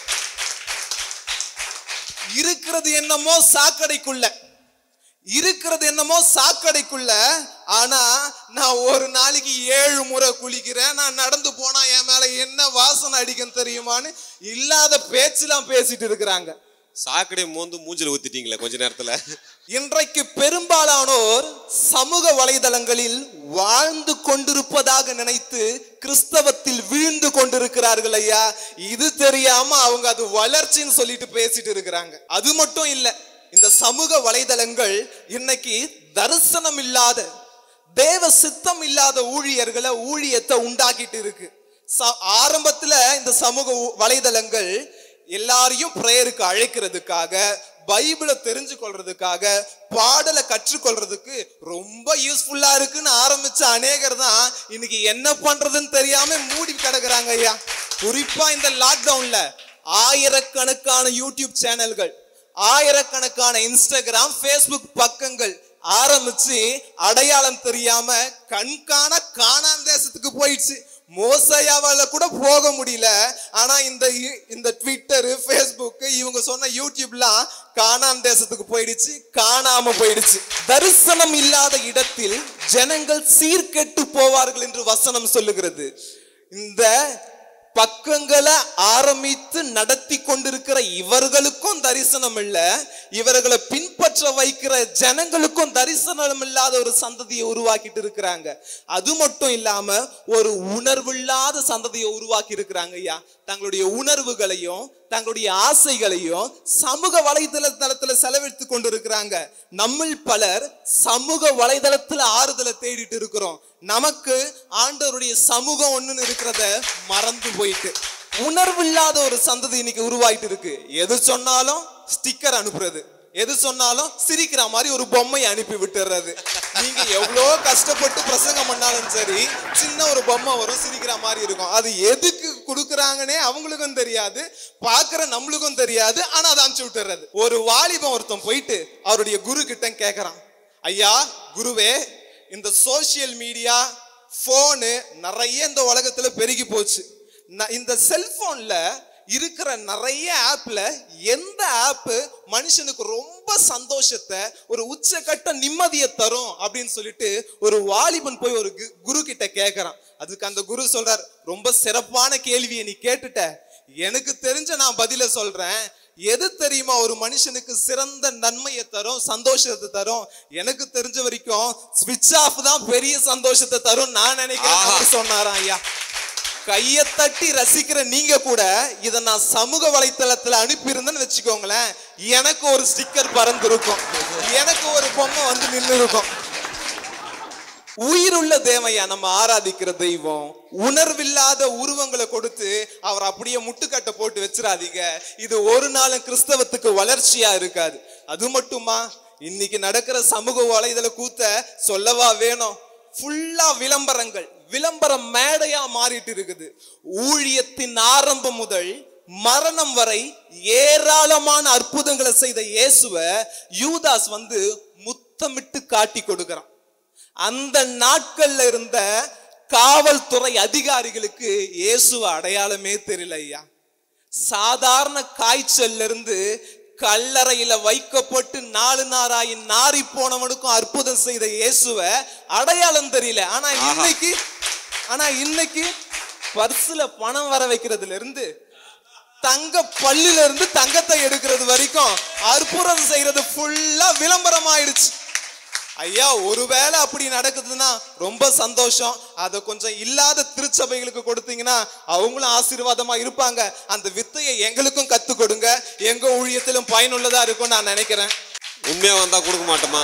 இருக்கிறது என்னமோ சாக்கடைக்குள்ள இருக்கிறது என்னமோ சாக்கடைக்குள்ள ஆனா நான் ஒரு நாளைக்கு ஏழு முறை குளிக்கிறேன் நான் நடந்து போனா என் மேல என்ன வாசனை அடிக்கும் தெரியுமான்னு இல்லாத பேச்செல்லாம் பேசிட்டு இருக்கிறாங்க சாக்கடை மோந்து மூஞ்சில ஊத்திட்டீங்களே கொஞ்ச நேரத்துல இன்றைக்கு பெரும்பாலானோர் சமூக வலைதளங்களில் வாழ்ந்து கொண்டிருப்பதாக நினைத்து கிறிஸ்தவத்தில் வீழ்ந்து கொண்டிருக்கிறார்கள் ஐயா இது தெரியாம அவங்க அது வளர்ச்சின்னு சொல்லிட்டு பேசிட்டு இருக்கிறாங்க அது மட்டும் இல்ல இந்த சமூக வலைதளங்கள் இன்னைக்கு தரிசனம் இல்லாத தேவ சித்தம் இல்லாத ஊழியர்களை ஊழியத்தை உண்டாக்கிட்டு இருக்கு ச- ஆரம்பத்துல இந்த சமூக ஊ- வலைதளங்கள் எல்லாரையும் பிரேயருக்கு அழைக்கிறதுக்காக பைபிளை தெரிஞ்சு கொள்றதுக்காக பாடலை கற்றுக்கொள்றதுக்கு ரொம்ப யூஸ்ஃபுல்லா இருக்குன்னு ஆரம்பிச்ச அநேகர் தான் இன்னைக்கு என்ன பண்றதுன்னு தெரியாம மூடி கிடக்குறாங்க ஐயா குறிப்பா இந்த லாக்டவுன்ல ஆயிரக்கணக்கான யூடியூப் சேனல்கள் ஆயிரக்கணக்கான இன்ஸ்டாகிராம் ஃபேஸ்புக் பக்கங்கள் ஆரம்பிச்சு அடையாளம் தெரியாம கண்காண காணான் தேசத்துக்கு போயிடுச்சு மோசையாவால கூட போக முடியல ஆனா இந்த இ- இந்த ட்விட்டர் ஃபேஸ்புக் இவங்க சொன்ன யூடியூப்லாம் காணான் தேசத்துக்கு போயிடுச்சு காணாம போயிடுச்சு தரிசனம் இல்லாத இடத்தில் ஜனங்கள் சீர்கெட்டு போவார்கள் என்று வசனம் சொல்லுகிறது இந்த பக்கங்களை ஆரம்பித்து நடத்தி கொண்டிருக்கிற இவர்களுக்கும் தரிசனம் இல்ல இவர்களை பின்பற்ற வைக்கிற ஜனங்களுக்கும் தரிசனம் இல்லாத ஒரு சந்ததியை உருவாக்கிட்டு இருக்கிறாங்க அது மட்டும் இல்லாம ஒரு உணர்வில்லாத சந்ததியை உருவாக்கி இருக்கிறாங்க ஐயா தங்களுடைய உணர்வுகளையும் தங்களுடைய ஆசைகளையும் சமூக வலைதள தளத்துல செலவழித்து கொண்டிருக்கிறாங்க நம்மில் பலர் சமூக வலைதளத்துல ஆறுதலை தேடிட்டு இருக்கிறோம் நமக்கு ஆண்டவருடைய சமூகம் ஒண்ணுன்னு இருக்கிறத மறந்து போயிட்டு உணர்வில்லாத ஒரு சந்ததி இன்னைக்கு உருவாயிட்டு இருக்கு எது சொன்னாலும் ஸ்டிக்கர் அனுப்புறது எது சொன்னாலும் சிரிக்கிற மாதிரி ஒரு பொம்மையை அனுப்பி விட்டுறது நீங்க எவ்வளோ கஷ்டப்பட்டு பிரசங்கம் பண்ணாலும் சரி சின்ன ஒரு பொம்மை வரும் சிரிக்கிற மாதிரி இருக்கும் அது எதுக்கு கொடுக்குறாங்கன்னே அவங்களுக்கும் தெரியாது பார்க்குற நம்மளுக்கும் தெரியாது ஆனா அதை அனுப்பிச்சு விட்டுறது ஒரு வாலிபன் ஒருத்தன் போயிட்டு அவருடைய குரு கிட்ட கேட்கறான் ஐயா குருவே இந்த சோஷியல் மீடியா ஃபோனு நிறைய இந்த உலகத்துல பெருகி போச்சு ந- இந்த செல்போன்ல இருக்கிற நிறைய ஆப்ல எந்த ஆப் மனுஷனுக்கு ரொம்ப சந்தோஷத்தை ஒரு உச்சக்கட்ட நிம்மதியை தரும் அப்படின்னு சொல்லிட்டு ஒரு வாலிபன் போய் ஒரு கு- குரு கிட்ட கேட்கறான் அதுக்கு அந்த குரு சொல்றார் ரொம்ப சிறப்பான கேள்வியை நீ கேட்டுட்ட எனக்கு தெரிஞ்ச நான் பதில சொல்றேன் எது தெரியுமா ஒரு மனுஷனுக்கு சிறந்த நன்மையை தரும் சந்தோஷத்தை தரும் எனக்கு தெரிஞ்ச வரைக்கும் ஸ்விட்ச் ஆஃப் தான் பெரிய சந்தோஷத்தை தரும் நான் நினைக்கிறேன் ஆஹா. அவர் சொன்னாராம் ஐயா கையை தட்டி ரசிக்கிற நீங்க கூட இதை நான் சமூக வலைத்தளத்துல அனுப்பியிருந்தேன்னு வச்சுக்கோங்களேன் எனக்கு ஒரு ஸ்டிக்கர் பறந்திருக்கும் எனக்கு ஒரு பொம்மை வந்து நின்று இருக்கும் உயிருள்ள தேவையா நம்ம ஆராதிக்கிற தெய்வம் உணர்வில்லாத உருவங்களை கொடுத்து அவர் அப்படியே முட்டுக்கட்டை போட்டு வச்சிடாதீங்க இது ஒரு நாளும் கிறிஸ்தவத்துக்கு வளர்ச்சியா இருக்காது அது மட்டுமா இன்னைக்கு நடக்கிற சமூக வலைதள கூத்த சொல்லவா வேணும் ஃபுல்லா விளம்பரங்கள் விளம்பரம் மேடையா மாறிட்டு இருக்குது ஊழியத்தின் ஆரம்பம் முதல் மரணம் வரை ஏராளமான அற்புதங்களை செய்த இயேசுவ யூதாஸ் வந்து முத்தமிட்டு காட்டி கொடுக்கிறான் அந்த நாட்கள்ல இருந்த காவல்துறை அதிகாரிகளுக்கு இயேசுவ அடையாளமே தெரியல ஐயா சாதாரண காய்ச்சல்ல இருந்து கல்லறையில வைக்கப்பட்டு நாலு நாராயி நாரி போனவனுக்கும் அற்புதம் செய்த இயேசுவ அடையாளம் தெரியல ஆனா இன்னைக்கு ஆனா இன்னைக்கு பர்சுல பணம் வர வைக்கிறதுல இருந்து தங்க பல்லுல இருந்து தங்கத்தை எடுக்கிறது வரைக்கும் அற்புதம் செய்யறது ஃபுல்லா விளம்பரம் ஆயிடுச்சு ஐயா ஒருவேளை அப்படி நடக்குதுன்னா ரொம்ப சந்தோஷம் அதை கொஞ்சம் இல்லாத திருச்சபைகளுக்கு கொடுத்தீங்கன்னா அவங்களும் ஆசீர்வாதமா இருப்பாங்க அந்த வித்தையை எங்களுக்கும் கத்து கொடுங்க எங்க ஊழியத்திலும் பயனுள்ளதா இருக்கும் நான் நினைக்கிறேன் உண்மையா வந்தா கொடுக்க மாட்டோமா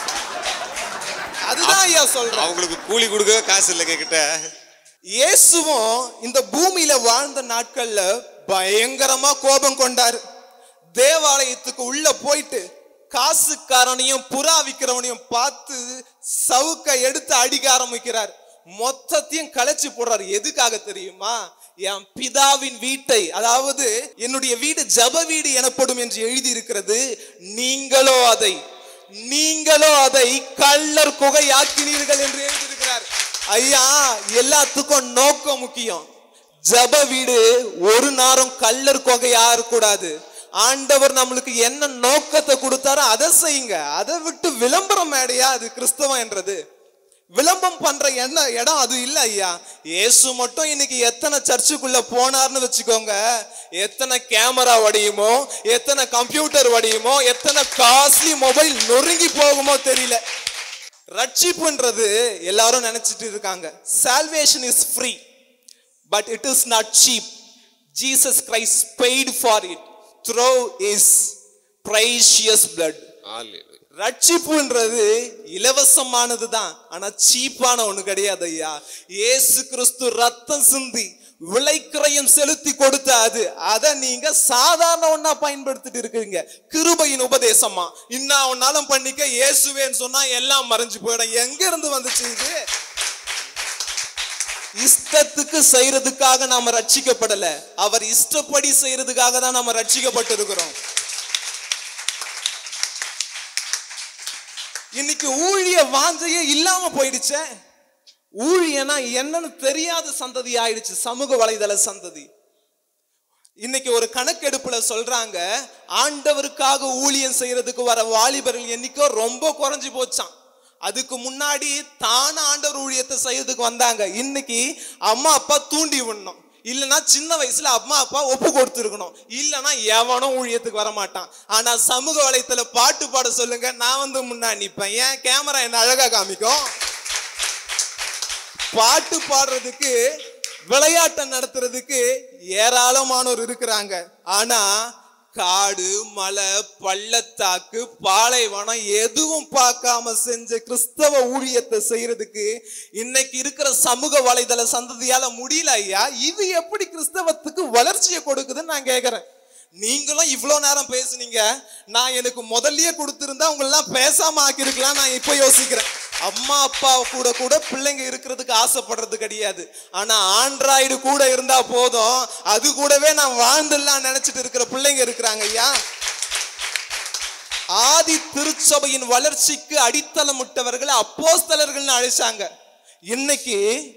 அதுதான் ஐயா சொல்றேன் அவங்களுக்கு கூலி கொடுக்க காசு இல்லை கிட்ட இயேசுவும் இந்த பூமியில வாழ்ந்த நாட்கள்ல பயங்கரமா கோபம் கொண்டாரு தேவாலயத்துக்கு உள்ள போயிட்டு காசுக்காரனையும் புறா விக்கிறவனையும் பார்த்து சவுக்க எடுத்து அடிக்க ஆரம்பிக்கிறார் மொத்தத்தையும் கலைச்சு போடுறாரு எதுக்காக தெரியுமா என் பிதாவின் வீட்டை அதாவது என்னுடைய வீடு ஜப வீடு எனப்படும் என்று எழுதி இருக்கிறது நீங்களோ அதை நீங்களோ அதை கள்ளர் குகையாக்கினீர்கள் என்று எழுதியிருக்கிறார் ஐயா எல்லாத்துக்கும் நோக்கம் முக்கியம் ஜப வீடு ஒரு நேரம் கள்ளர் குகையா இருக்கக்கூடாது ஆண்டவர் நம்மளுக்கு என்ன நோக்கத்தை கொடுத்தாரோ அதை செய்யுங்க அதை விட்டு விளம்பரம் மேடையா அது கிறிஸ்தவம் என்றது விளம்பரம் பண்ற என்ன இடம் அது இல்ல ஐயா இயேசு மட்டும் இன்னைக்கு எத்தனை சர்ச்சுக்குள்ள போனார்னு வச்சுக்கோங்க எத்தனை கேமரா வடியுமோ எத்தனை கம்ப்யூட்டர் வடியுமோ எத்தனை காஸ்ட்லி மொபைல் நொறுங்கி போகுமோ தெரியல ரட்சிப்புன்றது எல்லாரும் நினைச்சிட்டு இருக்காங்க salvation is free but it is not cheap Jesus Christ paid for it through is precious blood Hallelujah. ரட்சிப்புன்றது இலவசமானது தான் ஆனா சீப்பான ஒண்ணு கிடையாது ஐயா இயேசு கிறிஸ்து ரத்தம் சிந்தி விலைக்கிரயம் செலுத்தி கொடுத்த அது அதை நீங்க சாதாரண ஒண்ணா பயன்படுத்திட்டு இருக்கீங்க கிருபையின் உபதேசமா இன்னா ஒன்னாலும் பண்ணிக்க இயேசுவேன்னு சொன்னா எல்லாம் மறைஞ்சு போயிடும் எங்க இருந்து வந்துச்சு இது இஷ்டத்துக்கு செய்யறதுக்காக நாம ரட்சிக்கப்படல அவர் இஷ்டப்படி செய்யறதுக்காக தான் நாம ரட்சிக்கப்பட்டு இருக்கிறோம் இன்னைக்கு ஊழிய வாஞ்சையே இல்லாம போயிடுச்சே ஊழியனா என்னன்னு தெரியாத சந்ததி ஆயிடுச்சு சமூக வலைதள சந்ததி இன்னைக்கு ஒரு கணக்கெடுப்புல சொல்றாங்க ஆண்டவருக்காக ஊழியம் செய்யறதுக்கு வர வாலிபர்கள் எண்ணிக்கை ரொம்ப குறைஞ்சு போச்சான் அதுக்கு முன்னாடி தான ஆண்டவர் ஊழியத்தை செய்யறதுக்கு வந்தாங்க இன்னைக்கு அம்மா அப்பா தூண்டி விடணும் இல்லைன்னா சின்ன வயசுல அம்மா அப்பா ஒப்பு கொடுத்துருக்கணும் இல்லைன்னா எவனும் ஊழியத்துக்கு வர மாட்டான் ஆனா சமூக வலைத்தள பாட்டு பாட சொல்லுங்க நான் வந்து முன்னாடி நிப்பேன் ஏன் கேமரா என்ன அழகா காமிக்கும் பாட்டு பாடுறதுக்கு விளையாட்டம் நடத்துறதுக்கு ஏராளமானோர் இருக்கிறாங்க ஆனா காடு மலை பள்ளத்தாக்கு பாலைவனம் எதுவும் பார்க்காம செஞ்ச கிறிஸ்தவ ஊழியத்தை செய்யறதுக்கு இன்னைக்கு இருக்கிற சமூக வலைதள சந்ததியால முடியல ஐயா இது எப்படி கிறிஸ்தவத்துக்கு வளர்ச்சியை கொடுக்குதுன்னு நான் கேக்குறேன் நீங்களும் இவ்வளோ நேரம் பேசுனீங்க நான் எனக்கு முதல்லயே கொடுத்திருந்தா உங்களெல்லாம் பேசாம ஆக்கியிருக்கலாம் நான் இப்போ யோசிக்கிறேன் அம்மா அப்பா கூட கூட பிள்ளைங்க இருக்கிறதுக்கு ஆசைப்படுறது கிடையாது ஆனா ஆண்ட்ராய்டு கூட இருந்தா போதும் அது கூடவே நான் வாழ்ந்துடலாம் நினைச்சிட்டு இருக்கிற பிள்ளைங்க இருக்கிறாங்க ஐயா ஆதி திருச்சபையின் வளர்ச்சிக்கு அடித்தளமிட்டவர்கள் அப்போஸ்தலர்கள்னு அழைச்சாங்க இன்னைக்கு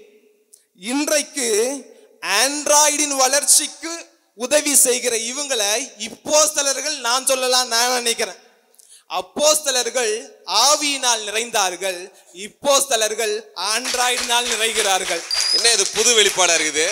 இன்றைக்கு ஆண்ட்ராய்டின் வளர்ச்சிக்கு உதவி செய்கிற இவங்களை இப்போஸ்தலர்கள் நான் சொல்லலாம் நான் நினைக்கிறேன் அப்போஸ்தலர்கள் ஆவியினால் நிறைந்தார்கள் இப்போஸ்தலர்கள் ஆண்ட்ராய்டினால் நிறைகிறார்கள் என்ன இது புது வெளிப்பாடா இருக்குது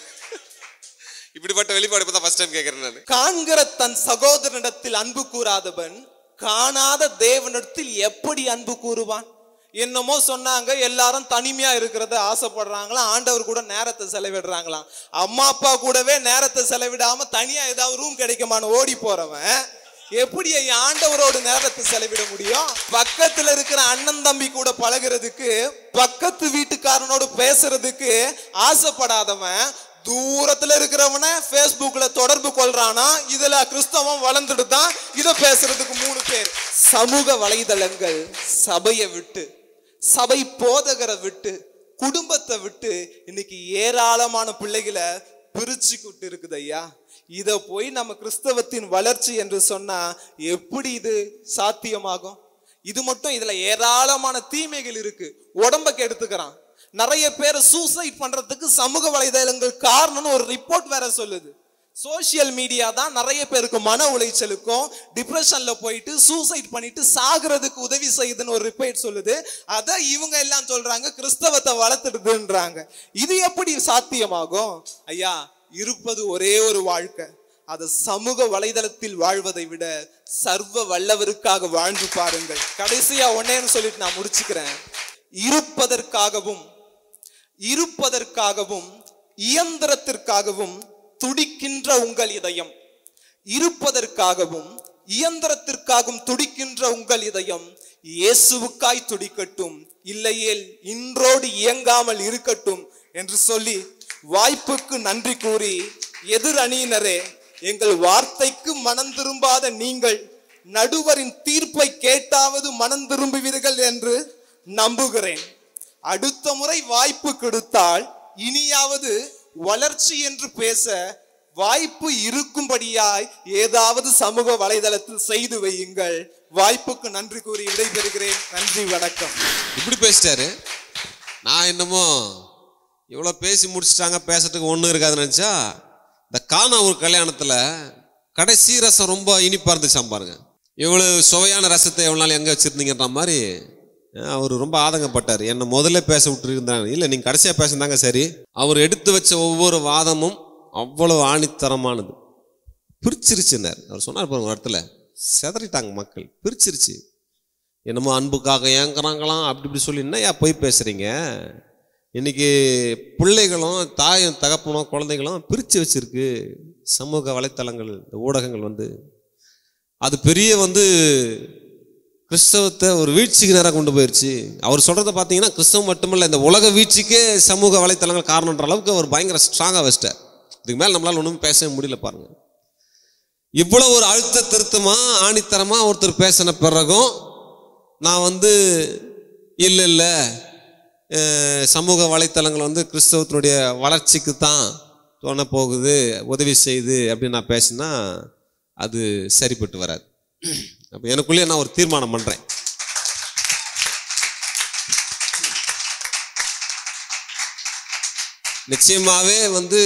இப்படிப்பட்ட வெளிப்பாடு இப்பதான் ஃபர்ஸ்ட் டைம் கேட்கறேன் நான் காண்கிற தன் சகோதரனிடத்தில் அன்பு கூறாதவன் காணாத தேவனிடத்தில் எப்படி அன்பு கூறுவான் என்னமோ சொன்னாங்க எல்லாரும் தனிமையா இருக்கிறத ஆசைப்படுறாங்களாம் ஆண்டவர் கூட நேரத்தை செலவிடுறாங்களாம் அம்மா அப்பா கூடவே நேரத்தை செலவிடாம தனியா ஏதாவது ரூம் கிடைக்குமான்னு ஓடி போறவன் எப்படி என் ஆண்டவரோடு நேரத்தை செலவிட முடியும் பக்கத்துல இருக்கிற அண்ணன் தம்பி கூட பழகுறதுக்கு பக்கத்து வீட்டுக்காரனோடு பேசுறதுக்கு ஆசைப்படாதவன் தூரத்துல இருக்கிறவன Facebookல தொடர்பு கொள்றானா இதுல கிறிஸ்தவம் வளர்ந்துட்டு தான் இத பேசுறதுக்கு மூணு பேர் சமூக வலைதளங்கள் சபையை விட்டு சபை போதகரை விட்டு குடும்பத்தை விட்டு இன்னைக்கு ஏராளமான பிள்ளைகளை பிரிச்சுக்கிட்டு இருக்குது ஐயா இத போய் நம்ம கிறிஸ்தவத்தின் வளர்ச்சி என்று சொன்னா எப்படி இது சாத்தியமாகும் இது மட்டும் இதுல ஏராளமான தீமைகள் இருக்கு உடம்ப கெடுத்துக்கிறான் நிறைய பேர் சூசைட் பண்றதுக்கு சமூக வலைதளங்கள் காரணம்னு ஒரு ரிப்போர்ட் வேற சொல்லுது சோஷியல் மீடியா தான் நிறைய பேருக்கு மன உளைச்சலுக்கும் டிப்ரெஷன்ல போயிட்டு சூசைட் பண்ணிட்டு சாகுறதுக்கு உதவி செய்யுதுன்னு ஒரு ரிப்போர்ட் சொல்லுது அதை இவங்க எல்லாம் சொல்றாங்க கிறிஸ்தவத்தை வளர்த்துடுதுன்றாங்க இது எப்படி சாத்தியமாகும் ஐயா இருப்பது ஒரே ஒரு வாழ்க்கை அது சமூக வலைதளத்தில் வாழ்வதை விட சர்வ வல்லவருக்காக வாழ்ந்து பாருங்கள் கடைசியா ஒன்னேன்னு சொல்லிட்டு நான் முடிச்சுக்கிறேன் இருப்பதற்காகவும் இருப்பதற்காகவும் இயந்திரத்திற்காகவும் துடிக்கின்ற உங்கள் இதயம் இருப்பதற்காகவும் இயந்திரத்திற்காகவும் துடிக்கின்ற உங்கள் இதயம் இயேசுவுக்காய் துடிக்கட்டும் இல்லையேல் இன்றோடு இயங்காமல் இருக்கட்டும் என்று சொல்லி வாய்ப்புக்கு நன்றி கூறி எதிர் அணியினரே எங்கள் வார்த்தைக்கு மனம் திரும்பாத நீங்கள் நடுவரின் தீர்ப்பை கேட்டாவது மனம் திரும்புவீர்கள் என்று நம்புகிறேன் அடுத்த முறை வாய்ப்பு கொடுத்தால் இனியாவது வளர்ச்சி என்று பேச வாய்ப்பு இருக்கும்படியாய் ஏதாவது சமூக வலைதளத்தில் செய்து வையுங்கள் வாய்ப்புக்கு நன்றி கூறி விடைபெறுகிறேன் நன்றி வணக்கம் இப்படி பேசிட்டாரு நான் என்னமோ இவ்வளோ பேசி முடிச்சிட்டாங்க பேசுறதுக்கு ஒன்றும் இருக்காதுன்னு நினச்சா இந்த காணா ஒரு கல்யாணத்தில் கடைசி ரசம் ரொம்ப இனிப்பாக இருந்துச்சாம் பாருங்க இவ்வளவு சுவையான ரசத்தை எவ்வளோ நாள் எங்கே வச்சுருந்தீங்கன்ற மாதிரி அவர் ரொம்ப ஆதங்கப்பட்டார் என்னை முதல்ல பேச விட்டுருந்தாங்க இல்லை நீங்கள் கடைசியாக பேசுனாங்க சரி அவர் எடுத்து வச்ச ஒவ்வொரு வாதமும் அவ்வளவு ஆணித்தரமானது பிரிச்சிருச்சுன்னார் அவர் சொன்னார் பாருங்க ஒரு இடத்துல செதறிட்டாங்க மக்கள் பிரிச்சிருச்சு என்னமோ அன்புக்காக ஏங்குறாங்களாம் அப்படி இப்படி சொல்லி என்ன ஏன் போய் பேசுகிறீங்க இன்னைக்கு பிள்ளைகளும் தாயும் தகப்பனும் குழந்தைகளும் பிரித்து வச்சிருக்கு சமூக வலைத்தளங்கள் இந்த ஊடகங்கள் வந்து அது பெரிய வந்து கிறிஸ்தவத்தை ஒரு வீழ்ச்சிக்கு நேராக கொண்டு போயிடுச்சு அவர் சொல்கிறத பார்த்தீங்கன்னா கிறிஸ்தவம் மட்டுமல்ல இந்த உலக வீழ்ச்சிக்கே சமூக வலைத்தளங்கள் காரணன்ற அளவுக்கு அவர் பயங்கர ஸ்ட்ராங்காக வச்சிட்டார் இதுக்கு மேலே நம்மளால் ஒன்றும் பேசவே முடியல பாருங்க இவ்வளோ ஒரு அழுத்த திருத்தமாக ஆணித்தரமாக ஒருத்தர் பேசின பிறகும் நான் வந்து இல்லை இல்லை சமூக வலைத்தளங்கள் வந்து கிறிஸ்தவத்தினுடைய வளர்ச்சிக்கு தான் தோண போகுது உதவி செய்யுது அப்படின்னு நான் பேசினா அது சரிப்பட்டு வராது அப்போ எனக்குள்ளேயே நான் ஒரு தீர்மானம் பண்ணுறேன் நிச்சயமாகவே வந்து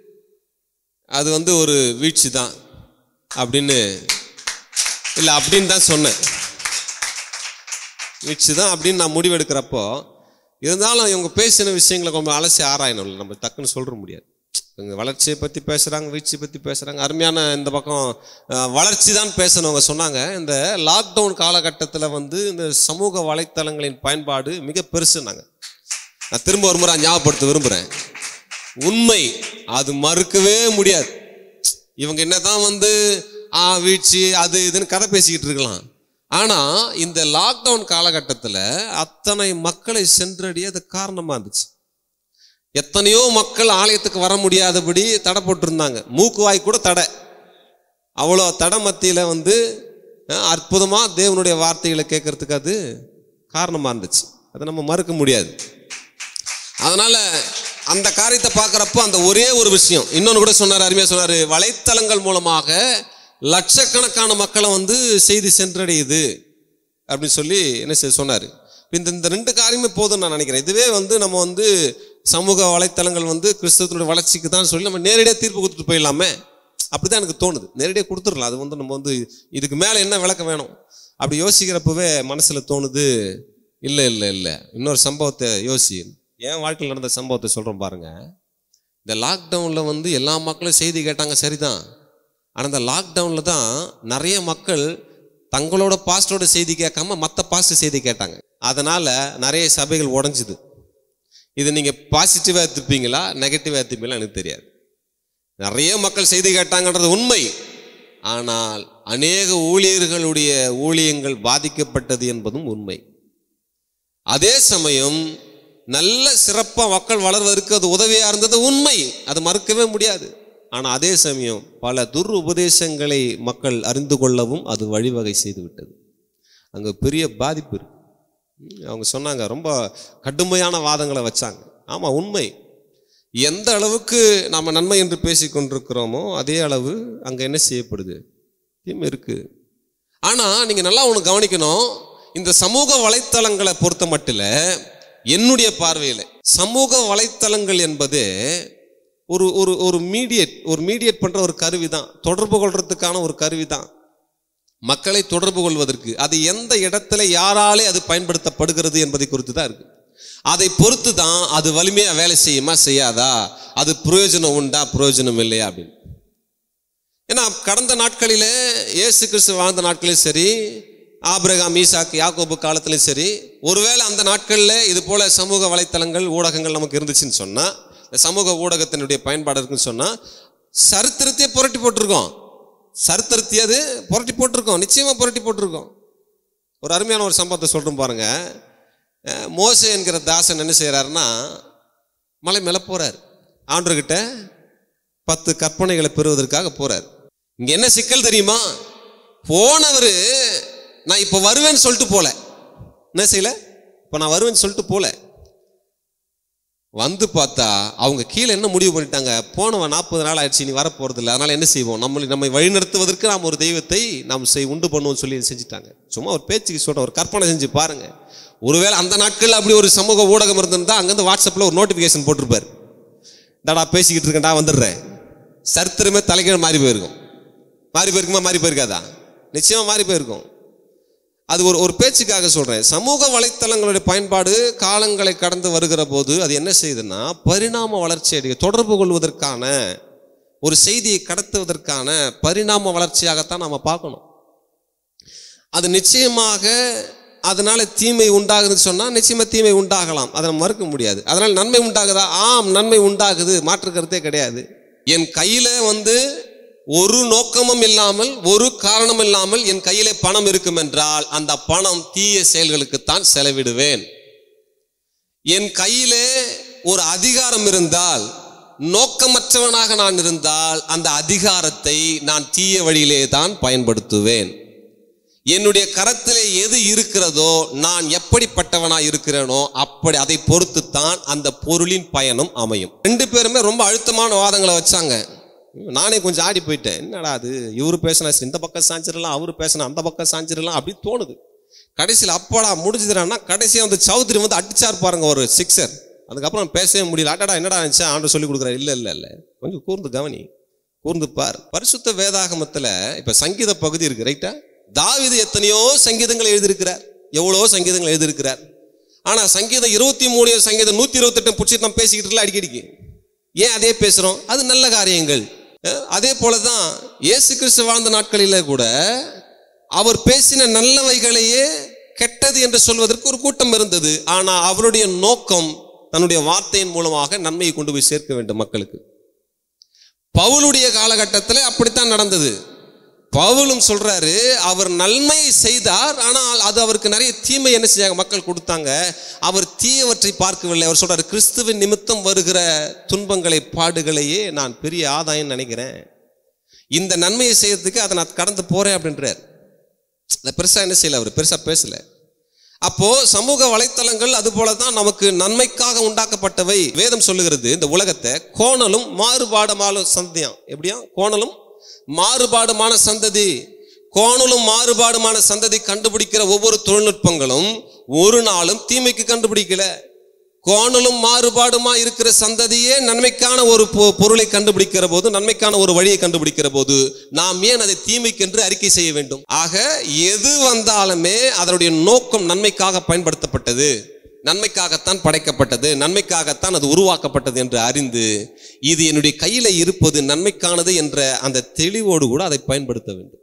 அது வந்து ஒரு வீழ்ச்சி தான் அப்படின்னு இல்லை அப்படின்னு தான் சொன்னேன் வீழ்ச்சி தான் அப்படின்னு நான் முடிவெடுக்கிறப்போ இருந்தாலும் இவங்க பேசின விஷயங்களை கொஞ்சம் அலசி ஆராயணும் நம்ம டக்குன்னு சொல்ற முடியாது இவங்க வளர்ச்சியை பற்றி பேசுகிறாங்க வீழ்ச்சி பற்றி பேசுகிறாங்க அருமையான இந்த பக்கம் அஹ், வளர்ச்சி தான் பேசினவங்க சொன்னாங்க இந்த லாக்டவுன் காலகட்டத்தில் வந்து இந்த சமூக வலைத்தளங்களின் பயன்பாடு மிக பெருசுனாங்க நான் திரும்ப ஒரு முறை ஞாபகப்படுத்த விரும்புகிறேன் உண்மை அது மறுக்கவே முடியாது இவங்க என்னதான் வந்து ஆ வீழ்ச்சி அது இதுன்னு கதை பேசிக்கிட்டு இருக்கலாம் ஆனா இந்த லாக்டவுன் காலகட்டத்தில் அத்தனை மக்களை சென்றடைய அது காரணமா இருந்துச்சு எத்தனையோ மக்கள் ஆலயத்துக்கு வர முடியாதபடி தடை போட்டிருந்தாங்க மூக்குவாய் கூட தடை அவ்வளோ தடை மத்தியில் வந்து அஹ், அற்புதமா தேவனுடைய வார்த்தைகளை கேட்கறதுக்கு அது காரணமா இருந்துச்சு அதை நம்ம மறுக்க முடியாது அதனால அந்த காரியத்தை பார்க்குறப்போ அந்த ஒரே ஒரு விஷயம் இன்னொன்று கூட சொன்னார் அருமையாக சொன்னார் வலைத்தளங்கள் மூலமாக லட்சக்கணக்கான மக்களை வந்து செய்தி சென்றடையுது அப்படின்னு சொல்லி என்ன செய்ய சொன்னார் இந்த இந்த ரெண்டு காரியமே போதும்னு நான் நினைக்கிறேன் இதுவே வந்து நம்ம வந்து சமூக வலைத்தளங்கள் வந்து கிறிஸ்தவத்தினுடைய வளர்ச்சிக்கு தான் சொல்லி நம்ம நேரடியாக தீர்ப்பு கொடுத்துட்டு போயிடலாமே அப்படிதான் எனக்கு தோணுது நேரடியாக கொடுத்துடலாம் அது வந்து நம்ம வந்து இதுக்கு மேலே என்ன விளக்கம் வேணும் அப்படி யோசிக்கிறப்பவே மனசில் தோணுது இல்லை இல்லை இல்லை இன்னொரு சம்பவத்தை யோசி என் வாழ்க்கையில் நடந்த சம்பவத்தை சொல்கிறோம் பாருங்க இந்த லாக்டவுனில் வந்து எல்லா மக்களும் செய்தி கேட்டாங்க சரிதான் ஆனால் இந்த லாக்டவுனில் தான் நிறைய மக்கள் தங்களோட பாஸ்டரோட செய்தி கேட்காம மற்ற பாஸ்டர் செய்தி கேட்டாங்க அதனால் நிறைய சபைகள் உடஞ்சுது இது நீங்கள் பாசிட்டிவாக எடுத்துப்பீங்களா நெகட்டிவாக எடுத்துப்பீங்களா எனக்கு தெரியாது நிறைய மக்கள் செய்தி கேட்டாங்கன்றது உண்மை ஆனால் அநேக ஊழியர்களுடைய ஊழியங்கள் பாதிக்கப்பட்டது என்பதும் உண்மை அதே சமயம் நல்ல சிறப்பாக மக்கள் வளர்வதற்கு அது உதவியாக இருந்தது உண்மை அது மறுக்கவே முடியாது ஆனால் அதே சமயம் பல துர் உபதேசங்களை மக்கள் அறிந்து கொள்ளவும் அது வழிவகை செய்து விட்டது அங்கே பெரிய பாதிப்பு இருக்கு ம், அவங்க சொன்னாங்க ரொம்ப கடுமையான வாதங்களை வச்சாங்க ஆமாம் உண்மை எந்த அளவுக்கு நாம் நன்மை என்று பேசிக் கொண்டிருக்கிறோமோ அதே அளவு அங்கே என்ன செய்யப்படுது தீமை இருக்கு ஆனால் நீங்கள் நல்லா ஒன்று கவனிக்கணும் இந்த சமூக வலைத்தளங்களை பொறுத்த மட்டில் என்னுடைய பார்வையில் சமூக வலைத்தளங்கள் என்பது ஒரு ஒரு ஒரு மீடியேட் ஒரு மீடியேட் பண்ணுற ஒரு கருவி தான் தொடர்பு கொள்றதுக்கான ஒரு கருவி தான் மக்களை தொடர்பு கொள்வதற்கு அது எந்த இடத்துல யாராலே அது பயன்படுத்தப்படுகிறது என்பதை குறித்து தான் இருக்கு அதை பொறுத்து தான் அது வலிமையா வேலை செய்யுமா செய்யாதா அது பிரயோஜனம் உண்டா பிரயோஜனம் இல்லையா அப்படின்னு ஏன்னா கடந்த நாட்களிலே இயேசு கிறிஸ்து வாழ்ந்த நாட்களிலும் சரி ஆபிரகாம் ஈசாக்கு யாக்கோபு காலத்திலும் சரி ஒருவேளை அந்த நாட்களில் இது போல சமூக வலைத்தளங்கள் ஊடகங்கள் நமக்கு இருந்துச்சுன்னு சொன்னா இந்த சமூக ஊடகத்தினுடைய பயன்பாடு இருக்குன்னு சொன்னா சரித்திரத்தையே புரட்டி போட்டிருக்கோம் சரித்திரத்தையே அது புரட்டி போட்டிருக்கோம் நிச்சயமா புரட்டி போட்டிருக்கோம் ஒரு அருமையான ஒரு சம்பவத்தை சொல்றேன் பாருங்க அஹ் மோசே என்கிற தாசன் என்ன செய்யறாருன்னா மலை மேலே போறார் ஆண்டவர்கிட்ட பத்து கற்பனைகளை பெறுவதற்காக போறார் இங்க என்ன சிக்கல் தெரியுமா போனவர் நான் இப்போ வருவேன்னு சொல்லிட்டு போல என்ன செய்யல இப்போ நான் வருவேன்னு சொல்லிட்டு போல வந்து பார்த்தா அவங்க கீழே என்ன முடிவு பண்ணிட்டாங்க போனவன் நாற்பது நாள் ஆயிடுச்சு நீ வர போறது இல்லை அதனால என்ன செய்வோம் நம்மளை நம்மை வழிநடத்துவதற்கு நாம் ஒரு தெய்வத்தை நாம் செய் உண்டு பண்ணுவோம்னு சொல்லி செஞ்சுட்டாங்க சும்மா ஒரு பேச்சுக்கு சொல்ற ஒரு கற்பனை செஞ்சு பாருங்க ஒருவேளை அந்த நாட்களில் அப்படி ஒரு சமூக ஊடகம் இருந்திருந்தா அங்கேருந்து வாட்ஸ்அப்பில் ஒரு நோட்டிஃபிகேஷன் போட்டிருப்பார் தாடா பேசிக்கிட்டு இருக்கேன்டா வந்துடுறேன் சரித்திரமே தலைகீழ மாறி போயிருக்கும் மாறி போயிருக்குமா மாறி போயிருக்காதா நிச்சயமா மாறி போயிருக்கும் அது ஒரு ஒரு பேச்சுக்காக சொல்றேன் சமூக வலைத்தளங்களுடைய பயன்பாடு காலங்களை கடந்து வருகிற போது அது என்ன செய்யுதுன்னா பரிணாம வளர்ச்சி அடைய தொடர்பு கொள்வதற்கான ஒரு செய்தியை கடத்துவதற்கான பரிணாம வளர்ச்சியாகத்தான் நாம பார்க்கணும் அது நிச்சயமாக அதனால தீமை உண்டாகுதுன்னு சொன்னா நிச்சயமா தீமை உண்டாகலாம் அதை நம்ம மறுக்க முடியாது அதனால நன்மை உண்டாகுதா ஆம் நன்மை உண்டாகுது மாற்று கருத்தே கிடையாது என் கையில வந்து ஒரு நோக்கமும் இல்லாமல் ஒரு காரணம் இல்லாமல் என் கையிலே பணம் இருக்கும் என்றால் அந்த பணம் தீய செயல்களுக்குத்தான் செலவிடுவேன் என் கையிலே ஒரு அதிகாரம் இருந்தால் நோக்கமற்றவனாக நான் இருந்தால் அந்த அதிகாரத்தை நான் தீய வழியிலே தான் பயன்படுத்துவேன் என்னுடைய கரத்திலே எது இருக்கிறதோ நான் எப்படிப்பட்டவனா இருக்கிறேனோ அப்படி அதை பொறுத்து தான் அந்த பொருளின் பயனும் அமையும் ரெண்டு பேருமே ரொம்ப அழுத்தமான வாதங்களை வச்சாங்க நானே கொஞ்சம் ஆடி போயிட்டேன் என்னடா அது இவர் பேசினா இந்த பக்கம் சாஞ்சிடலாம் அவர் பேசினா அந்த பக்கம் சாஞ்சிடலாம் அப்படி தோணுது கடைசியில் அப்படா முடிஞ்சுதுறான்னா கடைசியாக வந்து சௌத்ரி வந்து அடிச்சார் பாருங்க ஒரு சிக்ஸர் அதுக்கப்புறம் பேசவே முடியல அடடா என்னடா இருந்துச்சு ஆண்டு சொல்லி கொடுக்குறாரு இல்லை இல்லை இல்லை கொஞ்சம் கூர்ந்து கவனி கூர்ந்து பார் பரிசுத்த வேதாகமத்தில் இப்போ சங்கீத பகுதி இருக்கு ரைட்டா தாவீது எத்தனையோ சங்கீதங்கள் எழுதியிருக்கிறார் எவ்வளோ சங்கீதங்கள் எழுதியிருக்கிறார் ஆனா சங்கீதம் இருபத்தி மூணு சங்கீதம் நூத்தி இருபத்தெட்டு பிடிச்சி நம்ம பேசிக்கிட்டு இருக்கலாம் அடிக்கடிக்கு ஏன் அதே பேசுறோம் அது நல்ல காரியங்கள் அஹ் அதே போலதான் இயேசு கிறிஸ்து வாழ்ந்த நாட்களில கூட அவர் பேசின நல்லவைகளையே கெட்டது என்று சொல்வதற்கு ஒரு கூட்டம் இருந்தது ஆனா அவருடைய நோக்கம் தன்னுடைய வார்த்தையின் மூலமாக நன்மையை கொண்டு போய் சேர்க்க வேண்டும் மக்களுக்கு பவுலுடைய காலகட்டத்தில் அப்படித்தான் நடந்தது பவுலும் சொல்றாரு அவர் நன்மையை செய்தார் ஆனால் அது அவருக்கு நிறைய தீமை என்ன செஞ்சாங்க மக்கள் கொடுத்தாங்க அவர் தீயவற்றை பார்க்கவில்லை அவர் சொல்றாரு கிறிஸ்துவின் நிமித்தம் வருகிற துன்பங்களை பாடுகளையே நான் பெரிய ஆதாயம் நினைக்கிறேன் இந்த நன்மையை செய்யறதுக்கு அதை நான் கடந்து போறேன் அப்படின்றார் அதை பெருசா என்ன செய்யல அவர் பெருசா பேசல அப்போ சமூக வலைத்தளங்கள் அது போலதான் நமக்கு நன்மைக்காக உண்டாக்கப்பட்டவை வேதம் சொல்லுகிறது இந்த உலகத்தை கோணலும் மாறுபாடுமாலும் சந்ததியாம் எப்படியா கோணலும் மாறுபாடுமான சந்ததி கோணலும் மாறுபாடுமான சந்ததி கண்டுபிடிக்கிற ஒவ்வொரு தொழில்நுட்பங்களும் ஒரு நாளும் தீமைக்கு கண்டுபிடிக்கல கோணலும் மாறுபாடுமா இருக்கிற சந்ததியே நன்மைக்கான ஒரு பொ- பொருளை கண்டுபிடிக்கிற போது நன்மைக்கான ஒரு வழியை கண்டுபிடிக்கிற போது நாம் ஏன் அதை தீமைக்கென்று அறிக்கை செய்ய வேண்டும் ஆக எது வந்தாலுமே அதனுடைய நோக்கம் நன்மைக்காக பயன்படுத்தப்பட்டது நன்மைக்காகத்தான் படைக்கப்பட்டது நன்மைக்காகத்தான் அது உருவாக்கப்பட்டது என்று அறிந்து இது என்னுடைய கையில இருப்பது நன்மைக்கானது என்ற அந்த தெளிவோடு கூட அதை பயன்படுத்த வேண்டும்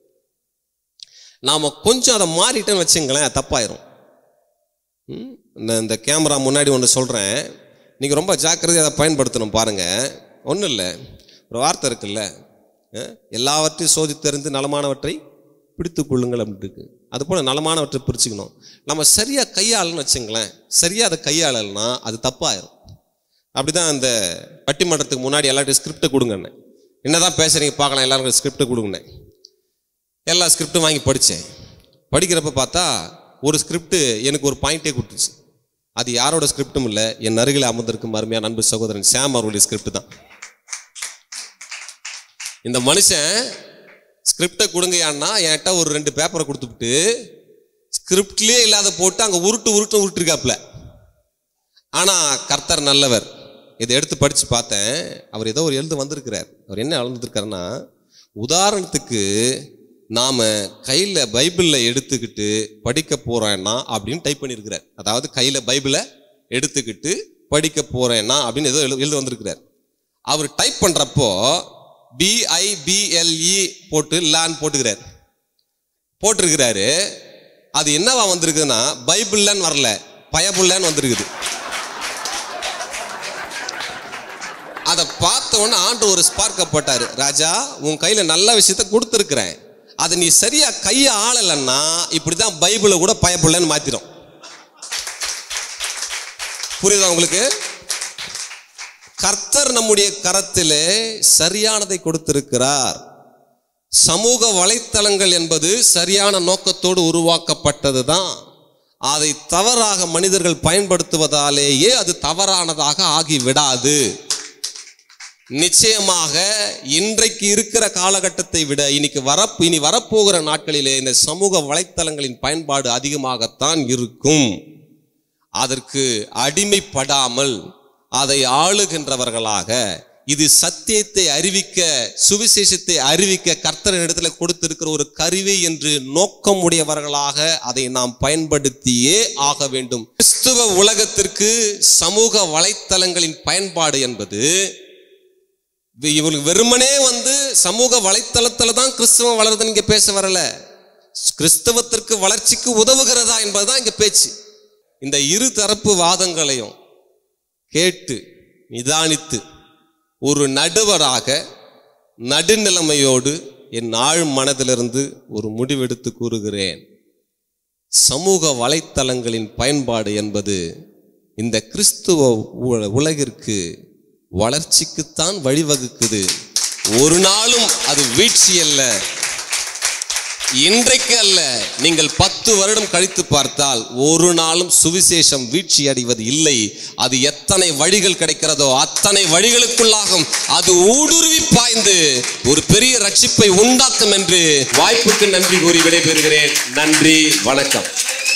நாம கொஞ்சம் அதை மாறிட்டேன்னு வச்சுங்களேன் தப்பாயிரும் ம்? இந்த- இந்த கேமரா முன்னாடி ஒன்று சொல்கிறேன் நீங்கள் ரொம்ப ஜாக்கிரதையாக அதை பயன்படுத்தணும் பாருங்கள் ஒன்றும் இல்லை ஒரு வார்த்தை இருக்குல்ல அஹ், எல்லாவற்றையும் சோதித்தறிந்து நலமானவற்றை பிடித்துக் கொள்ளுங்கள் அப்படின்ட்டு இருக்கு அதுபோல் நலமானவற்றை பிரிச்சுக்கணும் நம்ம சரியாக கையாளன்னு வச்சுங்களேன் சரியாக அதை கையாளலைன்னா அது தப்பாயிரும் அப்படிதான் அந்த பட்டிமன்றத்துக்கு முன்னாடி எல்லார்ட்டையும் ஸ்கிரிப்டை கொடுங்கண்ணே என்னதான் பேசுறீங்க பார்க்கலாம் எல்லாருக்கும் ஸ்கிரிப்டை கொடுங்கண்ணே எல்லா ஸ்கிரிப்டும் வாங்கி படித்தேன் படிக்கிறப்ப பார்த்தா ஒரு ஸ்கிரிப்ட் எனக்கு ஒரு பாயிண்டே கொடுத்துச்சு அது யாரோட ஸ்கிரிப்டும் இல்லை என் அருகில் அமர்ந்திருக்கும் அருமையான அன்பு சகோதரன் சாம் அவருடைய ஸ்கிரிப்ட் தான் இந்த மனுஷன் ஸ்கிரிப்டை கொடுங்கயான்னா என்கிட்ட ஒரு ரெண்டு பேப்பரை கொடுத்துவிட்டு ஸ்கிரிப்ட்லேயே இல்லாத போட்டு அங்கே உருட்டு உருட்டு உருட்டுருக்காப்புல ஆனால் கர்த்தர் நல்லவர் இதை எடுத்து படித்து பார்த்தேன் அவர் ஏதோ ஒரு எழுந்து வந்திருக்கிறார் அவர் என்ன வந்திருக்காருன்னா உதாரணத்துக்கு நாம் கையில் பைபிளில் எடுத்துக்கிட்டு படிக்க போகிறேன்னா அப்படின்னு டைப் பண்ணியிருக்கிறார் அதாவது கையில் பைபிளை எடுத்துக்கிட்டு படிக்க போகிறேன்னா அப்படின்னு ஏதோ எழு எழுத வந்திருக்கிறார் அவர் டைப் பண்ணுறப்போ பிஐபிஎல்இ போட்டு லான் போட்டுக்கிறார் போட்டிருக்கிறாரு அது என்னவா வந்திருக்குதுன்னா பைபிள்லன்னு வரல பயபுள்ளன்னு வந்திருக்குது அதை பார்த்த உடனே ஆண்டு ஒரு ஸ்பார்க்க போட்டாரு ராஜா உன் கையில நல்ல விஷயத்த கொடுத்துருக்கிறேன் அதை நீ சரியா கையை ஆளலைன்னா இப்படிதான் பைபிளை கூட பயப்புள்ளன்னு மாத்திரும் புரியுதா உங்களுக்கு கர்த்தர் நம்முடைய கரத்திலே சரியானதை கொடுத்திருக்கிறார் சமூக வலைத்தளங்கள் என்பது சரியான நோக்கத்தோடு உருவாக்கப்பட்டது தான் அதை தவறாக மனிதர்கள் பயன்படுத்துவதாலேயே அது தவறானதாக ஆகிவிடாது நிச்சயமாக இன்றைக்கு இருக்கிற காலகட்டத்தை விட இன்னைக்கு வர இனி வரப்போகிற நாட்களிலே இந்த சமூக வலைத்தளங்களின் பயன்பாடு அதிகமாகத்தான் இருக்கும் அதற்கு அடிமைப்படாமல் அதை ஆளுகின்றவர்களாக இது சத்தியத்தை அறிவிக்க சுவிசேஷத்தை அறிவிக்க கர்த்தர் இடத்துல கொடுத்திருக்கிற ஒரு கருவி என்று நோக்கமுடையவர்களாக அதை நாம் பயன்படுத்தியே ஆக வேண்டும் கிறிஸ்துவ உலகத்திற்கு சமூக வலைத்தளங்களின் பயன்பாடு என்பது இவங்களுக்கு வெறுமனே வந்து சமூக வலைத்தளத்துல தான் கிறிஸ்தவம் வளருதுன்னு இங்க பேச வரல கிறிஸ்தவத்திற்கு வளர்ச்சிக்கு உதவுகிறதா என்பதுதான் இங்க பேச்சு இந்த இரு தரப்பு வாதங்களையும் கேட்டு நிதானித்து ஒரு நடுவராக நடுநிலைமையோடு என் ஆழ் மனதிலிருந்து ஒரு முடிவெடுத்து கூறுகிறேன் சமூக வலைத்தளங்களின் பயன்பாடு என்பது இந்த கிறிஸ்துவ உ- உலகிற்கு வளர்ச்சிக்குத்தான் வழிவகுக்குது ஒரு நாளும் அது வீழ்ச்சி அல்ல இன்றைக்கு அல்ல நீங்கள் பத்து வருடம் கழித்து பார்த்தால் ஒரு நாளும் சுவிசேஷம் வீழ்ச்சி அடைவது இல்லை அது எத்தனை வழிகள் கிடைக்கிறதோ அத்தனை வழிகளுக்குள்ளாகும் அது ஊடுருவி பாய்ந்து ஒரு பெரிய ரட்சிப்பை உண்டாக்கும் என்று வாய்ப்புக்கு நன்றி கூறி விடைபெறுகிறேன் நன்றி வணக்கம்